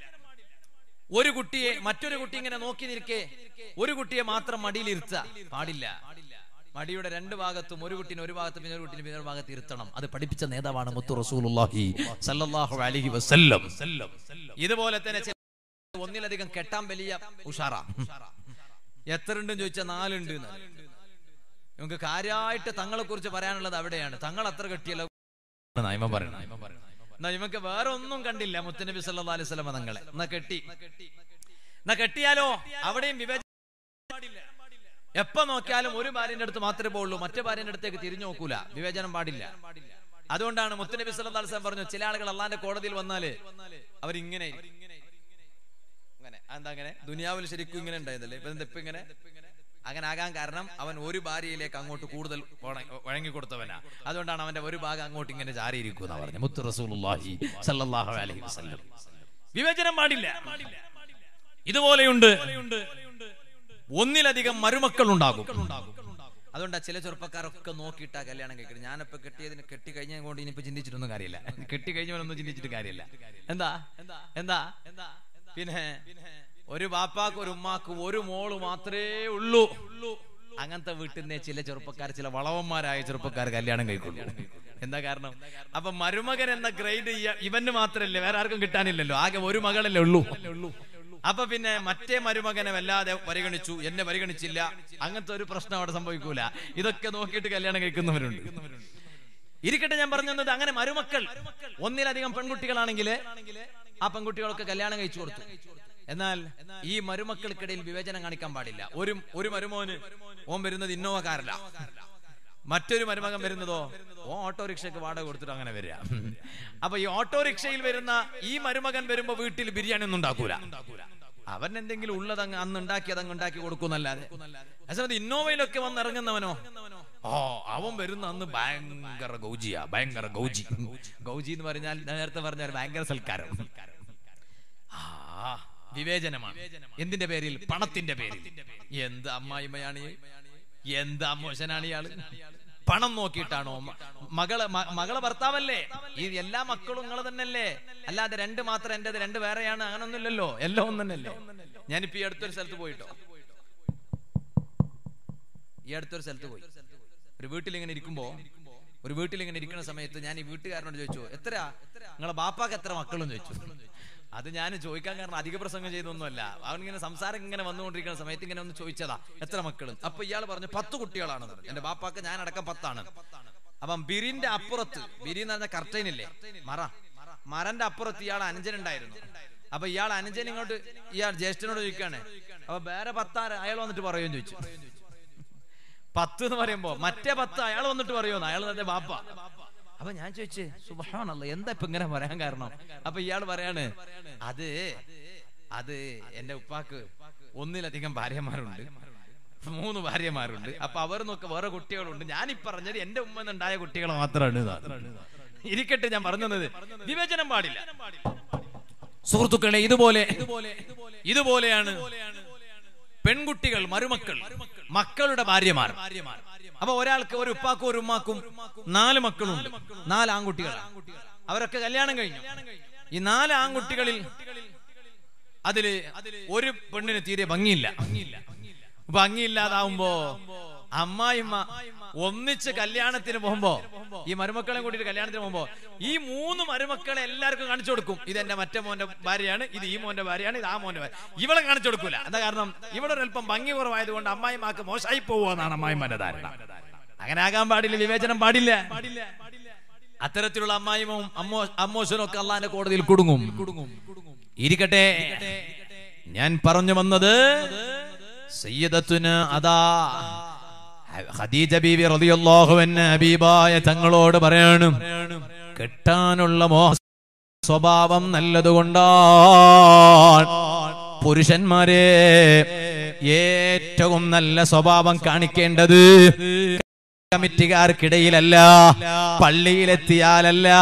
ഒരു കുട്ടിയെ മറ്റൊരു കുട്ടി ഇങ്ങനെ നോക്കി നിൽക്കെ ഒരു കുട്ടിയെ മാത്രം മടിയിൽ ഇരുത്തുക പാടില്ല മടിയുടെ രണ്ട് ഭാഗത്തും ഒരു കുട്ടീനെ ഒരു ഭാഗത്തും പിന്നെ ഒരു കുട്ടീനെ പിന്നെ ഒരു ഭാഗത്ത് ഇരുത്തണം അത് പഠിപ്പിച്ച നേതാവാണ് മുത്തു റസൂലുള്ളാഹി സല്ലല്ലാഹു അലൈഹി വസല്ലം ഇതുപോലെ തന്നെ ചില ഒന്നിലധികം കെട്ടാൻ വലിയ ഉഷാറ എത്ര ഉണ്ടെന്ന് ചോദിച്ചാൽ നാലുണ്ട് നമുക്ക് കാര്യമായിട്ട് തങ്ങളെ കുറിച്ച് പറയാനുള്ളത് അവിടെയാണ് തങ്ങൾ അത്ര കെട്ടിയല്ലോ നയമ പറയണം എന്നാ ഇവക്ക് വേറെ ഒന്നും കണ്ടില്ല മുത്തനബി സല്ലല്ലാഹു അലൈഹി വസല്ലം തങ്ങളെ എന്നാ കെട്ടി എന്നാ കെട്ടിയാലോ അവിടെയും വിവേചനം എപ്പോ നോക്കിയാലും ഒരു ഭാര്യന്റെ അടുത്ത് മാത്രമേ പോകുള്ളൂ മറ്റു ഭാര്യന്റെ അടുത്തേക്ക് തിരിഞ്ഞു നോക്കൂല വിവേചനം പാടില്ല അതുകൊണ്ടാണ് മുത്തനബി സല്ലല്ലാഹു അലൈഹി വസല്ലം പറഞ്ഞു ചില ആളുകൾ അള്ളാന്റെ കോടതിയിൽ വന്നാല് അവരിങ്ങനെ അങ്ങനെ എന്താ അങ്ങനെ ദുനിയാവിൽ ശരിക്കും ഇങ്ങനെ ഉണ്ടായതല്ലേ ഇപ്പൊ എന്താ ഇപ്പൊ ഇങ്ങനെ അങ്ങനെ ആകാൻ കാരണം അവൻ ഒരു ഭാര്യയിലേക്ക് അങ്ങോട്ട് കൂടുതൽ വഴങ്ങി കൊടുത്തവനാ അതുകൊണ്ടാണ് അവന്റെ ഒരു ഭാഗം അങ്ങോട്ട് ഇങ്ങനെ ചാരിയിരിക്കുന്ന പറഞ്ഞു മുത്തു റസൂലുള്ളാഹി സല്ലല്ലാഹു അലൈഹി വസല്ലം വിവേചനം പാടില്ല ഇതുപോലെയുണ്ട് ഒന്നിലധികം മരുമക്കൾ ഉണ്ടാകും അതുകൊണ്ടാ ചില ചെറുപ്പക്കാരൊക്കെ നോക്കിയിട്ടാ കല്യാണം കഴിക്കുന്നത് ഞാനിപ്പോ കെട്ടിയതിന് കെട്ടി കഴിഞ്ഞ കൊണ്ട് ഇനിയിപ്പോ ചിന്തിച്ചിട്ടൊന്നും കാര്യമില്ല കെട്ടി കഴിഞ്ഞവനൊന്നും ചിന്തിച്ചിട്ട് കാര്യമില്ല എന്താ എന്താ പിന്നെ ഒരു ബാപ്പാക്ക് ഒരു ഉമ്മാക്ക് ഒരു മോള് മാത്രമേ ഉള്ളൂ അങ്ങനത്തെ വീട്ടിൽ നിന്ന് ചില ചെറുപ്പക്കാർ ചില വളവന്മാരായ ചെറുപ്പക്കാർ കല്യാണം കഴിക്കുള്ളൂ എന്താ കാരണം അപ്പൊ മരുമകൻ എന്ന ഗ്രേഡ് ഇവന് മാത്രല്ലേ വേറെ ആർക്കും കിട്ടാനില്ലല്ലോ ആകെ ഒരു മകളല്ലേ ഉള്ളൂ അപ്പൊ പിന്നെ മറ്റേ മരുമകനെ വല്ലാതെ പരിഗണിച്ചു എന്നെ പരിഗണിച്ചില്ല അങ്ങനത്തെ ഒരു പ്രശ്നം അവിടെ സംഭവിക്കൂല ഇതൊക്കെ നോക്കിയിട്ട് കല്യാണം കഴിക്കുന്നവരുണ്ട് ഇരിക്കട്ടെ ഞാൻ പറഞ്ഞത് അങ്ങനെ മരുമക്കൾ ഒന്നിലധികം പെൺകുട്ടികളാണെങ്കിൽ ആ പെൺകുട്ടികളൊക്കെ കല്യാണം കഴിച്ചു കൊടുത്തു എന്നാൽ ഈ മരുമക്കൾക്കിടയിൽ വിവേചനം കാണിക്കാൻ പാടില്ല ഒരു ഒരു മരുമോന് ഓൻ വരുന്നത് ഇന്നോവ കാറില മറ്റൊരു മരുമകൻ വരുന്നതോ ഓ ഓട്ടോറിക്ഷയ്ക്ക് വാടക കൊടുത്തിട്ട് അങ്ങനെ വരിക അപ്പൊ ഈ ഓട്ടോറിക്ഷയിൽ വരുന്ന ഈ മരുമകൻ വരുമ്പോ വീട്ടിൽ ബിരിയാണി ഒന്നും ഉണ്ടാക്കൂല അവൻ എന്തെങ്കിലും ഉള്ളത് അങ്ങ് അന്ന് ഉണ്ടാക്കി അതങ്ങ് ഉണ്ടാക്കി കൊടുക്കുന്നല്ലാതെ അതേസമയത്ത് ഇന്നോവയിലൊക്കെ വന്ന് ഇറങ്ങുന്നവനോ ഓ അവൻ വരുന്ന അന്ന് ഭയങ്കര ഗൗജിയാ ഭയങ്കര ഗൗജി ഗൗജി എന്ന് പറഞ്ഞാൽ നേരത്തെ പറഞ്ഞ ഭയങ്കര സൽക്കാരം ആ വിവേചനമാണ് എന്തിന്റെ പേരിൽ പണത്തിന്റെ പേരിൽ എന്ത് അമ്മായിമ്മയാണ് എന്ത് അമ്മോശനാണ് ഇയാള് പണം നോക്കിയിട്ടാണോ മകള് മകളെ ഭർത്താവല്ലേ ഈ എല്ലാ മക്കളും നിങ്ങൾ തന്നെയല്ലേ അല്ലാതെ രണ്ട് മാത്രം എന്റേത് രണ്ട് വേറെയാണ് അങ്ങനൊന്നുമില്ലല്ലോ എല്ലാം ഒന്നും തന്നെയല്ലേ ഞാനിപ്പോ ഈ അടുത്തൊരു സ്ഥലത്ത് പോയിട്ടോ ഈ അടുത്തൊരു സ്ഥലത്ത് പോയി ഒരു വീട്ടിൽ ഇങ്ങനെ ഇരിക്കുമ്പോ ഒരു വീട്ടിൽ ഇങ്ങനെ ഇരിക്കുന്ന സമയത്ത് ഞാൻ ഈ വീട്ടുകാരനോട് ചോദിച്ചു എത്ര നിങ്ങളെ ബാപ്പാക്ക് എത്ര മക്കളെന്ന് ചോദിച്ചു അത് ഞാൻ ചോദിക്കാൻ കാരണം അധിക പ്രസംഗം ചെയ്തൊന്നുമല്ല അവൻ ഇങ്ങനെ സംസാരം ഇങ്ങനെ വന്നുകൊണ്ടിരിക്കുന്ന സമയത്ത് ഇങ്ങനെ ഒന്ന് ചോദിച്ചതാ എത്ര മക്കളും അപ്പൊ ഇയാൾ പറഞ്ഞു പത്ത് കുട്ടികളാണ് എന്റെ ബാപ്പാക്ക് ഞാൻ അടക്കം പത്താണ് അപ്പം ബിരിന്റെ അപ്പുറത്ത് ബിരി എന്ന് പറഞ്ഞ കർട്ടൈനില്ലേ മറ മരന്റെ അപ്പുറത്ത് ഇയാൾ അനുജനുണ്ടായിരുന്നു അപ്പൊ ഇയാൾ അനുജൻ ഇങ്ങോട്ട് ഇയാൾ ജ്യേഷ്ഠനോട് ചോദിക്കാണ് അപ്പൊ വേറെ പത്താറ് അയാൾ വന്നിട്ട് പറയുമെന്ന് ചോദിച്ചു പത്ത് എന്ന് പറയുമ്പോ മറ്റേ പത്ത് അയാൾ വന്നിട്ട് പറയുമെന്ന് അയാൾ തന്റെ ബാപ്പ അപ്പൊ ഞാൻ ചോദിച്ചു സുബാണല്ലോ എന്താ ഇപ്പൊ ഇങ്ങനെ പറയാൻ കാരണം അപ്പൊ ഇയാൾ പറയാണ് അത് അത് എന്റെ ഉപ്പാക്ക് ഒന്നിലധികം ഭാര്യമാരുണ്ട് മൂന്ന് ഭാര്യമാരുണ്ട് അപ്പൊ അവർ നോക്ക വേറെ കുട്ടികളുണ്ട് ഞാൻ ഈ പറഞ്ഞത് എന്റെ ഉമ്മ ഉണ്ടായ കുട്ടികൾ മാത്രമാണ് ഇതാ. ഇരിക്കട്ടെ ഞാൻ പറഞ്ഞത് വിവേചനം പാടില്ല സുഹൃത്തുക്കളെ ഇതുപോലെ ഇതുപോലെയാണ് പെൺകുട്ടികൾ മരുമക്കൾ മക്കളുടെ ഭാര്യമാർ അപ്പൊ ഒരാൾക്ക് ഒരു ഉപ്പാക്കും ഒരു ഉമ്മാക്കും നാല് മക്കളുണ്ട് നാല് ആൺകുട്ടികളാണ് അവരൊക്കെ കല്യാണം കഴിഞ്ഞു ഈ നാല് ആൺകുട്ടികളിൽ അതില് ഒരു പെണ്ണിന് തീരെ ഭംഗിയില്ല ഭംഗിയില്ലാതാവുമ്പോ അമ്മായിമ്മ ഒന്നിച്ച് കല്യാണത്തിന് പോകുമ്പോ ഈ മരുമക്കളെ കൂട്ടിയിട്ട് കല്യാണത്തിന് പോകുമ്പോ ഈ മൂന്ന് മരുമക്കളെ എല്ലാവർക്കും കാണിച്ചു കൊടുക്കും ഇത് എന്റെ മറ്റേ മോന്റെ ഭാര്യയാണ് ഇത് ഈ മോന്റെ ഭാര്യയാണ് ഇത് ആ മോന്റെ ഭാര്യ ഇവളെ കാണിച്ചു കൊടുക്കൂല എന്താ കാരണം ഇവിടെ ഒരു അല്പം ഭംഗി കുറവായതുകൊണ്ട് അമ്മായിമാക്ക് മോശമായി പോവുമെന്നാണ് അമ്മായിമാന്റെ ധാരണ അങ്ങനെ ആകാൻ പാടില്ല വിവേചനം പാടില്ല അത്തരത്തിലുള്ള അമ്മായിമവും അമ്മോ അമ്മോശനും ഒക്കെ അള്ളാന്റെ കോടതിയിൽ കുടുങ്ങും ഇരിക്കട്ടെ ഞാൻ പറഞ്ഞു വന്നത് സയ്യിദത്തുന് അതാ ഖദീജ ബീവി റളിയല്ലാഹു അൻഹ ഹബീബായ തങ്ങളോട് പറയാണ് കെട്ടാനുള്ള മോഹ സ്വഭാവം നല്ലതുകൊണ്ടാണ് പുരുഷന്മാരെ ഏറ്റവും നല്ല സ്വഭാവം കാണിക്കേണ്ടത് കമ്മിറ്റിക്കാർക്കിടയിലല്ല പള്ളിയിലെത്തിയാലല്ല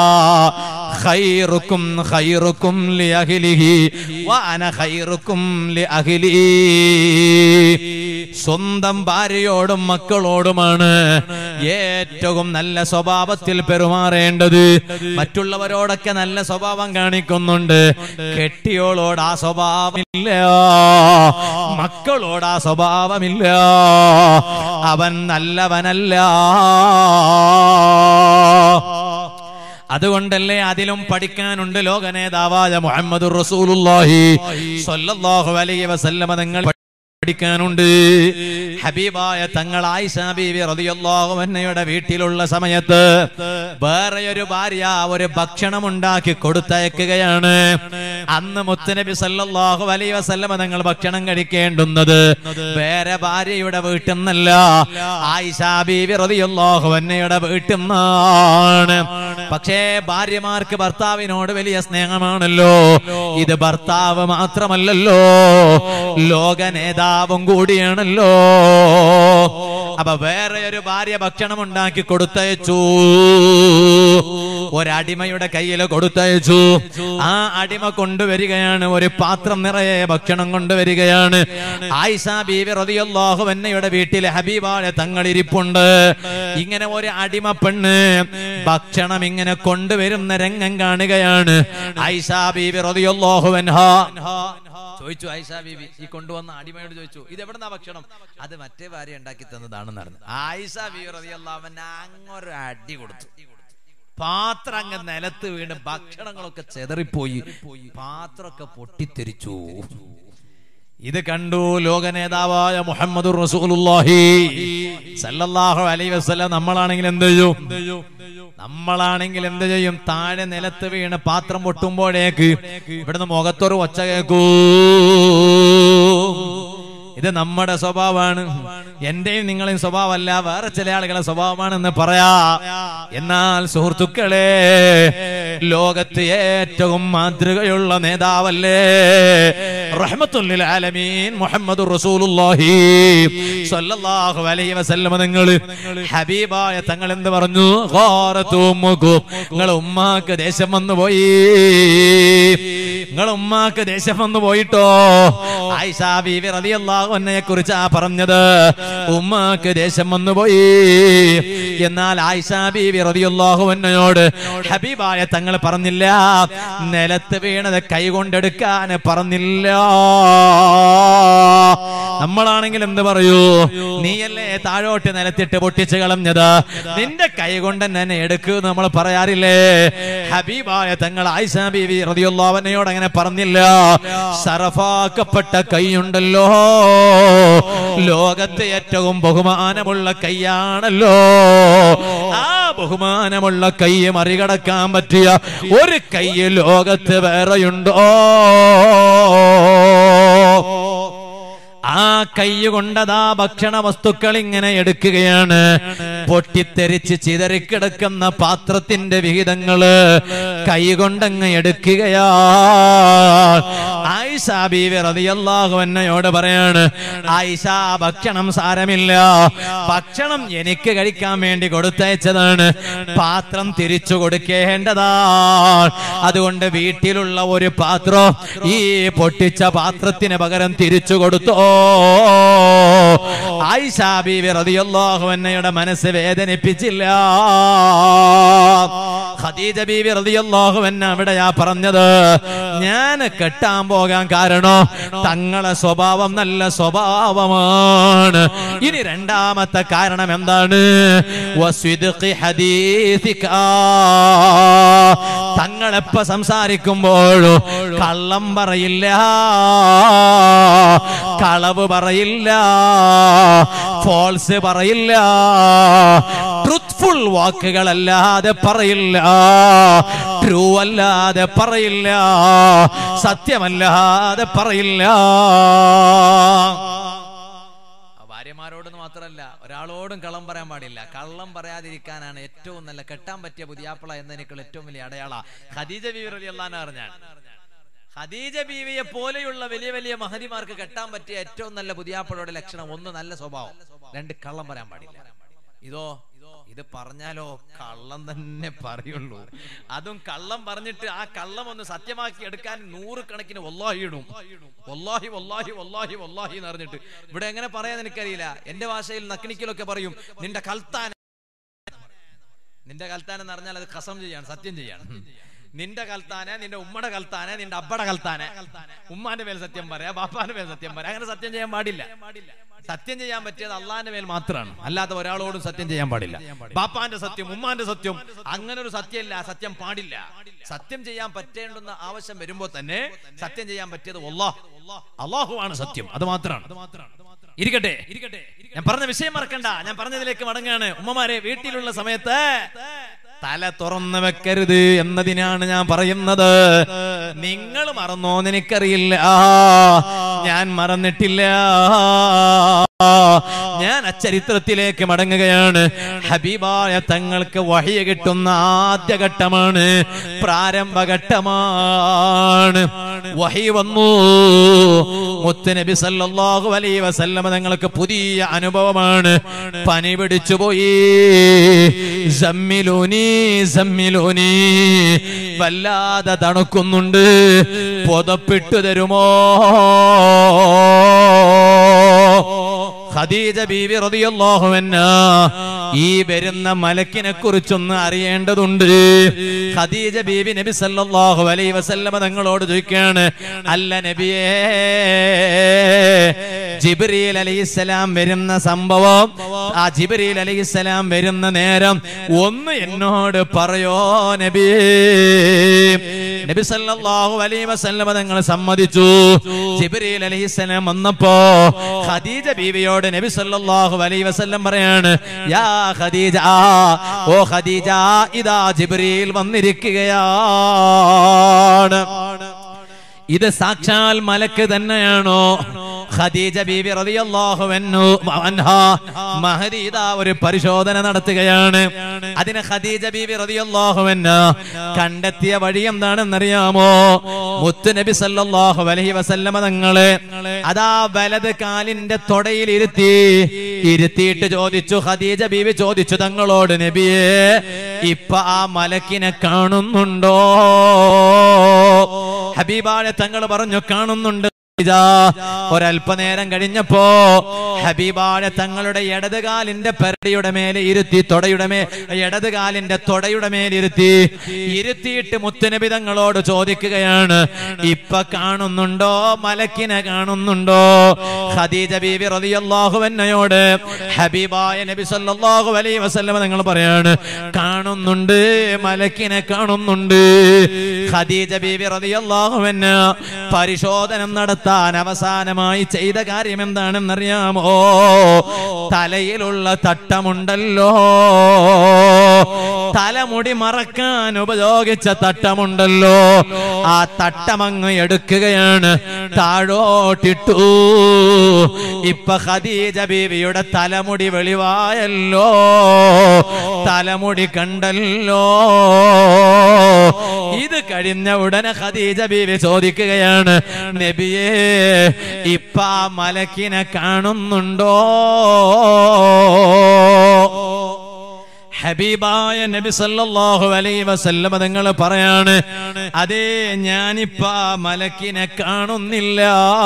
ഖൈറുക്കും ഖൈറുക്കും ലി അഹ്ലിഹി വഅന ഖൈറുക്കും ലി അഹ്ലി സ്വന്തം ഭാര്യയോടും മക്കളോടുമാണ് ഏറ്റവും നല്ല സ്വഭാവത്തിൽ പെരുമാറേണ്ടത് മറ്റുള്ളവരോടൊക്കെ നല്ല സ്വഭാവം കാണിക്കുന്നുണ്ട് കെട്ടിയോളോട് ആ സ്വഭാവമില്ല മക്കളോട് ആ സ്വഭാവമില്ല അവൻ നല്ലവനല്ല അതുകൊണ്ടല്ലേ അതിലും പഠിക്കാനുണ്ട് ലോക നേതാവായ മുഹമ്മദ് റസൂലുള്ളാഹി സ്വല്ലല്ലാഹു അലൈഹി വസല്ലമ നിങ്ങൾ പഠിക്കാനുണ്ട് ഹബീബായ തങ്ങൾ ആയിഷ ബീവി റളിയല്ലാഹു അൻഹയുടെ വീട്ടിലുള്ള സമയത്ത് വേറെ ഒരു ഭാര്യ ഒരു ഭക്ഷണം ഉണ്ടാക്കി കൊടുത്തയക്കുകയാണ് അന്ന് മുത്തുനബി സല്ലല്ലാഹു അലൈഹി വസല്ലമ തങ്ങൾ ഭക്ഷണം കഴിക്കേണ്ടുന്നത് വേറെ ഭാര്യയുടെ വീട്ടിൽ നിന്നല്ല ആയിഷ ബീവി റളിയല്ലാഹു അൻഹയുടെ വീട്ടിൽ നിന്നാണ് പക്ഷേ ഭാര്യമാർക്ക് ഭർത്താവിനോട് വലിയ സ്നേഹമാണല്ലോ ഇത് ഭർത്താവ് മാത്രമല്ലല്ലോ ലോക നേതാവും കൂടിയാണല്ലോ അപ്പൊ വേറെ ഒരു ഭാര്യ ഭക്ഷണം ഉണ്ടാക്കി കൊടുത്തയച്ചു ഒരടിമയുടെ കയ്യിൽ കൊടുത്തയച്ചു ആ അടിമ കൊണ്ടുവരികയാണ് ഒരു പാത്രം നിറയെ ഭക്ഷണം കൊണ്ടുവരികയാണ് ആയിഷ ബീവി റളിയല്ലാഹു അൻഹയുടെ വീട്ടിലെ ഹബീബായ തങ്ങൾ ഇരിപ്പുണ്ട് ഇങ്ങനെ ഒരു അടിമ പെണ്ണ് ഭക്ഷണം ഇങ്ങനെ കൊണ്ടുവരുന്ന രംഗം കാണുകയാണ് ആയിഷ ബീവി റളിയല്ലാഹു അൻഹ ചോദിച്ചു ആയിഷ ബീവി ഈ കൊണ്ടുവന്ന അടിമയോട് ചോദിച്ചു ഇത് എവിടുന്നാ ഭക്ഷണം അത് മറ്റേ ഭാര്യ ഉണ്ടാക്കി തന്നതാണെന്ന് പറഞ്ഞു ആയിഷ ബീവി റളിയല്ലാഹു അൻഹ അങ്ങൊരു അടി കൊടുത്തു പാത്രം അങ്ങ് നിലത്ത് വീണ് ഭക്ഷണങ്ങളൊക്കെ ചെതറിപ്പോയി പാത്രമൊക്കെ പൊട്ടിത്തെറിച്ചു ഇത് കണ്ടു ലോക നേതാവായ മുഹമ്മദ് റസൂലുള്ളാഹി സല്ലല്ലാഹു അലൈഹി വസല്ലം നമ്മളാണെങ്കിൽ എന്ത് ചെയ്യും നമ്മളാണെങ്കിൽ എന്ത് ചെയ്യും താഴെ നിലത്ത് വീണ് പാത്രം പൊട്ടുമ്പോഴേക്ക് ഇവിടുന്ന് മുഖത്തൊരു ഒച്ച കേൾക്കൂ ഇത് നമ്മുടെ സ്വഭാവമാണ് എന്റെയും നിങ്ങളെയും സ്വഭാവമല്ല വേറെ ചില ആളുകളെ സ്വഭാവമാണെന്ന് പറയാ എന്നാൽ സുഹൃത്തുക്കളെ ലോകത്ത് ഏറ്റവും മാതൃകയുള്ള നേതാവല്ലേ റഹ്മത്തുല്ലിൽ ആലമീൻ മുഹമ്മദ് റസൂലുള്ളാഹി സ്വല്ലല്ലാഹു അലൈഹി വസല്ലം നിങ്ങൾ ഹബീബായ തങ്ങൾ എന്ത് പറഞ്ഞു നിങ്ങൾ ഉമ്മാക്ക് ദേശം വന്നു പോയി നിങ്ങൾ ഉമ്മാക്ക് ദേശം വന്നു പോയിട്ടോ ആയിഷ ബീവി റളിയല്ലാഹു അൻഹയെ കുറിച്ചാ പറഞ്ഞത് ഉമ്മാക്ക് ദേശം വന്നു പോയി എന്നാൽ ആയിഷ ബീവി റളിയല്ലാഹു അൻഹയോട് ഹബീബായ തങ്ങൾ പറഞ്ഞില്ല നിലത്ത് വീണത് കൈകൊണ്ടെടുക്കാൻ പറഞ്ഞില്ല നമ്മളാണെങ്കിൽ എന്ത് പറയൂ നീയല്ലേ താഴോട്ട് നിലത്തിട്ട് പൊട്ടിച്ചു കളഞ്ഞത് നിന്റെ കൈ കൊണ്ട് തന്നെ എടുക്കൂ നമ്മൾ പറയാറില്ലേ ഹബീബായ തങ്ങൾ ആയിഷ ബീവി റതിയുള്ളവനയോട് അങ്ങനെ പറഞ്ഞില്ല സറഫാക്കപ്പെട്ട കൈയുണ്ടല്ലോ ലോകത്തെ ഏറ്റവും ബഹുമാനമുള്ള കൈയാണല്ലോ ആ ബഹുമാനമുള്ള കൈ മറികടക്കാൻ പറ്റിയ ഒരു കൈ ലോകത്ത് വേറെയുണ്ടോ ആ കൈ കൊണ്ടതാ ഭക്ഷണ വസ്തുക്കൾ ഇങ്ങനെ എടുക്കുകയാണ് പൊട്ടിത്തെറിച്ച് ചിതറിക്കിടക്കുന്ന പാത്രത്തിന്റെ വിഹിതങ്ങള് കൈ കൊണ്ടങ്ങ് എടുക്കുകയാ ആയിഷ ബീവി റളിയല്ലാഹു അൻഹയോട് പറയാണ് ആയിഷ ഭക്ഷണം സാരമില്ല ഭക്ഷണം എനിക്ക് കഴിക്കാൻ വേണ്ടി കൊടുത്തയച്ചതാണ് പാത്രം തിരിച്ചു കൊടുക്കേണ്ടതാ അതുകൊണ്ട് വീട്ടിലുള്ള ഒരു പാത്രം ഈ പൊട്ടിച്ച പാത്രത്തിന് പകരം തിരിച്ചു കൊടുത്തോ ആയിഷ ബീവി റളിയല്ലാഹു അൻഹയുടെ മനസ്സ് വേദനിപ്പിച്ചില്ല ഖദീജ ബീവി റളിയല്ലാഹു അൻഹ അവിടെയാ പറഞ്ഞത് ഞാൻ കെട്ടാൻ പോകാൻ കാരണം തങ്ങളെ സ്വഭാവം നല്ല സ്വഭാവമാണ് ഇനി രണ്ടാമത്തെ കാരണം എന്താണ് വസ്വിദ്ഖി ഹദീസിക. തങ്ങളെപ്പ സംസാരിക്കുമ്പോഴും കള്ളം പറയില്ല കളവ് പറയില്ല ഫോൾസ് പറയില്ല ട്രുത്ത്ഫുൾ വാക്കുകളല്ലാതെ പറയില്ല ട്രൂ അല്ലാതെ പറയില്ല സത്യമല്ലാതെ പറയില്ല ഭാര്യമാരോടൊന്നും മാത്രമല്ല ഒരാളോടും കള്ളം പറയാൻ പാടില്ല കള്ളം പറയാതിരിക്കാനാണ് ഏറ്റവും നല്ല കെട്ടാൻ പറ്റിയ പുതിയാപ്പിള എന്നതിനേക്കാൾ ഏറ്റവും വലിയ അടയാള ഖദീജ ബീവി അലി അള്ളഹാൻ പറഞ്ഞാൽ ഖദീജ ബീവിയെ പോലെയുള്ള വലിയ വലിയ മഹതിമാർക്ക് കെട്ടാൻ പറ്റിയ ഏറ്റവും നല്ല പുതിയാപ്പിളയുടെ ലക്ഷണം ഒന്ന് നല്ല സ്വഭാവം രണ്ട് കള്ളം പറയാൻ പാടില്ല ഇതോ ഇത് പറഞ്ഞാലോ കള്ളം തന്നെ പറയുള്ളൂ അതും കള്ളം പറഞ്ഞിട്ട് ആ കള്ളം ഒന്ന് സത്യമാക്കി എടുക്കാൻ നൂറുകണക്കിന് വല്ലാഹി ഇടും വല്ലാഹി വല്ലാഹി വല്ലാഹി വല്ലാഹി എന്ന് പറഞ്ഞിട്ട് ഇവിടെ എങ്ങനെ പറയാൻ എനിക്കറിയില്ല എന്റെ ഭാഷയിൽ നക്കിണിക്കലൊക്കെ പറയും നിന്റെ കൽത്താൻ നിന്റെ കൽത്താൻ എന്ന് പറഞ്ഞാൽ അത് കസം ചെയ്യാണ് സത്യം ചെയ്യാണ് നിന്റെ കൽത്താനെ നിന്റെ ഉമ്മയുടെ കൽത്താനെ നിന്റെ അബ്ബയുടെ കൽത്താനെ ഉമ്മാന്റെ മേൽ സത്യം പറയാ ബാപ്പാന്റെ മേൽ സത്യം പറയാ അങ്ങനെ സത്യം ചെയ്യാൻ പാടില്ല സത്യം ചെയ്യാൻ പറ്റിയത് അള്ളാന്റെ മേൽ മാത്രമാണ് അല്ലാതെ ഒരാളോടും സത്യം ചെയ്യാൻ പാടില്ല ബാപ്പാന്റെ സത്യം ഉമ്മാന്റെ സത്യം അങ്ങനെ ഒരു സത്യമില്ല സത്യം പാടില്ല സത്യം ചെയ്യാൻ പറ്റേണ്ടുന്ന ആവശ്യം വരുമ്പോ തന്നെ സത്യം ചെയ്യാൻ പറ്റിയത് അള്ളാഹ് അള്ളാഹുവാണ് സത്യം അത് മാത്രമാണ് ഇരിക്കട്ടെ ഞാൻ പറഞ്ഞ വിഷയം മറക്കണ്ട ഞാൻ പറഞ്ഞതിലേക്ക് മടങ്ങാണ് ഉമ്മമാരെ വീട്ടിലുള്ള സമയത്ത് തല തുറന്നു വെക്കരുത് എന്നതിനാണ് ഞാൻ പറയുന്നത് നിങ്ങൾ മറന്നോന്ന് എനിക്കറിയില്ല ഞാൻ മറന്നിട്ടില്ല ഞാൻ അച്ചരിത്രത്തിലേക്ക് മടങ്ങുകയാണ് ഹബീബായ തങ്ങൾക്ക് വഹിയ കിട്ടുന്ന ആദ്യ ഘട്ടമാണ് പ്രാരംഭഘട്ടമാണ് വഹി വന്നു മുത്തുനബി സല്ലല്ലാഹു അലൈഹി വസല്ലമ തങ്ങൾക്ക് പുതിയ അനുഭവമാണ് പനി പിടിച്ചു പോയി സമ്മിലൂനി സമ്മിലൂനി വല്ലാതെ തണുക്കുന്നുണ്ട് പുതപ്പിട്ടു തരുമോ ഖദീജ ബീവി റളിയല്ലാഹു അൻഹ ഈ വരുന്ന മലക്കിനെ കുറിച്ചൊന്ന് അറിയേണ്ടതുണ്ട് ഖദീജ ബീവി നബി സല്ലല്ലാഹു അലൈഹി വസല്ലമ തങ്ങളോട് ചോദിക്കുകയാണ് അല്ല നബിയേ ജിബ്രീൽ അലൈഹിസ്സലാം വരുന്ന സംഭവം ആ ജിബ്രീൽ അലൈഹിസ്സലാം വരുന്ന നേരം ഒന്ന് എന്നോട് പറയോ നബിയേ നബി സല്ലല്ലാഹു അലൈഹി വസല്ലമ തങ്ങൾ സമ്മതിച്ചു ജിബ്രീൽ അലൈഹിസ്സലാം വന്നപ്പോ ഖദീജ ബീവിയോട് നബി സല്ലല്ലാഹു അലൈഹി വസല്ലം പറയാണ് യാ ഖദീജ ഓ ഖദീജ ഇതാ ജിബ്രീൽ വന്നിരിക്കുകയാണ് ഇത് സാക്ഷാൽ മലക്ക് തന്നെയാണോ ഖദീജ ബീബി റളിയല്ലാഹു അൻഹു അൻഹാ മഹദി ഇതാ ഒരു പരിശോധന നടത്തുകയാണ് അതിന് ഖദീജ ബീബി റളിയല്ലാഹു അൻഹ കണ്ടെത്തിയ വഴി എന്താണെന്നറിയാമോ മുത്ത് നബി സല്ലല്ലാഹു അലൈഹി വസല്ലമ തങ്ങളെ അതാ വലത് കാലിന്റെ തൊടയിൽ ഇരുത്തി ഇരുത്തിയിട്ട് ചോദിച്ചു ഖദീജ ബീവി ചോദിച്ചു തങ്ങളോട് നബിയെ ഇപ്പൊ ആ മലക്കിനെ കാണുന്നുണ്ടോ ഹബീബായ തങ്ങൾ പറഞ്ഞു കാണുന്നുണ്ട് ഒരല്പനേരം കഴിഞ്ഞപ്പോ ഹബീബായ തങ്ങളുടെ ഇടത് കാലിന്റെ പെരടിയുടെ മേലെ ഇരുത്തി തൊടയുടെ മേ ഇടത് കാലിന്റെ തൊടയുടെ മേലിരുത്തി ഇരുത്തിയിട്ട് മുത്തുനബി തങ്ങളോട് ചോദിക്കുകയാണ് ഇപ്പൊ കാണുന്നുണ്ടോ മലക്കിനെ കാണുന്നുണ്ടോ ഖദീജ ബീവി റളിയല്ലാഹു അൻഹയോട് ഹബീബായ നബി സല്ലല്ലാഹു അലൈഹി വസല്ലം നിങ്ങൾ പറയാണ് കാണുന്നുണ്ട് മലക്കിനെ കാണുന്നുണ്ട് ഖദീജ ബീവി റളിയല്ലാഹു അൻഹ പരിശോധന നടത്താൻ അവസാനമായി ചെയ്ത കാര്യം എന്താണെന്നറിയാമോ തലയിലുള്ള തട്ടമുണ്ടല്ലോ തലമുടി മറക്കാൻ ഉപയോഗിച്ച തട്ടമുണ്ടല്ലോ ആ തട്ടമങ്ങ് എടുക്കുകയാണ് താഴോട്ടിട്ടു ഇപ്പൊ ഖദീജ ബീവിയുടെ തലമുടി വെളിവായല്ലോ തലമുടി കണ്ടല്ലോ ഇത് കഴിഞ്ഞ ഉടനെ ഖദീജ ബീവി ചോദിക്കുകയാണ് നബിയേ ഇപ്പ ആ മലക്കിനെ കാണുന്നുണ്ടോ ഹബീബായ നബി സല്ലല്ലാഹു അലൈഹി വസല്ലം നിങ്ങൾ പറയാണ് അതേ ഞാനിപ്പ ആ മലക്കിനെ കാണുന്നില്ല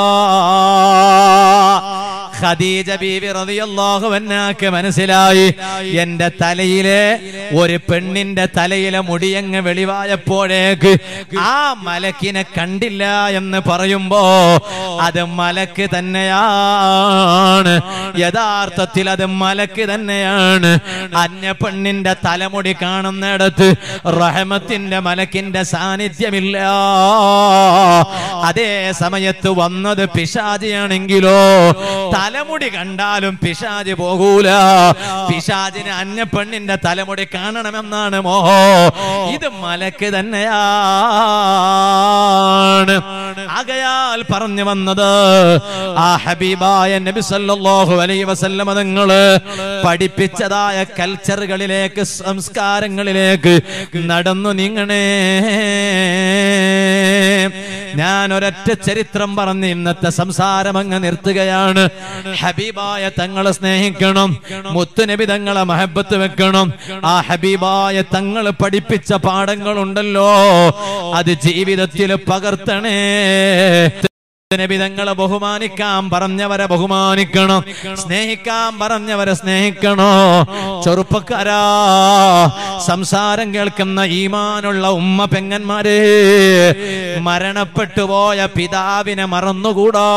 ഖദീജ ബീവി റളിയല്ലാഹു അൻഹാക്ക് മനസ്സിലായി എന്റെ തലയിലെ ഒരു പെണ്ണിന്റെ തലയിലെ മുടിയങ്ങ് വെളിവായപ്പോഴേക്ക് ആ മലക്കിനെ കണ്ടില്ല എന്ന് പറയുമ്പോ അത് മലക്ക് തന്നെയാണ് യഥാർത്ഥത്തിൽ അത് മലക്ക് തന്നെയാണ് അന്യ പെണ്ണിന്റെ തലമുടി കാണുന്നിടത്ത് റഹമത്തിന്റെ മലക്കിന്റെ സാന്നിധ്യമില്ല അതേ സമയത്ത് വന്നത് പിശാചിയാണെങ്കിലോ തലമുടി കണ്ടാലും പിശാജ് പോകൂല പിശാജിന് അന്യ പെണ്ണിന്റെ തലമുടി കാണണമെന്നാണ് മോഹോ ഇത് മലക്ക് തന്നെയാണ് ആകയാൽ പറഞ്ഞു വന്നത് ആ ഹബീബായ നബി സല്ലല്ലാഹു അലൈഹി വസല്ലമ തങ്ങള് പഠിപ്പിച്ചതായ കൾച്ചറുകളിലേക്ക് സംസ്കാരങ്ങളിലേക്ക് നടന്നു നീങ്ങണേ ഞാൻ ഒരൊറ്റ ചരിത്രം പറഞ്ഞ് ഇന്നത്തെ സംസാരം അങ്ങ് നിർത്തുകയാണ് ഹബീബായ തങ്ങളെ സ്നേഹിക്കണം മുത്തുനബി തങ്ങളെ മഹബത്ത് വെക്കണം ആ ഹബീബായ തങ്ങൾ പഠിപ്പിച്ച പാഠങ്ങളുണ്ടല്ലോ അത് ജീവിതത്തിൽ പകർത്തണേ നബി തങ്ങളെ ബഹുമാനിക്കാൻ പറഞ്ഞവരെ ബഹുമാനിക്കണം സ്നേഹിക്കാൻ പറഞ്ഞവരെ സ്നേഹിക്കണോ ചെറുപ്പക്കാരാ സംസാരം കേൾക്കുന്ന ഈമാനുള്ള ഉമ്മ പെങ്ങന്മാരെ മരണപ്പെട്ടു പോയ പിതാവിനെ മറന്നുകൂടാ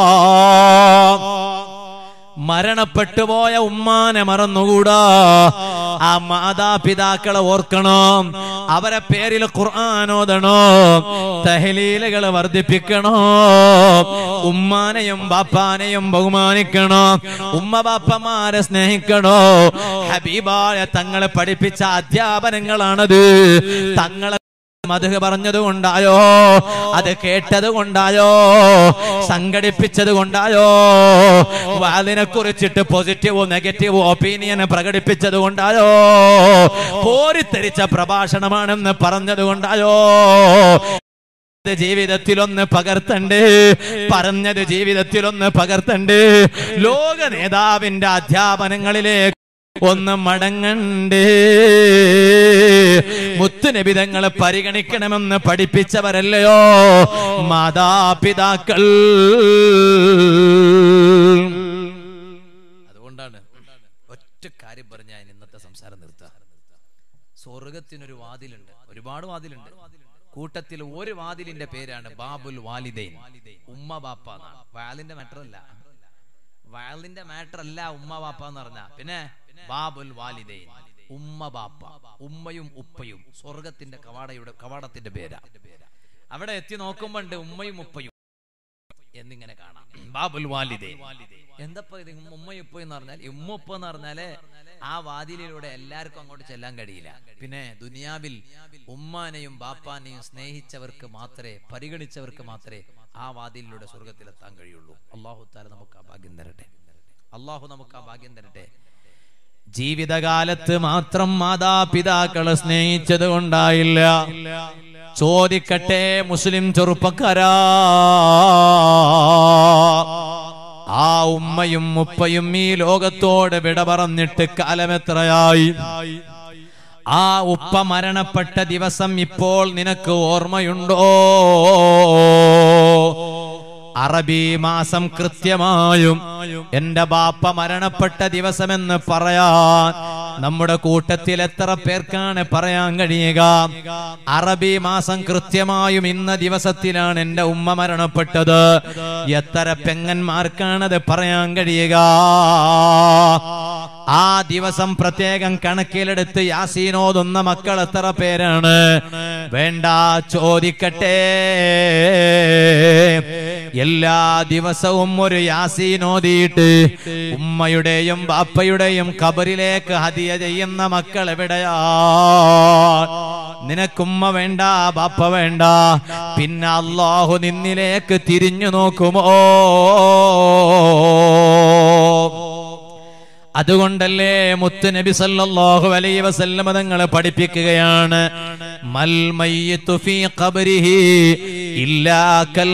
മരണപ്പെട്ടു പോയ ഉമ്മാനെ മറന്നുകൂടാ ആ മാതാപിതാക്കളെ ഓർക്കണം അവരെ പേരിൽ ഖുർആാനോദണോ തഹലീലുകൾ വർദ്ധിപ്പിക്കണോ ഉമ്മാനെയും ബാപ്പാനെയും ബഹുമാനിക്കണോ ഉമ്മ ബാപ്പമാരെ സ്നേഹിക്കണോ ഹബീബായ തങ്ങളെ പഠിപ്പിച്ച അധ്യാപനങ്ങളാണത് തങ്ങളെ മധു പറഞ്ഞത് കൊണ്ടായോ അത് കേട്ടത് കൊണ്ടായോ സംഘടിപ്പിച്ചത് കൊണ്ടായോ അതിനെ കുറിച്ചിട്ട് പോസിറ്റീവോ നെഗറ്റീവോ ഒപ്പീനിയൻ പ്രകടിപ്പിച്ചത് കൊണ്ടായോ പോരിത്തെരിച്ച പ്രഭാഷണമാണെന്ന് പറഞ്ഞത് കൊണ്ടായോ ഇത് ജീവിതത്തിലൊന്ന് പകർത്തണ്ട് പറഞ്ഞത് ജീവിതത്തിലൊന്ന് പകർത്തണ്ട് ലോക നേതാവിന്റെ അധ്യാപനങ്ങളിലേക്ക് ഒന്ന് മടങ്ങണ്ടേ മുത്തുനിബിതങ്ങളെ പരിഗണിക്കണമെന്ന് പഠിപ്പിച്ചവരല്ലയോ മാതാപിതാക്കൾ അതുകൊണ്ടാണ് ഒറ്റ കാര്യം പറഞ്ഞ ഞാൻ ഇന്നത്തെ സംസാരം നിർത്താം സ്വർഗത്തിനൊരു വാതിലുണ്ട് ഒരുപാട് വാതിലുണ്ട് കൂട്ടത്തിൽ ഒരു വാതിലിന്റെ പേരാണ് ബാബുൽ വാലിദൈൻ ഉമ്മ ബാപ്പ എന്നാണ് വാലിന്റെ മാറ്റർ അല്ല വാലിന്റെ മാറ്റർ അല്ല ഉമ്മ ബാപ്പ എന്ന് പറഞ്ഞ പിന്നെ ബാബുൽ വാലിദൈൻ ഉമ്മ ബാപ്പ ഉമ്മയും ഉപ്പയും സ്വർഗത്തിന്റെ കവാടയുടെ കവാടത്തിന്റെ പേരാ അവിടെ എത്തി നോക്കുമ്പോണ്ട് ഉമ്മയും ഉപ്പയും എന്നിങ്ങനെ കാണാം ബാബുൽ വാലിദൈൻ എന്തപ്പോ ഇത് ഉമ്മയും ഉപ്പയും എന്ന് പറഞ്ഞാൽ ഉമ്മ ഉപ്പ എന്ന് പറഞ്ഞാല് ആ വാതിലിലൂടെ എല്ലാവർക്കും അങ്ങോട്ട് ചെല്ലാൻ കഴിയില്ല പിന്നെ ദുനിയാവിൽ ഉമ്മാനെയും ബാപ്പാനെയും സ്നേഹിച്ചവർക്ക് മാത്രമേ പരിഗണിച്ചവർക്ക് മാത്രമേ ആ വാതിലിലൂടെ സ്വർഗത്തിലെത്താൻ കഴിയുള്ളൂ അള്ളാഹു താല നമുക്ക് ആ ഭാഗ്യം തരട്ടെ അള്ളാഹു നമുക്ക് ആ ഭാഗ്യം തരട്ടെ ജീവിതകാലത്ത് മാത്രം മാതാപിതാക്കളെ സ്നേഹിച്ചത് കൊണ്ടായില്ല ചോദിക്കട്ടെ മുസ്ലിം ചെറുപ്പക്കാരാ ആ ഉമ്മയും ഉപ്പയും ഈ ലോകത്തോട് വിട പറഞ്ഞിട്ട് കാലമെത്രയായി ആ ഉപ്പ മരണപ്പെട്ട ദിവസം ഇപ്പോൾ നിനക്ക് ഓർമ്മയുണ്ടോ അറബി മാസം കൃത്യമായും എന്റെ ബാപ്പ മരണപ്പെട്ട ദിവസമെന്ന് പറയാൻ നമ്മുടെ കൂട്ടത്തിൽ എത്ര പേർക്കാണ് പറയാൻ കഴിയുക അറബി മാസം കൃത്യമായും ഇന്ന ദിവസത്തിലാണ് എന്റെ ഉമ്മ മരണപ്പെട്ടത് എത്ര പെങ്ങന്മാർക്കാണത് പറയാൻ കഴിയുക ആ ദിവസം പ്രത്യേകം കണക്കിലെടുത്ത് യാസീനോതുന്ന മക്കൾ എത്ര പേരാണ് വേണ്ട ചോദിക്കട്ടെ എല്ലാ ദിവസവും ഒരു യാസീനോദിയിട്ട് ഉമ്മയുടെയും ബാപ്പയുടെയും കബറിലേക്ക് ഹദിയ ചെയ്യുന്ന മക്കൾ എവിടെയാ നിനക്കുമ്മ വേണ്ട ബാപ്പ വേണ്ട പിന്നെ അള്ളാഹു നിന്നിലേക്ക് തിരിഞ്ഞു നോക്കുമോ അതുകൊണ്ടല്ലേ മുത്ത് നബി സല്ലല്ലാഹു അലൈഹി വസല്ലമ തങ്ങളെ പഠിപ്പിക്കുകയാണ് മൽ മയ്യിത്തു ഫീ ഖബരിഹി ഇല്ലാ കൽ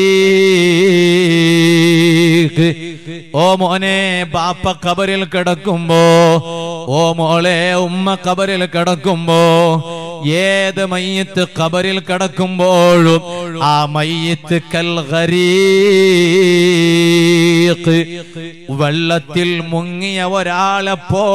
ഗരീഖ് ഓ മോനെ ബാപ്പ ഖബറിൽ കിടക്കുമ്പോ ഓ മോളെ ഉമ്മ ഖബറിൽ കിടക്കുമ്പോ ഏത് മയ്യത്ത് ഖബറിൽ കിടക്കുമ്പോഴും ആ മയ്യത്ത് കൽ ഗരീഖ് വെള്ളത്തിൽ മുങ്ങിയ ഒരാളെ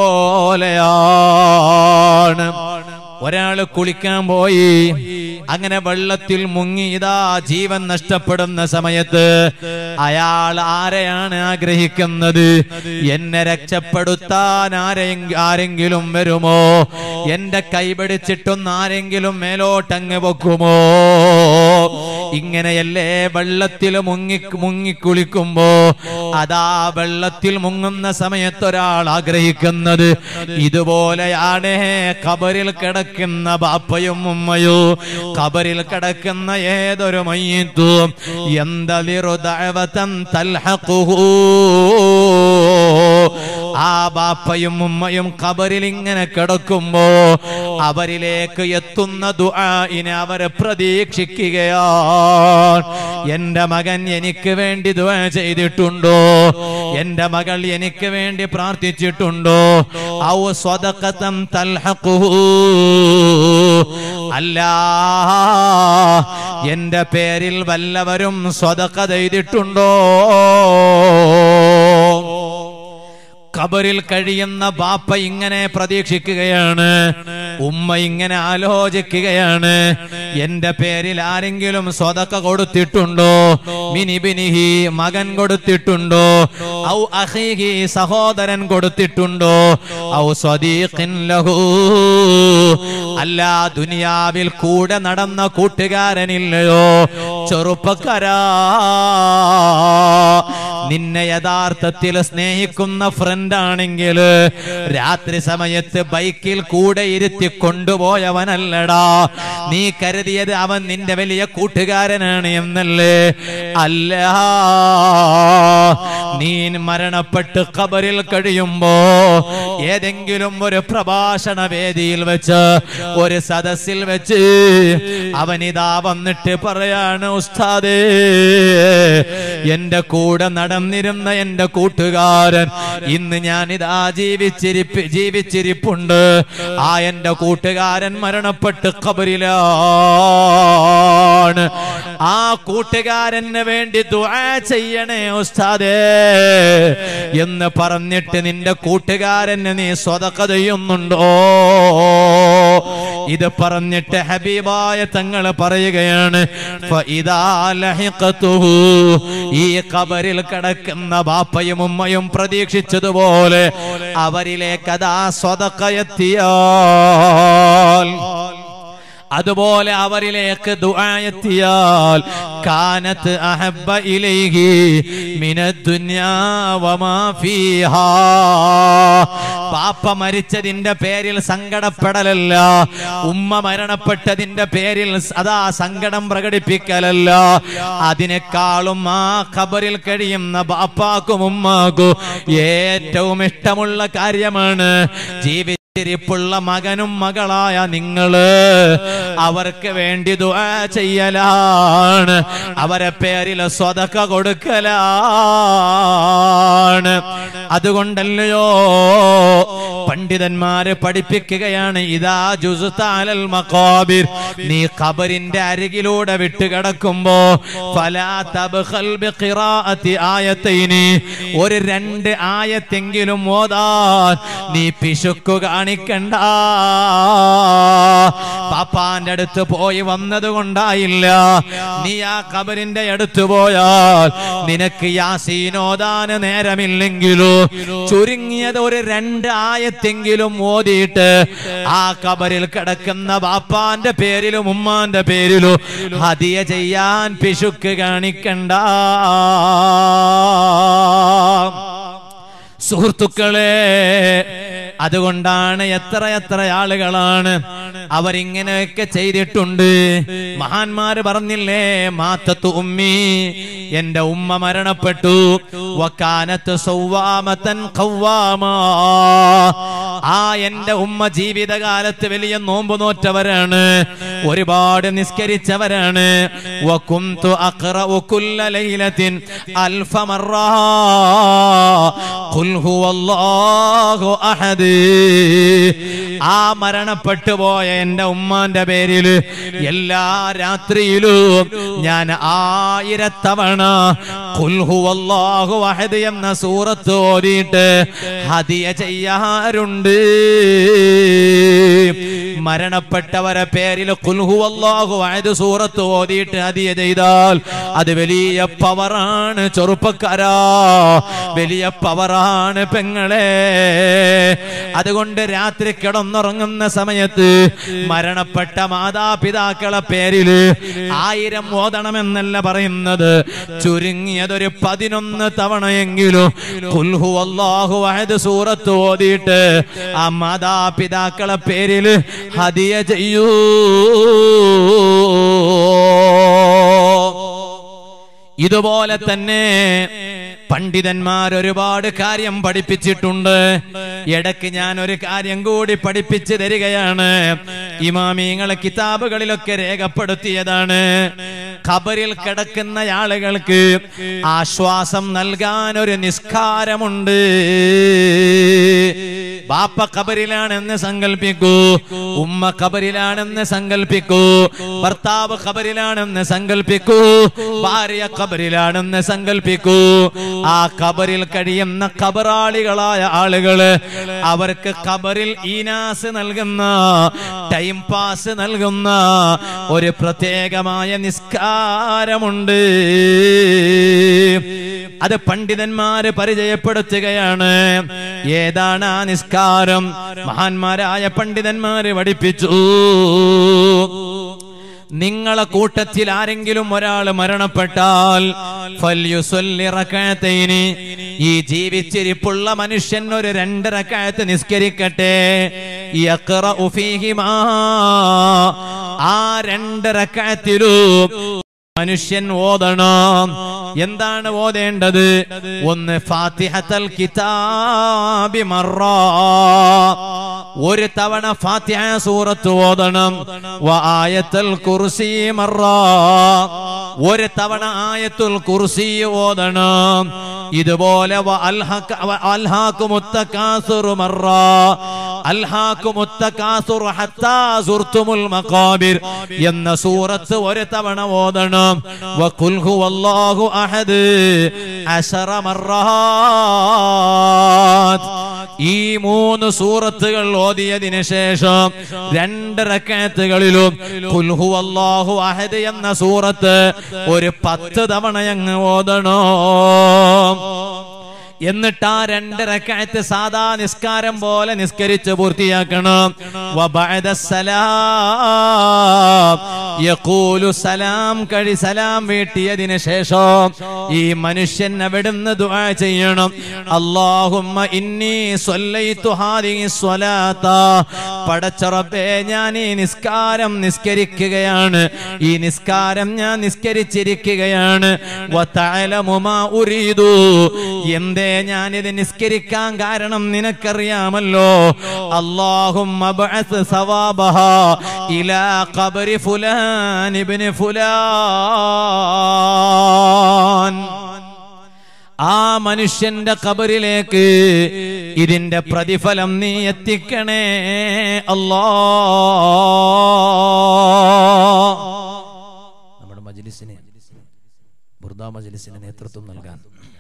പോലെയാണ് ഒരാള് കുളിക്കാൻ പോയി അങ്ങനെ വെള്ളത്തിൽ മുങ്ങി ഇതാ ജീവൻ നഷ്ടപ്പെടുന്ന സമയത്ത് അയാൾ ആരെയാണ് ആഗ്രഹിക്കുന്നത് എന്നെ രക്ഷപ്പെടുത്താൻ ആരെ ആരെങ്കിലും വരുമോ എന്റെ കൈപിടിച്ചിട്ടൊന്ന് ആരെങ്കിലും മേലോട്ടങ്ങ് വെക്കുമോ ഇങ്ങനെയല്ലേ വെള്ളത്തിൽ മുങ്ങി മുങ്ങിക്കുളിക്കുമ്പോ അതാ വെള്ളത്തിൽ മുങ്ങുന്ന സമയത്ത് ഒരാൾ ആഗ്രഹിക്കുന്നത് ഇതുപോലെയാണ് ഖബറിൽ കിടക്കുന്ന ബാപ്പയും ഉമ്മയോ ഖബറിൽ കിടക്കുന്ന ഏതൊരു മയ്യത്തും എന്തലിറു ദഅവതൻ തൽഹഖുഹു ആ ബാപ്പയും ഉമ്മയും ഖബറിൽ ഇങ്ങനെ കിടക്കുമ്പോ അവരിലേക്ക് എത്തുന്ന ദുആഇനെ അവരെ പ്രതീക്ഷിക്കുകയാണ് എന്റെ മകൻ എനിക്ക് വേണ്ടി ദുആ ചെയ്തിട്ടുണ്ടോ എന്റെ മകൾ എനിക്ക് വേണ്ടി പ്രാർത്ഥിച്ചിട്ടുണ്ടോ ഔ സ്വതക്കത്തം തൽഹഖുഹു അല്ല എന്റെ പേരിൽ വല്ലവരും സ്വതക്ക ചെയ്തിട്ടുണ്ടോ ഖബറിൽ കഴിയുന്ന ബാപ്പ ഇങ്ങനെ പ്രതീക്ഷിക്കുകയാണ് ഉമ്മ ഇങ്ങനെ ആലോചിക്കുകയാണ് എന്റെ പേരിൽ ആരെങ്കിലും സ്വതക്ക കൊടുത്തിട്ടുണ്ടോ മിനിബിനിഹി മകൻ കൊടുത്തിട്ടുണ്ടോ ഔ അഹീഹി സഹോദരൻ കൊടുത്തിട്ടുണ്ടോ ഔ സ്വദീഖിൻ ലഹു അല്ല ദുനിയാവിൽ കൂടെ നടന്ന കൂട്ടുകാരനില്ലയോ ചെറുപ്പക്കാരാ നിന്നെ യഥാർത്ഥത്തിൽ സ്നേഹിക്കുന്ന ഫ്രണ്ട് ആണെങ്കിൽ രാത്രി സമയത്ത് ബൈക്കിൽ കൂടെ ഇരുത്തി കൊണ്ടുപോയവനല്ലടാ നീ കരുതിയത് അവൻ നിന്റെ വലിയ കൂട്ടുകാരനാണ് എന്നല്ലേ അല്ല നീ മരണപ്പെട്ട് ഖബറിൽ കഴിയുമ്പോ ഏതെങ്കിലും ഒരു പ്രഭാഷണ വേദിയിൽ വെച്ച് ഒരു സദസ്സിൽ വെച്ച് അവനിതാ വന്നിട്ട് പറയാണ് ഉസ്താദേ എന്റെ കൂടെ നടന്നിരുന്ന എന്റെ കൂട്ടുകാരൻ ഇന്ന് ഞാൻ ഇതാ ജീവിച്ചിരിപ്പ് ജീവിച്ചിരിപ്പുണ്ട് ആ എന്റെ കൂട്ടുകാരൻ മരണപ്പെട്ട് ഖബറിലാണ് ആ കൂട്ടുകാരന് വേണ്ടി ദുആ ചെയ്യണേ ഉസ്താദേ എന്ന് പറഞ്ഞിട്ട് നിന്റെ കൂട്ടുകാരന് നീ സ്വതക്ക ചെയ്യുന്നുണ്ടോ ഇത് പറഞ്ഞിട്ട് ഹബീബായ തങ്ങൾ പറയുകയാണ് ഫഇദാ ലഹിഖതുഹു ഈ ഖബറിൽ കിടക്കുന്ന ബാപ്പയും ഉമ്മയും പ്രതീക്ഷിച്ചതുപോലെ അവരിലേക്ക് അതാ സ്വതക്കയെത്തിയാൽ അതുപോലെ അവരിലേക്ക് ദുആയെത്തിയാൽ കാനത്ത് അഹബ്ബ ഇലൈഹി മിനദ്ദുനിയാ വമാ ഫീഹാ പാപ്പ മരിച്ചതിന്റെ പേരിൽ സങ്കടപ്പെടലല്ല ഉമ്മ മരണപ്പെട്ടതിന്റെ പേരിൽ അതാ സങ്കടം പ്രകടിപ്പിക്കലല്ല അതിനേക്കാളും ആ ഖബറിൽ കഴിയുന്ന ബാപ്പാക്കും ഉമ്മാക്കും ഏറ്റവും ഇഷ്ടമുള്ള കാര്യമാണ് ജീവി ജീവിച്ചിരിപ്പുള്ള മകനും മകളായ നിങ്ങള് അവർക്ക് വേണ്ടി ദുആ ചെയ്യലാണ് അവരെ പേരിൽ സ്വതക്ക കൊടുക്കലാണ് അതുകൊണ്ടല്ലയോ പണ്ഡിതന്മാര് പഠിപ്പിക്കുകയാണ് ഇതാ ജുസുത്താലൽ മഖാബിർ നീ ഖബറിന്റെ അരികിലൂടെ വിട്ടുകിടക്കുമ്പോ ഫലാ തബ്ഖൽ ബിഖിറാഅത്തി ആയത്തൈനി ഒരു രണ്ട് ആയത്തെങ്കിലും ഓതാൻ നീ പിശുക്കു കാണിക്കണ്ട പാപ്പാന്റെ അടുത്ത് പോയി വന്നത് കൊണ്ടായില്ല നീ ആ ഖബറിന്റെ അടുത്ത് പോയാൽ നിനക്ക് യാസീനോദാന് നേരമില്ലെങ്കിലോ ചുരുങ്ങിയത് ഒരു രണ്ട് ആയത്തെങ്കിലും ഓതിയിട്ട് ആ ഖബറിൽ കിടക്കുന്ന ബാപ്പാന്റെ പേരിലും ഉമ്മാന്റെ പേരിലും ഹദിയ ചെയ്യാൻ പിശുക്ക് കാണിക്കണ്ട സുഹൃത്തുക്കളെ അതുകൊണ്ടാണ് എത്ര എത്ര ആളുകളാണ് അവരിങ്ങനെയൊക്കെ ചെയ്തിട്ടുണ്ട് മഹാന്മാര് പറഞ്ഞില്ലേ മാത്തത്തു ഉമ്മി എന്റെ ഉമ്മ മരണപ്പെട്ടു വക്കാനത്ത് സൗവാമത്തൻ ഖവ്വാമാ ആ എന്റെ ഉമ്മ ജീവിതകാലത്ത് വലിയ നോമ്പ് നോറ്റവരാണ് ഒരുപാട് നിസ്കരിച്ചവരാണ് വകുന്തു അഖറഉ കുല്ല ലൈലത്തിൻ അൽഫ മർറാ ഖുൽ ഹുവല്ലാഹു അഹദ് ആ മരണപ്പെട്ടു പോയ എന്റെ ഉമ്മാന്റെ പേരിൽ എല്ലാ രാത്രിയിലും ഞാൻ ആയിരത്തവണ ഖുൽ ഹുവല്ലാഹു അഹദ് എന്ന സൂറത്ത് ഓതിയിട്ട് ഹദിയ ചെയ്യാറുണ്ട് മരണപ്പെട്ടവരെ പേരിൽ കുൽഹു അല്ലാഹു അഹദ് സൂറത്ത് ഓതിയിട്ട് ഹദിയ ചെയ്താൽ അത് വലിയ പവറാണ് ചെറുപ്പക്കാരാ വലിയ പവറാണ് പെങ്ങളെ അതുകൊണ്ട് രാത്രി കിടന്നുറങ്ങുന്ന സമയത്ത് മരണപ്പെട്ട മാതാപിതാക്കളെ പേരിൽ ആയിരം ഓതണമെന്നല്ല പറയുന്നത് ചുരുങ്ങിയതൊരു പതിനൊന്ന് തവണയെങ്കിലും കുൽഹു അല്ലാഹു അഹദ് സൂറത്ത് ഓതിയിട്ട് ആ മാതാപിതാക്കളെ പേരിൽ ഹദിയ ചെയ്യൂ ഇതുപോലെ തന്നെ പണ്ഡിതന്മാർ ഒരുപാട് കാര്യം പഠിപ്പിച്ചിട്ടുണ്ട് ഇടയ്ക്ക് ഞാൻ ഒരു കാര്യം കൂടി പഠിപ്പിച്ചു തരികയാണ് ഇമാമിങ്ങളെ കിതാബുകളിലൊക്കെ രേഖപ്പെടുത്തിയതാണ് ഖബറിൽ കിടക്കുന്ന ആളുകൾക്ക് ആശ്വാസം നൽകാൻ ഒരു നിസ്കാരമുണ്ട് ബാപ്പ ഖബറിലാണെന്ന് സങ്കല്പിക്കൂ ഉമ്മ ഖബറിലാണെന്ന് സങ്കല്പിക്കൂ ഭർത്താവ് ഖബറിലാണെന്ന് സങ്കല്പിക്കൂ ഭാര്യ ഖബറിലാണെന്ന് സങ്കല്പിക്കൂ ആ ഖബറിൽ കഴിയുന്ന ഖബറാളികളായ ആളുകള് അവർക്ക് ഖബറിൽ ഈനാസ് നൽകുന്ന ടൈം പാസ് നൽകുന്ന ഒരു പ്രത്യേകമായ നിസ്കാരമുണ്ട് അത് പണ്ഡിതന്മാര് പരിചയപ്പെടുത്തുകയാണ് ഏതാണ് ആ നിസ്കാരം മഹാന്മാരായ പണ്ഡിതന്മാര് പഠിപ്പിച്ചു നിങ്ങളെ കൂട്ടത്തിൽ ആരെങ്കിലും ഒരാൾ മരണപ്പെട്ടാൽ ഫല്യുസല്ലി റകഅത്തൈനി. ഈ ജീവിച്ചിരിപ്പുള്ള മനുഷ്യൻ ഒരു രണ്ട് റക്കായത്ത് നിസ്കരിക്കട്ടെ യഖറഉ ഫീഹിമാ. ആ രണ്ട് റക്കായത്തിലും മനുഷ്യൻ ഓതണം എന്താണ് ഓതേണ്ടത് ഒന്ന് ഫാത്തിഹത്തൽ കിതാബി മറ ഒരു തവണ ഫാത്തിഹ സൂറത്ത് ഓതണം വ ആയത്തൽ കുർസി മറ ഒരു തവണ ആയത്തുൽ കുർസി ഓതണം ഇതുപോലെ വ അൽഹക- വ അൽഹാക്കുമുത്തകാസുറു മറ അൽഹാക്കുമുത്തകാസുറു ഹത്താ സുർത്തുമുൽ മഖാബിർ എന്ന സൂറത്ത് ഒരു തവണ ഓതണം വഖുൽ ഹുവല്ലാഹു അഹദ് അശറ മർറാത്ത് ഈ മൂന്ന് സൂറത്തുകൾ ഓതിയതിനു ശേഷം രണ്ട് റക്കാത്തുകളിലും ഖുൽ ഹുവല്ലാഹു അഹദ് എന്ന സൂറത്ത് ഒരു പത്ത് തവണ അങ്ങ് ഓതണോ എന്നിട്ട് ആ രണ്ട് റക്കായത്ത് സാധാ നിസ്കാരം പോലെ നിസ്കരിച്ച് പൂർത്തിയാക്കണം വബഅദ സലാം യഖൂലു സലാം കഴി സലാം വീട്ടിയതിന് ശേഷം ഈ മനുഷ്യൻ അവിടുന്ന് ദുആ ചെയ്യണം അല്ലാഹുമ്മ ഇന്നി സ്വല്ലൈതു ഹാദിഹി സ്വലാത്ത പടച്ച റബ്ബേ ഞാൻ ഈ നിസ്കാരം നിസ്കരിക്കുകയാണ് ഈ നിസ്കാരം ഞാൻ നിസ്കരിച്ചിരിക്കുകയാണ് വതഅലമു മാ ഉരീദു എന്തേ എന്തേ ഞാനിത് നിസ്കരിക്കാൻ കാരണം നിനക്കറിയാമല്ലോ അള്ളാഹും ഇലാ ഖബരി ഫുലാൻ ഇബ്നു ഫുലാൻ ആ മനുഷ്യന്റെ ഖബറിലേക്ക് ഇതിന്റെ പ്രതിഫലം നീ എത്തിക്കണേ അല്ലാ നമ്മുടെ മജ്ലിസിന് ബുർദ മജ്ലിസിന് നേതൃത്വം നൽകാൻ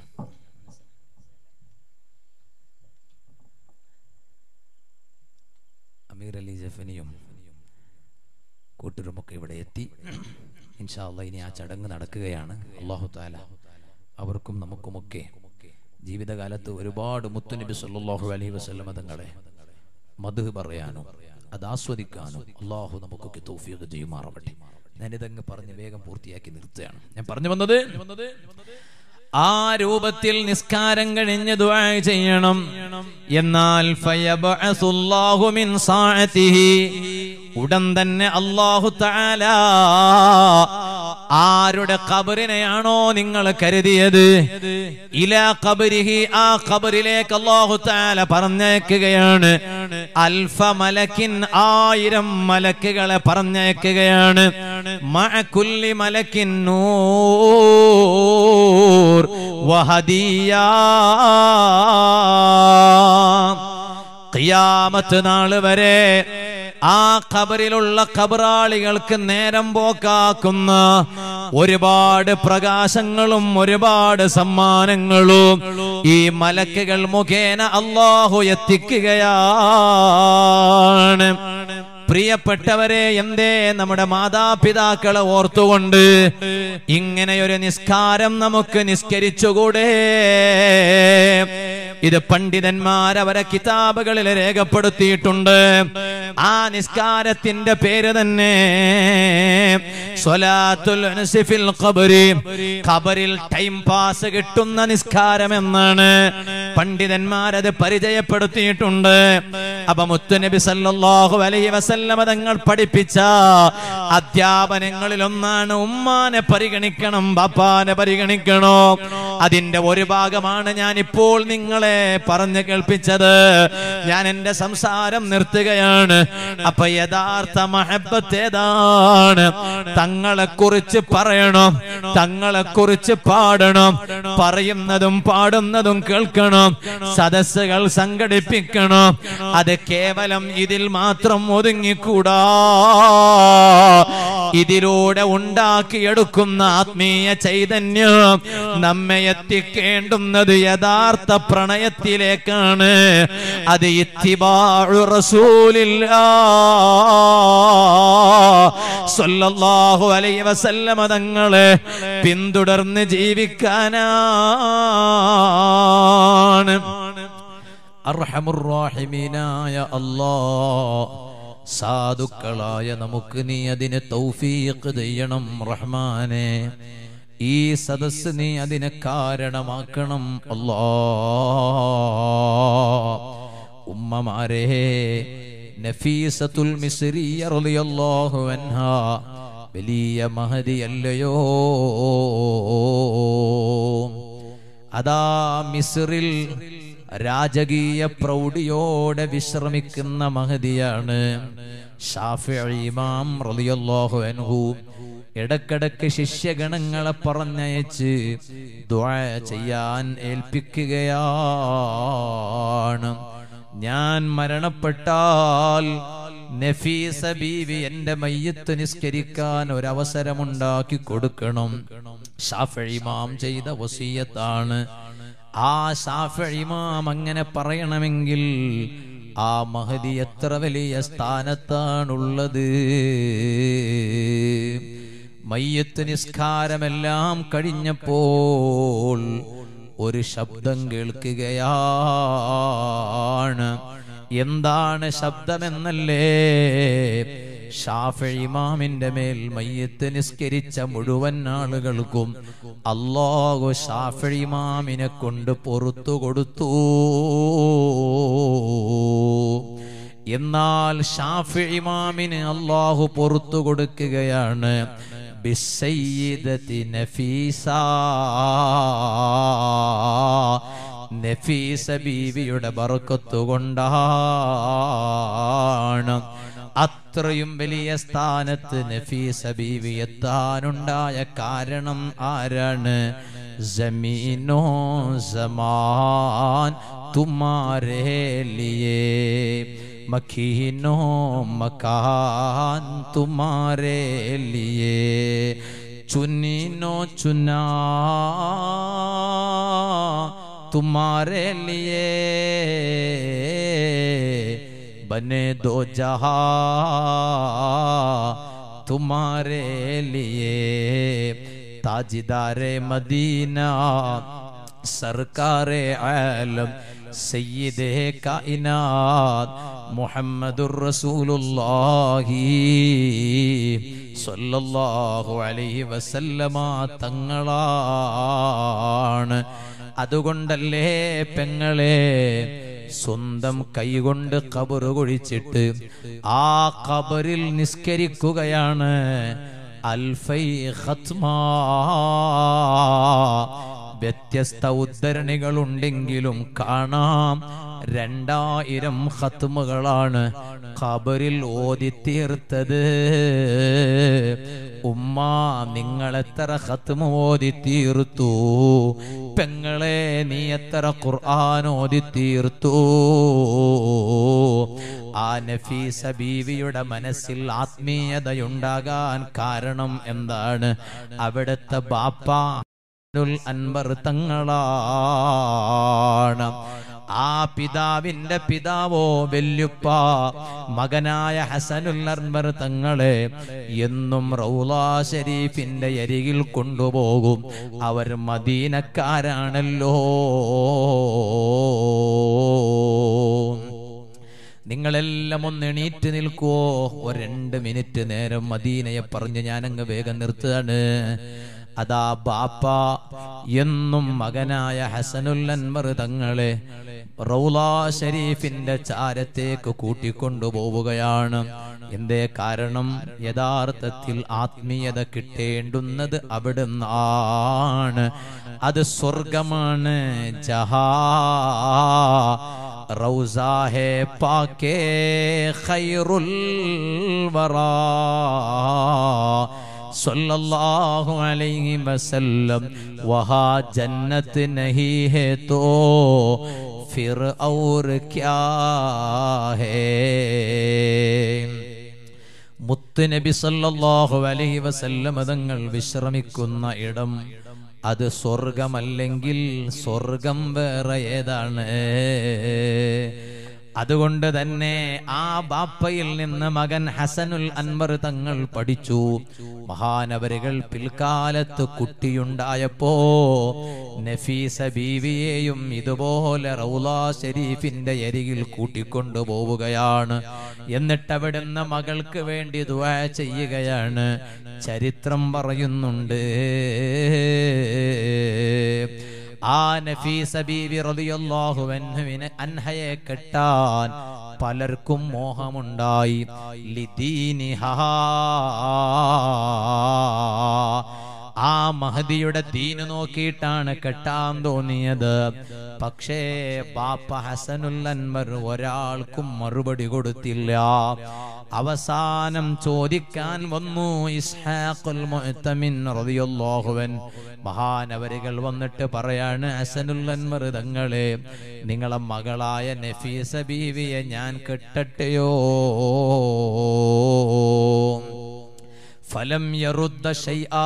അമീർ അലി ജഫനിയും കൂട്ടരുമൊക്കെ ഇവിടെ എത്തി ഇൻഷാ അള്ളാഹ് ഇനി ആ ചടങ്ങ് നടക്കുകയാണ് അള്ളാഹു താല അവർക്കും നമുക്കുമൊക്കെ ജീവിതകാലത്ത് ഒരുപാട് മുത്തുനബി സല്ലല്ലാഹു അലൈഹി വസല്ലമ തങ്ങളെ മധു പറയാനും അത് ആസ്വദിക്കാനും അള്ളാഹു നമുക്കൊക്കെ തൗഫീഖ് ചെയ്യുമാറാവട്ടെ ഞാനിതങ്ങ് പറഞ്ഞ് വേഗം പൂർത്തിയാക്കി നിർത്തുകയാണ് ഞാൻ പറഞ്ഞു വന്നത് ആ രൂപത്തിൽ നിസ്കാരം കഴിഞ്ഞ് ദുആ ചെയ്യണം എന്നാൽ ഫയബഅസുല്ലാഹു മിൻ സാഅതിഹി ഉടൻ തന്നെ അല്ലാഹു തആല ആരുടെ ഖബറിനെയാണോ നിങ്ങൾ കരുതിയത് ഇലാ ഖബരിഹി ആ ഖബറിലേക്ക് അല്ലാഹു തആല പറഞ്ഞയക്കുകയാണ് അൽഫ മലക്കിൻ ആയിരം മലക്കുകളെ പറഞ്ഞയക്കുകയാണ് മഅ കുല്ലി മലക്കിൻ നൂർ വഹദിയാ ഖിയാമത്ത് നാള് വരെ ആ ഖബറിലുള്ള ഖബറാളികൾക്ക് നേരം പോക്കാക്കുന്ന ഒരുപാട് പ്രകാശങ്ങളും ഒരുപാട് സമ്മാനങ്ങളും ഈ മലക്കുകൾ മുഖേന അള്ളാഹു എത്തിക്കുകയാണ് പ്രിയപ്പെട്ടവരെ എന്തേ നമ്മുടെ മാതാപിതാക്കളെ ഓർത്തുകൊണ്ട് ഇങ്ങനെയൊരു നിസ്കാരം നമുക്ക് നിസ്കരിച്ചുകൂടെ ഇത് പണ്ഡിതന്മാർ അവരെ കിതാബുകളിൽ രേഖപ്പെടുത്തിയിട്ടുണ്ട് ആ നിസ്കാരത്തിന്റെ പേര് തന്നെ സ്വലാത്തുൽ അൻസി ഫിൽ ഖബരി ഖബറിൽ ടൈം പാസ് കിട്ടുന്ന നിസ്കാരം എന്നാണ് പണ്ഡിതന്മാരത് പരിചയപ്പെടുത്തിയിട്ടുണ്ട് അപ്പൊ മുത്തുനബി സല്ലല്ലാഹു അലൈഹി വസല്ലമ തങ്ങൾ പഠിപ്പിച്ച അധ്യാപനങ്ങളിൽ ഒന്നാണ് ഉമ്മാനെ പരിഗണിക്കണം ബാപ്പാനെ പരിഗണിക്കണോ അതിന്റെ ഒരു ഭാഗമാണ് ഞാൻ ഇപ്പോൾ നിങ്ങളെ പറഞ്ഞു കേൾപ്പിച്ചത് ഞാൻ എന്റെ സംസാരം നിർത്തുകയാണ് അപ്പൊ യഥാർത്ഥ മഹബത്ത് ഏതാണ് തങ്ങളെ കുറിച്ച് പറയണം തങ്ങളെ കുറിച്ച് പാടണം പറയുന്നതും പാടുന്നതും കേൾക്കണം സദസ്സുകൾ സംഘടിപ്പിക്കണം അത് കേവലം ഇതിൽ മാത്രം ഒതുങ്ങിക്കൂടാ ഇതിലൂടെ ഉണ്ടാക്കിയെടുക്കുന്ന ആത്മീയ ചൈതന്യം നമ്മെ എത്തിക്കേണ്ടുന്നത് യഥാർത്ഥ പ്രണയത്തിലേക്കാണ് അത് ഇത്തിബാഴു റസൂലില്ലാ സല്ലല്ലാഹു അലൈഹി വസല്ലമ തങ്ങളെ പിന്തുടർന്ന് ജീവിക്കാനാണ് അർഹമുറാഹിമീനായ അല്ലാ സാധുക്കളായ നമുക്ക് നീ അതിന് തൗഫീഖ് ചെയ്യണം റഹ്മാനെ ഈ സദസ് നീ അതിന് കാരണമാക്കണം അല്ലാ ഉമ്മമാരെ നഫീസത്തുൽ മിസ്രിയ റളിയല്ലാഹു അൻഹാ വലിയ മഹദിയല്ലയോ അതാ മിസ്റിൽ രാജകീയ പ്രൗഢിയോടെ വിശ്രമിക്കുന്ന മഹദിയാണ് ഷാഫിഈ ഇമാം റളിയല്ലാഹു അൻഹു ഇടക്കിടക്ക് ശിഷ്യഗണങ്ങളെ പറഞ്ഞയച്ച് ദുആ ചെയ്യാൻ ഏൽപ്പിക്കുകയാണ് ഞാൻ മരണപ്പെട്ടാൽ നഫീസ ബീവി എന്റെ മയ്യത്ത് നിസ്കരിക്കാൻ ഒരവസരമുണ്ടാക്കി കൊടുക്കണം ഷാഫിമാം ചെയ്ത വസീയത്താണ് ആ ഷാഫിമാം അങ്ങനെ പറയണമെങ്കിൽ ആ മഹതി എത്ര വലിയ സ്ഥാനത്താണുള്ളത് മയ്യത്ത് നിസ്കാരമെല്ലാം കഴിഞ്ഞപ്പോൾ ഒരു ശബ്ദം കേൾക്കുകയാണ് എന്താണ് ശബ്ദമെന്നല്ലേ ഷാഫി ഇമാമിന്റെ മേൽ മയ്യത്ത് നിസ്കരിച്ച മുഴുവൻ ആളുകൾക്കും അള്ളാഹു ഷാഫി ഇമാമിനെ കൊണ്ട് പൊറത്തു കൊടുത്തു എന്നാൽ ഷാഫി ഇമാമിന് അള്ളാഹു പൊറത്തു കൊടുക്കുകയാണ് ബിസയ്യിദത്തി നഫീസ നഫീസ ബീവിയുടെ ബറക്കത്ത് കൊണ്ടാണ് അത്രയും വലിയ സ്ഥാനത്ത് നഫീസ ബീവി എത്താനുണ്ടായ കാരണം ആരാണ് ജമീനോ സമാൻ തുമാരേ ലിയേ मखीनो मकान तुम्हारे लिए चुनीनो चुना तुम्हारे लिए बने दो जहा तुम्हारे लिए ताजदारे मदीना सरकार आलम सैद कायनात മുഹമ്മദുർ റസൂലുള്ളാഹി സ്വല്ലല്ലാഹു അലൈഹി വസല്ലമ തങ്ങളാണ് അതുകൊണ്ടല്ലേ പെങ്ങളെ സ്വന്തം കൈകൊണ്ട് കബറ് കുഴിച്ചിട്ട് ആ കബറിൽ നിസ്കരിക്കുകയാണ് അൽഫൈ ഖത്മാ വ്യത്യസ്ത ഉദ്ധരണികളുണ്ടെങ്കിലും കാണാം രണ്ടായിരം ഖത്മുകളാണ് ഖബറിൽ ഓതി തീർത്തത് ഉമ്മ നിങ്ങൾ എത്ര ഖത്മ ഓതി തീർത്തു പെങ്ങളെ നീ എത്ര ഖുർആൻ ഓതി തീർത്തു ആ നഫീസ ബീവിയുടെ മനസ്സിൽ ആത്മീയതയുണ്ടാകാൻ കാരണം എന്താണ് അവിടുത്തെ ബാപ്പ അൻവർ തങ്ങളാണ് ആ പിതാവിന്റെ പിതാവോ വെല്ലുപ്പ മകനായ ഹസനുൽ അൻവർ തങ്ങളെ എന്നും റൗലാ ഷരീഫിന്റെ അരികിൽ കൊണ്ടുപോകും അവർ മദീനക്കാരാണല്ലോ നിങ്ങളെല്ലാം ഒന്ന് എണീറ്റ് നിൽക്കുവോ ഒരു രണ്ട് മിനിറ്റ് നേരം മദീനയെ പറഞ്ഞ് ഞാനങ്ങ് വേഗം നിർത്തുകയാണ് അതാ ബാപ്പ എന്നും മകനായ ഹസനുൽ അൻവർ തങ്ങളെ റൗലാ ഷരീഫിന്റെ ചാരത്തേക്ക് കൂട്ടിക്കൊണ്ടുപോവുകയാണ് എന്തേ കാരണം യഥാർത്ഥത്തിൽ ആത്മീയത കിട്ടേണ്ടുന്നത് അവിടുന്നാണ് അത് സ്വർഗമാണ് ജഹാ റൗസാ ഹേ പാക്കേ ഖൈറുൽ വറാ सल्लल्लाहु अलैहि वसल्लम वहाँ जन्नत नहीं है तो फिर और क्या है മുത്തുനബി സല്ലല്ലാഹു അലൈഹി വസല്ലം തങ്ങൾ വിശ്രമിക്കുന്ന ഇടം അത് സ്വർഗമല്ലെങ്കിൽ സ്വർഗം വേറെ ഏതാണ് അതുകൊണ്ട് തന്നെ ആ ബാപ്പയിൽ നിന്ന് മകൻ ഹസനുൽ അൻവർ തങ്ങൾ പഠിച്ചു മഹാനവരുകൾ പിൽക്കാലത്ത് കുട്ടിയുണ്ടായപ്പോ നഫീസ ബീവിയെയും ഇതുപോലെ റൗലാ ഷരീഫിന്റെ അരികിൽ കൂട്ടിക്കൊണ്ടു പോവുകയാണ് എന്നിട്ട് അവിടുന്ന് മകൾക്ക് വേണ്ടി ദുആ ചെയ്യുകയാണ് ചരിത്രം പറയുന്നുണ്ട് ആ നഫീസ ബീവി റളിയല്ലാഹു അൻഹുവിനെ അൻഹയെ കെട്ടാൻ പലർക്കും മോഹമുണ്ടായി ലിദീനിഹാ ആ മഹദിയുടെ ദീന് നോക്കിയിട്ടാണ് കെട്ടാൻ തോന്നിയത് പക്ഷേ ബാപ്പ ഹസനുൽ അൻവർ ഒരാൾക്കും മറുപടി കൊടുത്തില്ല അവസാനം ചോദിക്കാൻ വന്നു ഇസ്ഹാഖുൽ മുഅ്തമിൻ റളിയല്ലാഹുവൻ മഹാനവരികൾ വന്നിട്ട് പറയാണ് ഹസനുൽ അൻവർ തങ്ങളെ നിങ്ങളെ മകളായ നഫീസ ബീവിയെ ഞാൻ കെട്ടട്ടെയോ ഫലം യറുദ്ദ ഷൈആ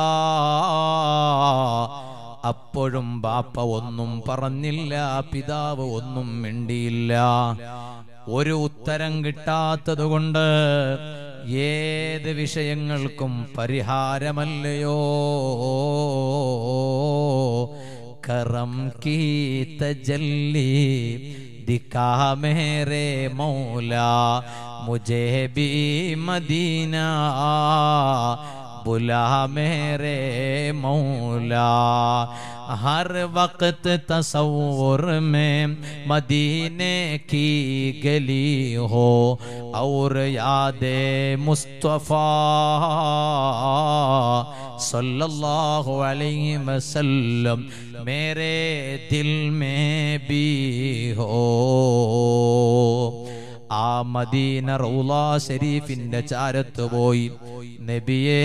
അപ്പോഴും ബാപ്പ ഒന്നും പറഞ്ഞില്ല പിതാവ് ഒന്നും മിണ്ടിയില്ല ഒരു ഉത്തരം കിട്ടാത്തത് കൊണ്ട് ഏത് വിഷയങ്ങൾക്കും പരിഹാരമല്ലയോ കറം കീ തജല്ലി ദിക്കാ മേരെ മൗല മുझे भी मदीना बुला मेरे मौला हर वक्त तस्वुर में मदीने की गली हो और याद मुस्तफ़ा सल्लल्लाहु अलैहि वसल्लम मेरे दिल में भी हो ആ മദീന റൗള ഷരീഫിന്റെ ചാരത്ത് പോയി നബിയേ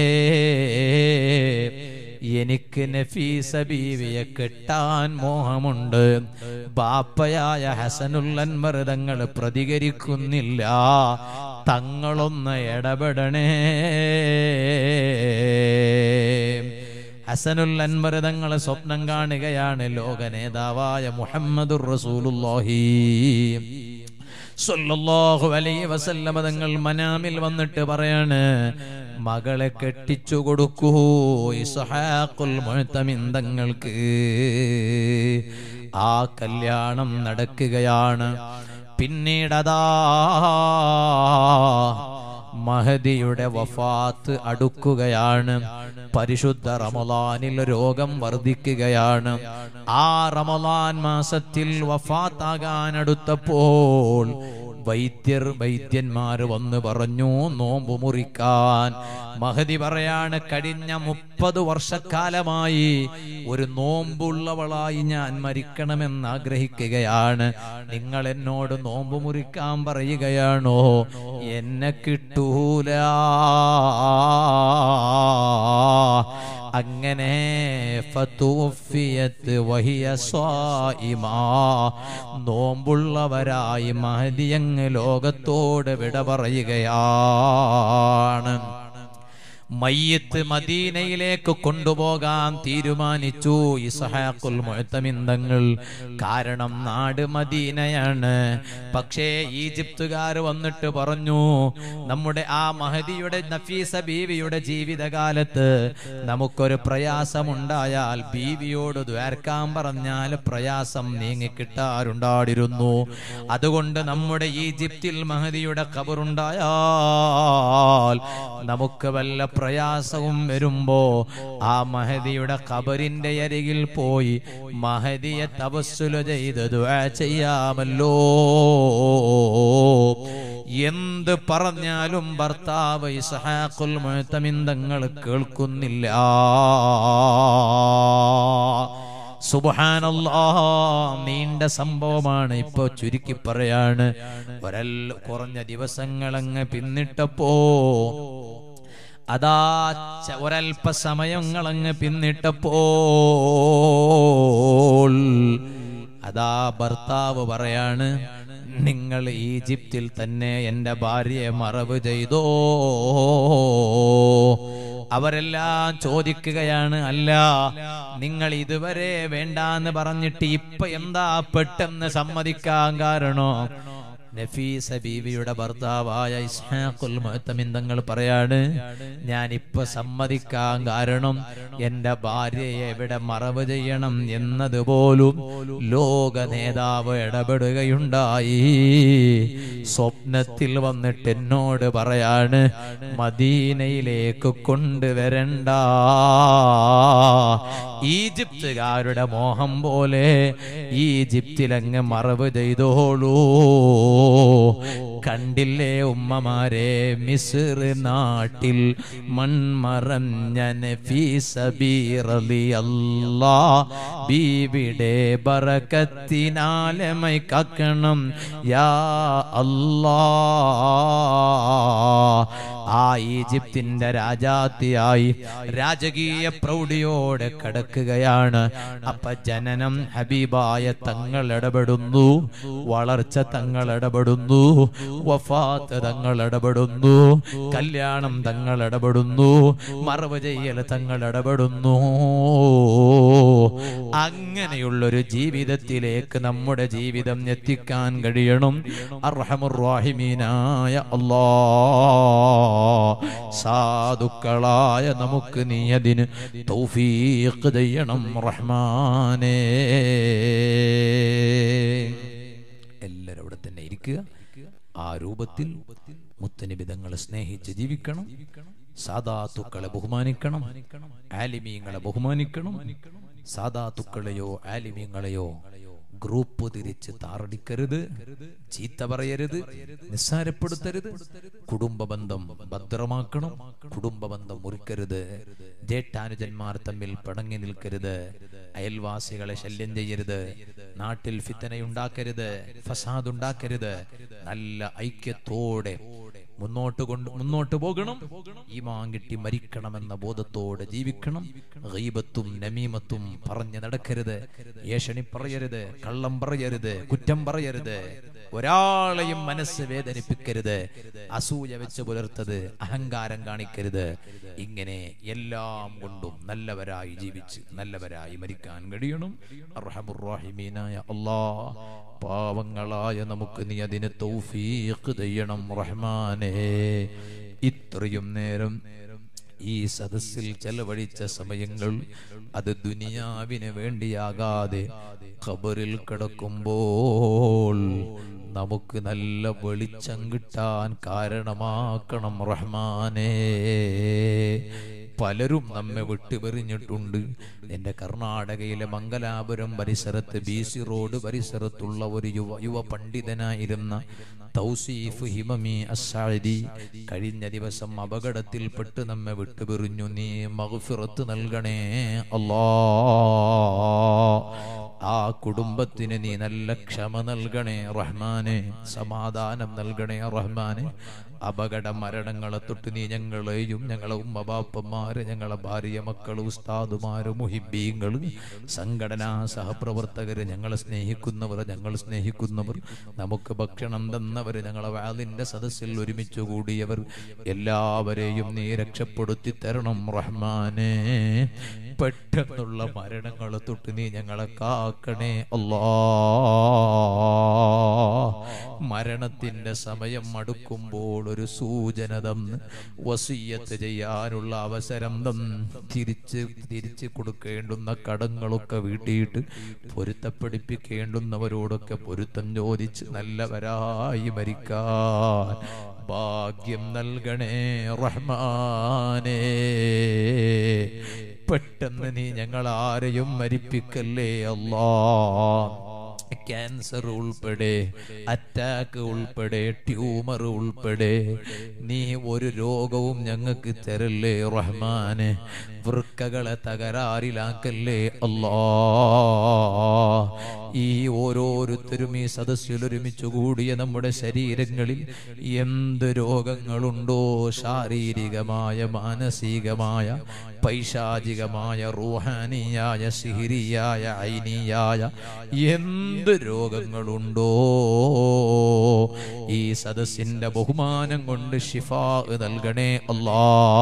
എനിക്ക് നഫീസ ബീവിയെ കെട്ടാൻ മോഹമുണ്ട് ബാപ്പയായ ഹസനുല്ലൻമർ തങ്ങൾ പ്രതികരിക്കുന്നില്ല തങ്ങളൊന്ന് ഇടപെടണേ ഹസനുൽ അൻവർ തങ്ങൾ സ്വപ്നം കാണുകയാണ് ലോക നേതാവായ മുഹമ്മദുർ റസൂലുള്ളാഹി സല്ലല്ലാഹു അലൈഹി വസല്ലമ തങ്ങൾ മനാമിൽ വന്നിട്ട് പറയാണ് മകളെ കെട്ടിച്ചു കൊടുക്കൂ ഇസ്ഹാഖുൽ മുഅ്തമിൻ തങ്ങൾക്ക് ആ കല്യാണം നടക്കുകയാണ് പിന്നീടതാ മഹദിയുടെ വഫാത്ത് അടുക്കുകയാണ് പരിശുദ്ധ റമലാനിൽ രോഗം വർദ്ധിക്കുകയാണ് ആ റമലാൻ മാസത്തിൽ വഫാത്താകാൻ അടുത്തപ്പോൾ വൈദ്യർ വൈദ്യന്മാര് വന്ന് പറഞ്ഞു നോമ്പ് മുറിക്കാൻ മഹതി പറയാണ് കഴിഞ്ഞ മുപ്പത് വർഷക്കാലമായി ഒരു നോമ്പുള്ളവളായി ഞാൻ മരിക്കണമെന്ന് ആഗ്രഹിക്കുകയാണ് നിങ്ങൾ എന്നോട് നോമ്പ് മുറിക്കാൻ പറയുകയാണോ എന്നെ കിട്ടൂല അങ്ങനെ ഫതൂഫിയത്ത് വഹിയ സ്വായിമാ നോമ്പുള്ളവരായി മഹദിയങ്ങ് ലോകത്തോട് വിട പറയുകയാണ് മയ്യത്ത് മദീനയിലേക്ക് കൊണ്ടുപോകാൻ തീരുമാനിച്ചു ഇസഹാഖുൽ മുഴത്തമിന്തങ്ങൾ കാരണം നാട് മദീനയാണ് പക്ഷേ ഈജിപ്തുകാർ വന്നിട്ട് പറഞ്ഞു നമ്മുടെ ആ മഹദിയുടെ നഫീസ ബീവിയുടെ ജീവിതകാലത്ത് നമുക്കൊരു പ്രയാസമുണ്ടായാൽ ബീവിയോട് ദ്വാർക്കാൻ പറഞ്ഞാൽ പ്രയാസം നീങ്ങിക്കിട്ടാറുണ്ടായിരുന്നു അതുകൊണ്ട് നമ്മുടെ ഈജിപ്തിൽ മഹദിയുടെ കബറുണ്ടായാൽ നമുക്ക് വല്ല പ്രയാസവും വരുമ്പോ ആ മഹദിയുടെ ഖബറിന്റെ അരികിൽ പോയി മഹദിയെ തപസ്സുല ചെയ്ത് ദുആ ചെയ്യാമല്ലോ എന്ത് പറഞ്ഞാലും ഭർത്താവ് ഇസ്ഹാഖുൽ മുഅ്തമിന്തങ്ങൾ കേൾക്കുന്നില്ല സുബഹാനല്ലാ നീണ്ട സംഭവമാണ് ഇപ്പൊ ചുരുക്കി പറയാണ് ഒരൽ കുറഞ്ഞ ദിവസങ്ങളങ്ങ് പിന്നിട്ടപ്പോ അതാ ച- ഒരൽപ്പ സമയങ്ങളങ്ങ് പിന്നിട്ടപ്പോൾ അതാ ഭർത്താവ് പറയാണ് നിങ്ങൾ ഈജിപ്തിൽ തന്നെ എന്റെ ഭാര്യയെ മറവ് ചെയ്തോ അവരെല്ലാം ചോദിക്കുകയാണ് അല്ല നിങ്ങൾ ഇതുവരെ വേണ്ടാന്ന് പറഞ്ഞിട്ട് ഇപ്പൊ എന്താ പെട്ടെന്ന് സമ്മതിക്കാൻ കാരണോ നഫീസ ബീവിയുടെ ഭർത്താവായ ഇസ്ഹാഖുൽ മുഅ്തമിൻ തങ്ങൾ പറയാണ് ഞാൻ ഇപ്പൊ സമ്മതിക്കാൻ കാരണം എന്റെ ഭാര്യയെ എവിടെ മറവ് ചെയ്യണം എന്നതുപോലും ലോക നേതാവ് ഇടപെടുകയുണ്ടായി സ്വപ്നത്തിൽ വന്നിട്ട് എന്നോട് പറയാണ് മദീനയിലേക്ക് കൊണ്ടുവരണ്ട ഈജിപ്തുകാരുടെ മോഹം പോലെ ഈജിപ്തിലങ്ങ് മറവ് ചെയ്തോളൂ കണ്ടില്ലേ ഉമ്മമാരെ മിസ്ർ നാട്ടിൽ മൺമറഞ്ഞ അല്ലാ ബീവിടെ ബറക്കത്തിനാലമൈ കാക്കണം യാ അല്ലാ ആ ഈജിപ്തിന്റെ രാജാത്തിയായി രാജകീയ പ്രൗഢിയോടെ കടക്കുകയാണ് അപ്പൊ ജനനം ഹബീബായ തങ്ങൾ ഇടപെടുന്നു വളർച്ച തങ്ങൾ ഇടപെടുന്നു വഫാത്ത് തങ്ങൾ ഇടപെടുന്നു കല്യാണം തങ്ങൾ ഇടപെടുന്നു മറവ് ചെയ്യൽ തങ്ങൾ ഇടപെടുന്നു അങ്ങനെയുള്ളൊരു ജീവിതത്തിലേക്ക് നമ്മുടെ ജീവിതം എത്തിക്കാൻ കഴിയണം അർഹമുറാഹിമീനായ അല്ലാ സാധുക്കളായ നമുക്ക് നീ അതിന് തൗഫീഖ് ചെയ്യണം റഹ്മാനേ എല്ലാവരും അവിടെ തന്നെ ഇരിക്കുക ആ രൂപത്തിൽ മുത്തനിബിതങ്ങളെ സ്നേഹിച്ച് ജീവിക്കണം സാധാത്തുക്കളെ ബഹുമാനിക്കണം ആലിമീങ്ങളെ ബഹുമാനിക്കണം സാധാത്തുക്കളെയോ ആലിമീങ്ങളെയോ ഗ്രൂപ്പ് തിരിച്ച് താറടിക്കരുത് ചീത്ത പറയരുത് നിസ്സാരപ്പെടുത്തരുത് കുടുംബ ബന്ധം ഭദ്രമാക്കണം കുടുംബ ബന്ധം മുറിക്കരുത് ജേഷ്ഠാനുജന്മാർ തമ്മിൽ പിണങ്ങി നിൽക്കരുത് അയൽവാസികളെ ശല്യം ചെയ്യരുത് നാട്ടിൽ ഫിത്തനയുണ്ടാക്കരുത് ഫസാദ് ഉണ്ടാക്കരുത് നല്ല ഐക്യത്തോടെ മുന്നോട്ട് കൊണ്ട് മുന്നോട്ട് പോകണം ഈമാൻ കിട്ടി മരിക്കണമെന്ന ബോധത്തോടെ ജീവിക്കണം ഗീബത്തും നമീമത്തും പറഞ്ഞു നടക്കരുത് ഏഷണി പറയരുത് കള്ളം പറയരുത് കുറ്റം പറയരുത് ഒരാളെയും മനസ്സ് വേദനിപ്പിക്കരുത് അസൂയ വെച്ച് പുലർത്തത് അഹങ്കാരം കാണിക്കരുത് ഇങ്ങനെ എല്ലാം കൊണ്ടും നല്ലവരായി ജീവിച്ച് നല്ലവരായി മരിക്കാൻ കഴിയണം അർഹമുറാഹിമീനായ അല്ലാ പാവങ്ങളായ നമുക്ക് നീ അതിന് തൗഫീഖ് ചെയ്യണം റഹ്മാനേ ഇത്രയും നേരം ഈ സദസ്സിൽ ചെലവഴിച്ച സമയങ്ങൾ അത് ദുനിയാവിന് വേണ്ടിയാകാതെ ഖബറിൽ കിടക്കുമ്പോൾ നമുക്ക് നല്ല വെളിച്ചം കിട്ടാൻ കാരണമാക്കണം റഹ്മാനേ പലരും നമ്മെ വിട്ടുപെറിഞ്ഞിട്ടുണ്ട് എൻ്റെ കർണാടകയിലെ മംഗലാപുരം പരിസരത്ത് ബി സി റോഡ് പരിസരത്തുള്ള ഒരു യുവ യുവ പണ്ഡിതനായിരുന്ന തൗസീഫ് ഹിമമി അസാരി കഴിഞ്ഞ ദിവസം അപകടത്തിൽപ്പെട്ട് നമ്മെ വിട്ടുപിരിഞ്ഞു നീ മഗ്ഫിറത്ത് നൽകണേ അല്ലാ ആ കുടുംബത്തിന് നീ നല്ല ക്ഷമ നൽകണേ റഹ്മാനെ സമാധാനം നൽകണേ റഹ്മാനെ അപകട മരണങ്ങളെ തൊട്ട് നീ ഞങ്ങളെയും ഞങ്ങളെ ഉമ്മ ബാപ്പന്മാര് ഞങ്ങളെ ഭാര്യ മക്കള് ഉസ്താദുമാര് മുഹിബീങ്ങള് സംഘടനാ സഹപ്രവർത്തകര് ഞങ്ങളെ സ്നേഹിക്കുന്നവർ ഞങ്ങൾ സ്നേഹിക്കുന്നവർ നമുക്ക് ഭക്ഷണം തന്നവർ ഞങ്ങളെ വാലിന്റെ സദസ്സിൽ ഒരുമിച്ച് കൂടിയവർ എല്ലാവരെയും നീ രക്ഷപ്പെടുത്തി തരണം റഹ്മാനെ പെട്ടെന്നുള്ള മരണങ്ങളെ തൊട്ട് നീ ഞങ്ങളെ കാക്കണേ അല്ലാ മരണത്തിന്റെ സമയം അടുക്കുമ്പോൾ ഒരു സൂചന തന്ന് വസീയത്ത് ചെയ്യാനുള്ള അവസരം തന്ന് തിരിച്ച് തിരിച്ച് കൊടുക്കേണ്ടുന്ന കടങ്ങളൊക്കെ വീട്ടിയിട്ട് പൊരുത്തപ്പെടിപ്പിക്കേണ്ടുന്നവരോടൊക്കെ പൊരുത്തം ചോദിച്ച് നല്ലവരായി മരിക്കാൻ ഭാഗ്യം നൽകണേ റഹ്മാനേ പെട്ടെന്ന് നീ ഞങ്ങൾ ആരെയും മരിപ്പിക്കല്ലേ അല്ലാ ക്യാൻസർ ഉൾപ്പെടെ അറ്റാക്ക് ഉൾപ്പെടെ ട്യൂമർ ഉൾപ്പെടെ നീ ഒരു രോഗവും ഞങ്ങൾക്ക് തരല്ലേ റഹ്മാന് വൃക്കകളെ തകരാറിലാക്കല്ലേ അല്ലാ ഈ ഓരോരുത്തരും ഈ സദസ്സിൽ ഒരുമിച്ച് കൂടിയ നമ്മുടെ ശരീരങ്ങളിൽ എന്ത് രോഗങ്ങളുണ്ടോ ശാരീരികമായ മാനസികമായ പൈശാചികമായ റൂഹാനിയായ സിഹിരിയായ ഐനിയായ എന്ത് രോഗങ്ങളുണ്ടോ ഈ സദസ്സിന്റെ ബഹുമാനം കൊണ്ട് ഷിഫാ നൽകണേ അല്ലാ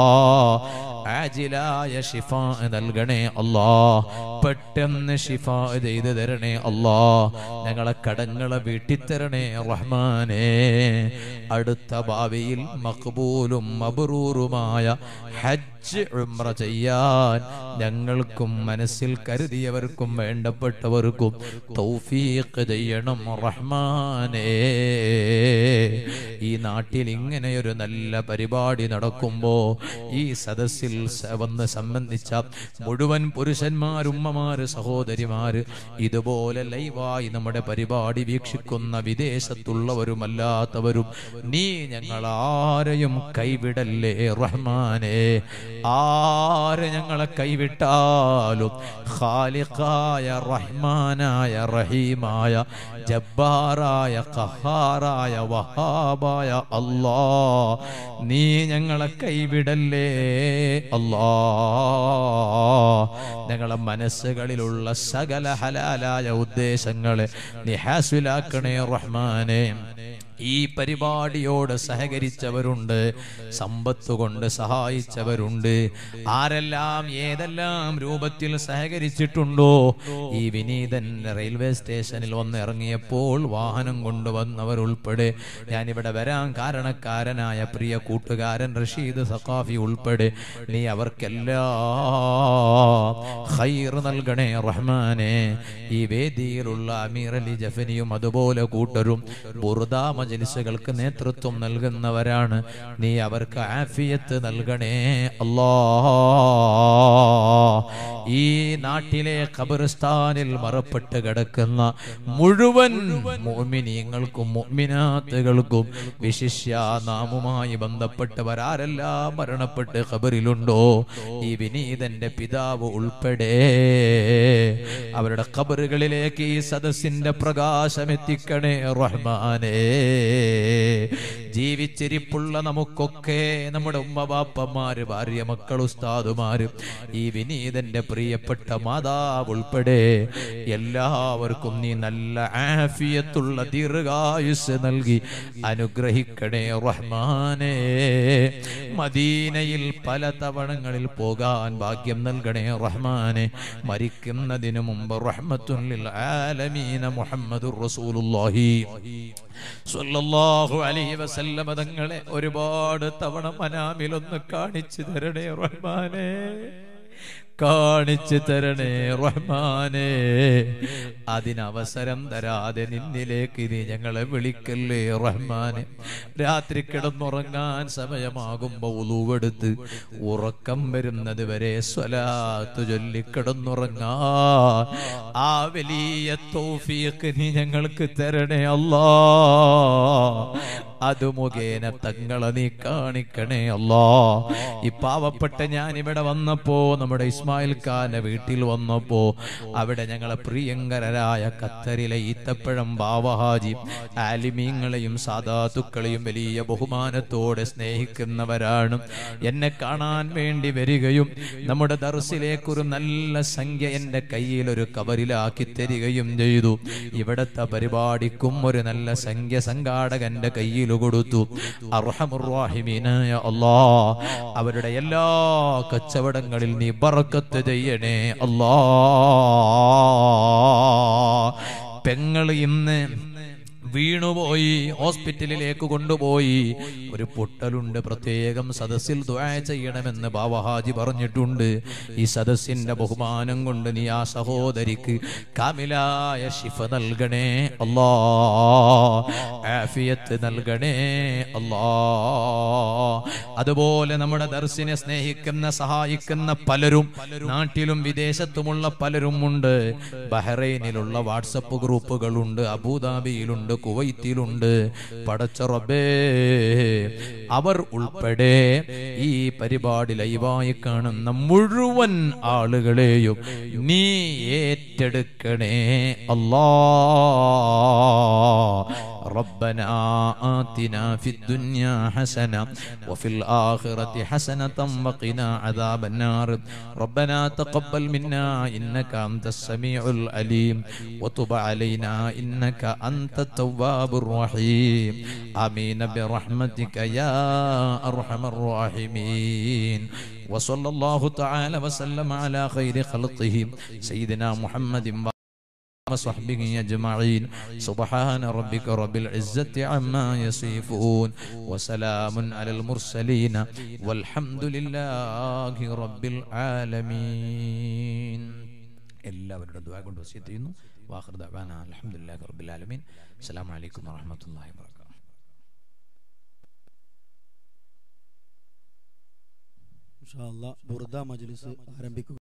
ആജിലായ ഷിഫ നൽകണേ അല്ലാ പെട്ടെന്ന് ഷിഫ ചെയ്ത് തരണേ അല്ലാ ഞങ്ങളെ കടങ്ങളെ വീട്ടിത്തരണേ റഹ്മാനേ അടുത്ത ഭാവിയിൽ മക്ബൂലും മബ്രൂറുമായ ഹജ്ജ് ഉംറ ചെയ്യാൻ ഞങ്ങൾക്കും മനസ്സിൽ കരുതിയവർക്കും വേണ്ടപ്പെട്ടവർക്കും തൗഫീഖ് ചെയ്യണം റഹ്മാനേ ഈ നാട്ടിൽ ഇങ്ങനെയൊരു നല്ല പരിപാടി നടക്കുമ്പോ ഈ സദസ്സിൽ സ- വന്ന് സംബന്ധിച്ച മുഴുവൻ പുരുഷന്മാരുമ്മമാര് സഹോദരിമാര് ഇതുപോലെ ലൈവായി നമ്മുടെ പരിപാടി വീക്ഷിക്കുന്ന വിദേശത്തുള്ളവരുമല്ലാത്തവരും നീ ഞങ്ങൾ ആരെയും കൈവിടല്ലേ റഹ്മാനെ ആര് ഞങ്ങളെ കൈവിട്ടാലും ഖാലിഖായ റഹ്മാനായ റഹീമായ ജബ്ബാറായ ഖഹാറായ വഹാബായ അല്ലാ നീ ഞങ്ങളെ കൈവിടല്ലേ അല്ലാ ഞങ്ങളെ മനസ്സുകളിലുള്ള സകല ഹലാലായ ഉദ്ദേശങ്ങളെ നീ ഹാസിലാക്കണേ റഹ്മാനെ ഈ പരിപാടിയോട് സഹകരിച്ചവരുണ്ട് സമ്പത്ത് കൊണ്ട് സഹായിച്ചവരുണ്ട് ആരെല്ലാം ഏതെല്ലാം രൂപത്തിൽ സഹകരിച്ചിട്ടുണ്ടോ ഈ വിനീതൻ റെയിൽവേ സ്റ്റേഷനിൽ വന്ന് ഇറങ്ങിയപ്പോൾ വാഹനം കൊണ്ടുവന്നവരുൾപ്പെടെ ഞാനിവിടെ വരാൻ കാരണക്കാരനായ പ്രിയ കൂട്ടുകാരൻ റഷീദ് സഖാഫി ഉൾപ്പെടെ നീ അവർക്കെല്ലാം ഖൈർ നൽകണേ റഹ്മാനെ ഈ വേദിയിലുള്ള അമീർ അലി ജഫനിയും അതുപോലെ കൂട്ടരും ബുർദ മജലിസുകൾക്ക് നേതൃത്വം നൽകുന്നവരാണ് നീ അവർക്ക് ആഫിയത്ത് നൽകണേ അല്ലാ ഈ നാട്ടിലെ ഖബർസ്ഥാനിൽ മറപ്പെട്ട് കിടക്കുന്ന മുഴുവൻ മോമിനീങ്ങൾക്കും മോമിനാത്തുകൾക്കും വിശിഷ്യ നാമുമായി ബന്ധപ്പെട്ടവരാരെല്ലാം മരണപ്പെട്ട് ഖബറിലുണ്ടോ ഈ വിനീതന്റെ പിതാവ് ഉൾപ്പെടെ അവരുടെ ഖബറുകളിലേക്ക് ഈ സദസ്സിന്റെ പ്രകാശം എത്തിക്കണേ റഹ്മാനേ ജീവിച്ചിരിപ്പുള്ള നമുക്കൊക്കെ നമ്മുടെ ഉമ്മ ബാപ്പന്മാര് ഭാര്യ മക്കൾ ഉസ്താദുമാര് ഈ വിനീതന്റെ പ്രിയപ്പെട്ട മാതാവ് ഉൾപ്പെടെ എല്ലാവർക്കും നീ നല്ല ആഫിയത്തുള്ള ദീർഘായുസ് നൽകി അനുഗ്രഹിക്കണേ റഹ്മാനേ മദീനയിൽ പല തവണങ്ങളിൽ പോകാൻ ഭാഗ്യം നൽകണേ റഹ്മാനെ മരിക്കുന്നതിന് മുമ്പ് റഹ്മത്തുല്ലിൽ ആലമീന മുഹമ്മദുർ റസൂലുള്ളാഹി സ്വല്ലല്ലാഹു അലൈഹി വസല്ലമ തങ്ങളെ ഒരുപാട് തവണ മനാമിലൊന്ന് കാണിച്ചു തരണേ റഹ്മാനേ കാണിച്ചു തരണേ റഹ്മാനേ അതിനവസരം തരാതെ നിന്നിലേക്ക് നീ ഞങ്ങളെ വിളിക്കല്ലേ റഹ്മാനെ രാത്രി കിടന്നുറങ്ങാൻ സമയമാകുമ്പോ ഉളുവെടുത്ത് ഉറക്കം വരുന്നത് വരെ സ്വലാത്ത് ചൊല്ലി കിടന്നുറങ്ങാ ആ വലിയ തോഫിയൊക്കെ നീ ഞങ്ങൾക്ക് തരണേ അല്ലാ അത് മുഖേന തങ്ങളെ നീ കാണിക്കണേ അല്ലാ ഈ പാവപ്പെട്ട ഞാൻ ഇവിടെ വന്നപ്പോ നമ്മുടെ ഇസ്മായിൽ ഖാന്റെ വീട്ടിൽ വന്നപ്പോ അവിടെ ഞങ്ങളെ പ്രിയങ്കരരായ ഖത്തറിലെ ഈത്തപ്പഴം ബാവഹാജി ആലിമീങ്ങളെയും സാധാത്തുക്കളെയും വലിയ ബഹുമാനത്തോടെ സ്നേഹിക്കുന്നവരാണ് എന്നെ കാണാൻ വേണ്ടി വരികയും നമ്മുടെ ദർസിലേക്ക് ഒരു നല്ല സംഖ്യ എന്റെ കയ്യിൽ ഒരു കവറിലാക്കി തരികയും ചെയ്തു ഇവിടത്തെ പരിപാടിക്കും ഒരു നല്ല സംഖ്യ സംഘാടകന്റെ കയ്യിൽ കൊടുത്തു അർഹമുറാഹിമീനായ അല്ലാ അവരുടെ എല്ലാ കച്ചവടങ്ങളിൽ നീ ബറക്കത്ത് ചെയ്യണേ അല്ലാ പെങ്ങൾ ഇന്ന് വീണുപോയി ഹോസ്പിറ്റലിലേക്ക് കൊണ്ടുപോയി ഒരു പൊട്ടലുണ്ട് പ്രത്യേകം സദസ്സിൽ ദുആ ചെയ്യണമെന്ന് ബാവഹാജി പറഞ്ഞിട്ടുണ്ട് ഈ സദസ്സിന്റെ ബഹുമാനം കൊണ്ട് നീ ആ സഹോദരിക്ക് കാമിലായ ശിഫ നൽകണേ അല്ലാ ആഫിയത്ത് നൽകണേ അല്ലാ അതുപോലെ നമ്മുടെ ദർശനെ സ്നേഹിക്കുന്ന സഹായിക്കുന്ന പലരും നാട്ടിലും വിദേശത്തുമുള്ള പലരും ഉണ്ട് ബഹ്റൈനിലുള്ള വാട്സപ്പ് ഗ്രൂപ്പുകളുണ്ട് അബുദാബിയിലുണ്ട് കുവൈത്തിലുണ്ട് പടച്ച റബ്ബേ അവർ ഉൾപ്പെടെ ഈ പരിപാടി ലൈവായി കാണുന്ന മുഴുവൻ ആളുകളെയും നീ ഏറ്റെടുക്കണേ അല്ലാ ربنا آتنا في الدنيا حسنة وفي الآخرة حسنة وقنا عذاب النار ربنا تقبل منا إنك أنت السميع العليم وتب علينا إنك أنت التواب الرحيم آمين برحمتك يا أرحم الراحمين وصلى الله تعالى وسلم على خير خلقه سيدنا محمد وصحبه أجمعين سبحان ربك رب العزة عما يصفون وسلام على المرسلين والحمد لله رب العالمين എല്ലാവരുടെ ദ്വാ കൊണ്ട് വസിയത്ത് ചെയ്യുന്നു വാഹൃദ അലഹമുല്ലാ റബ്ബിൽ ആലമീൻ അസ്സലാമു അലൈക്കും വറഹ്മത്തുള്ളാഹി വബറകാതുഹു ഇൻഷാ അല്ലാ ബുർദ മജ്ലിസ് ആരംഭിക്കുക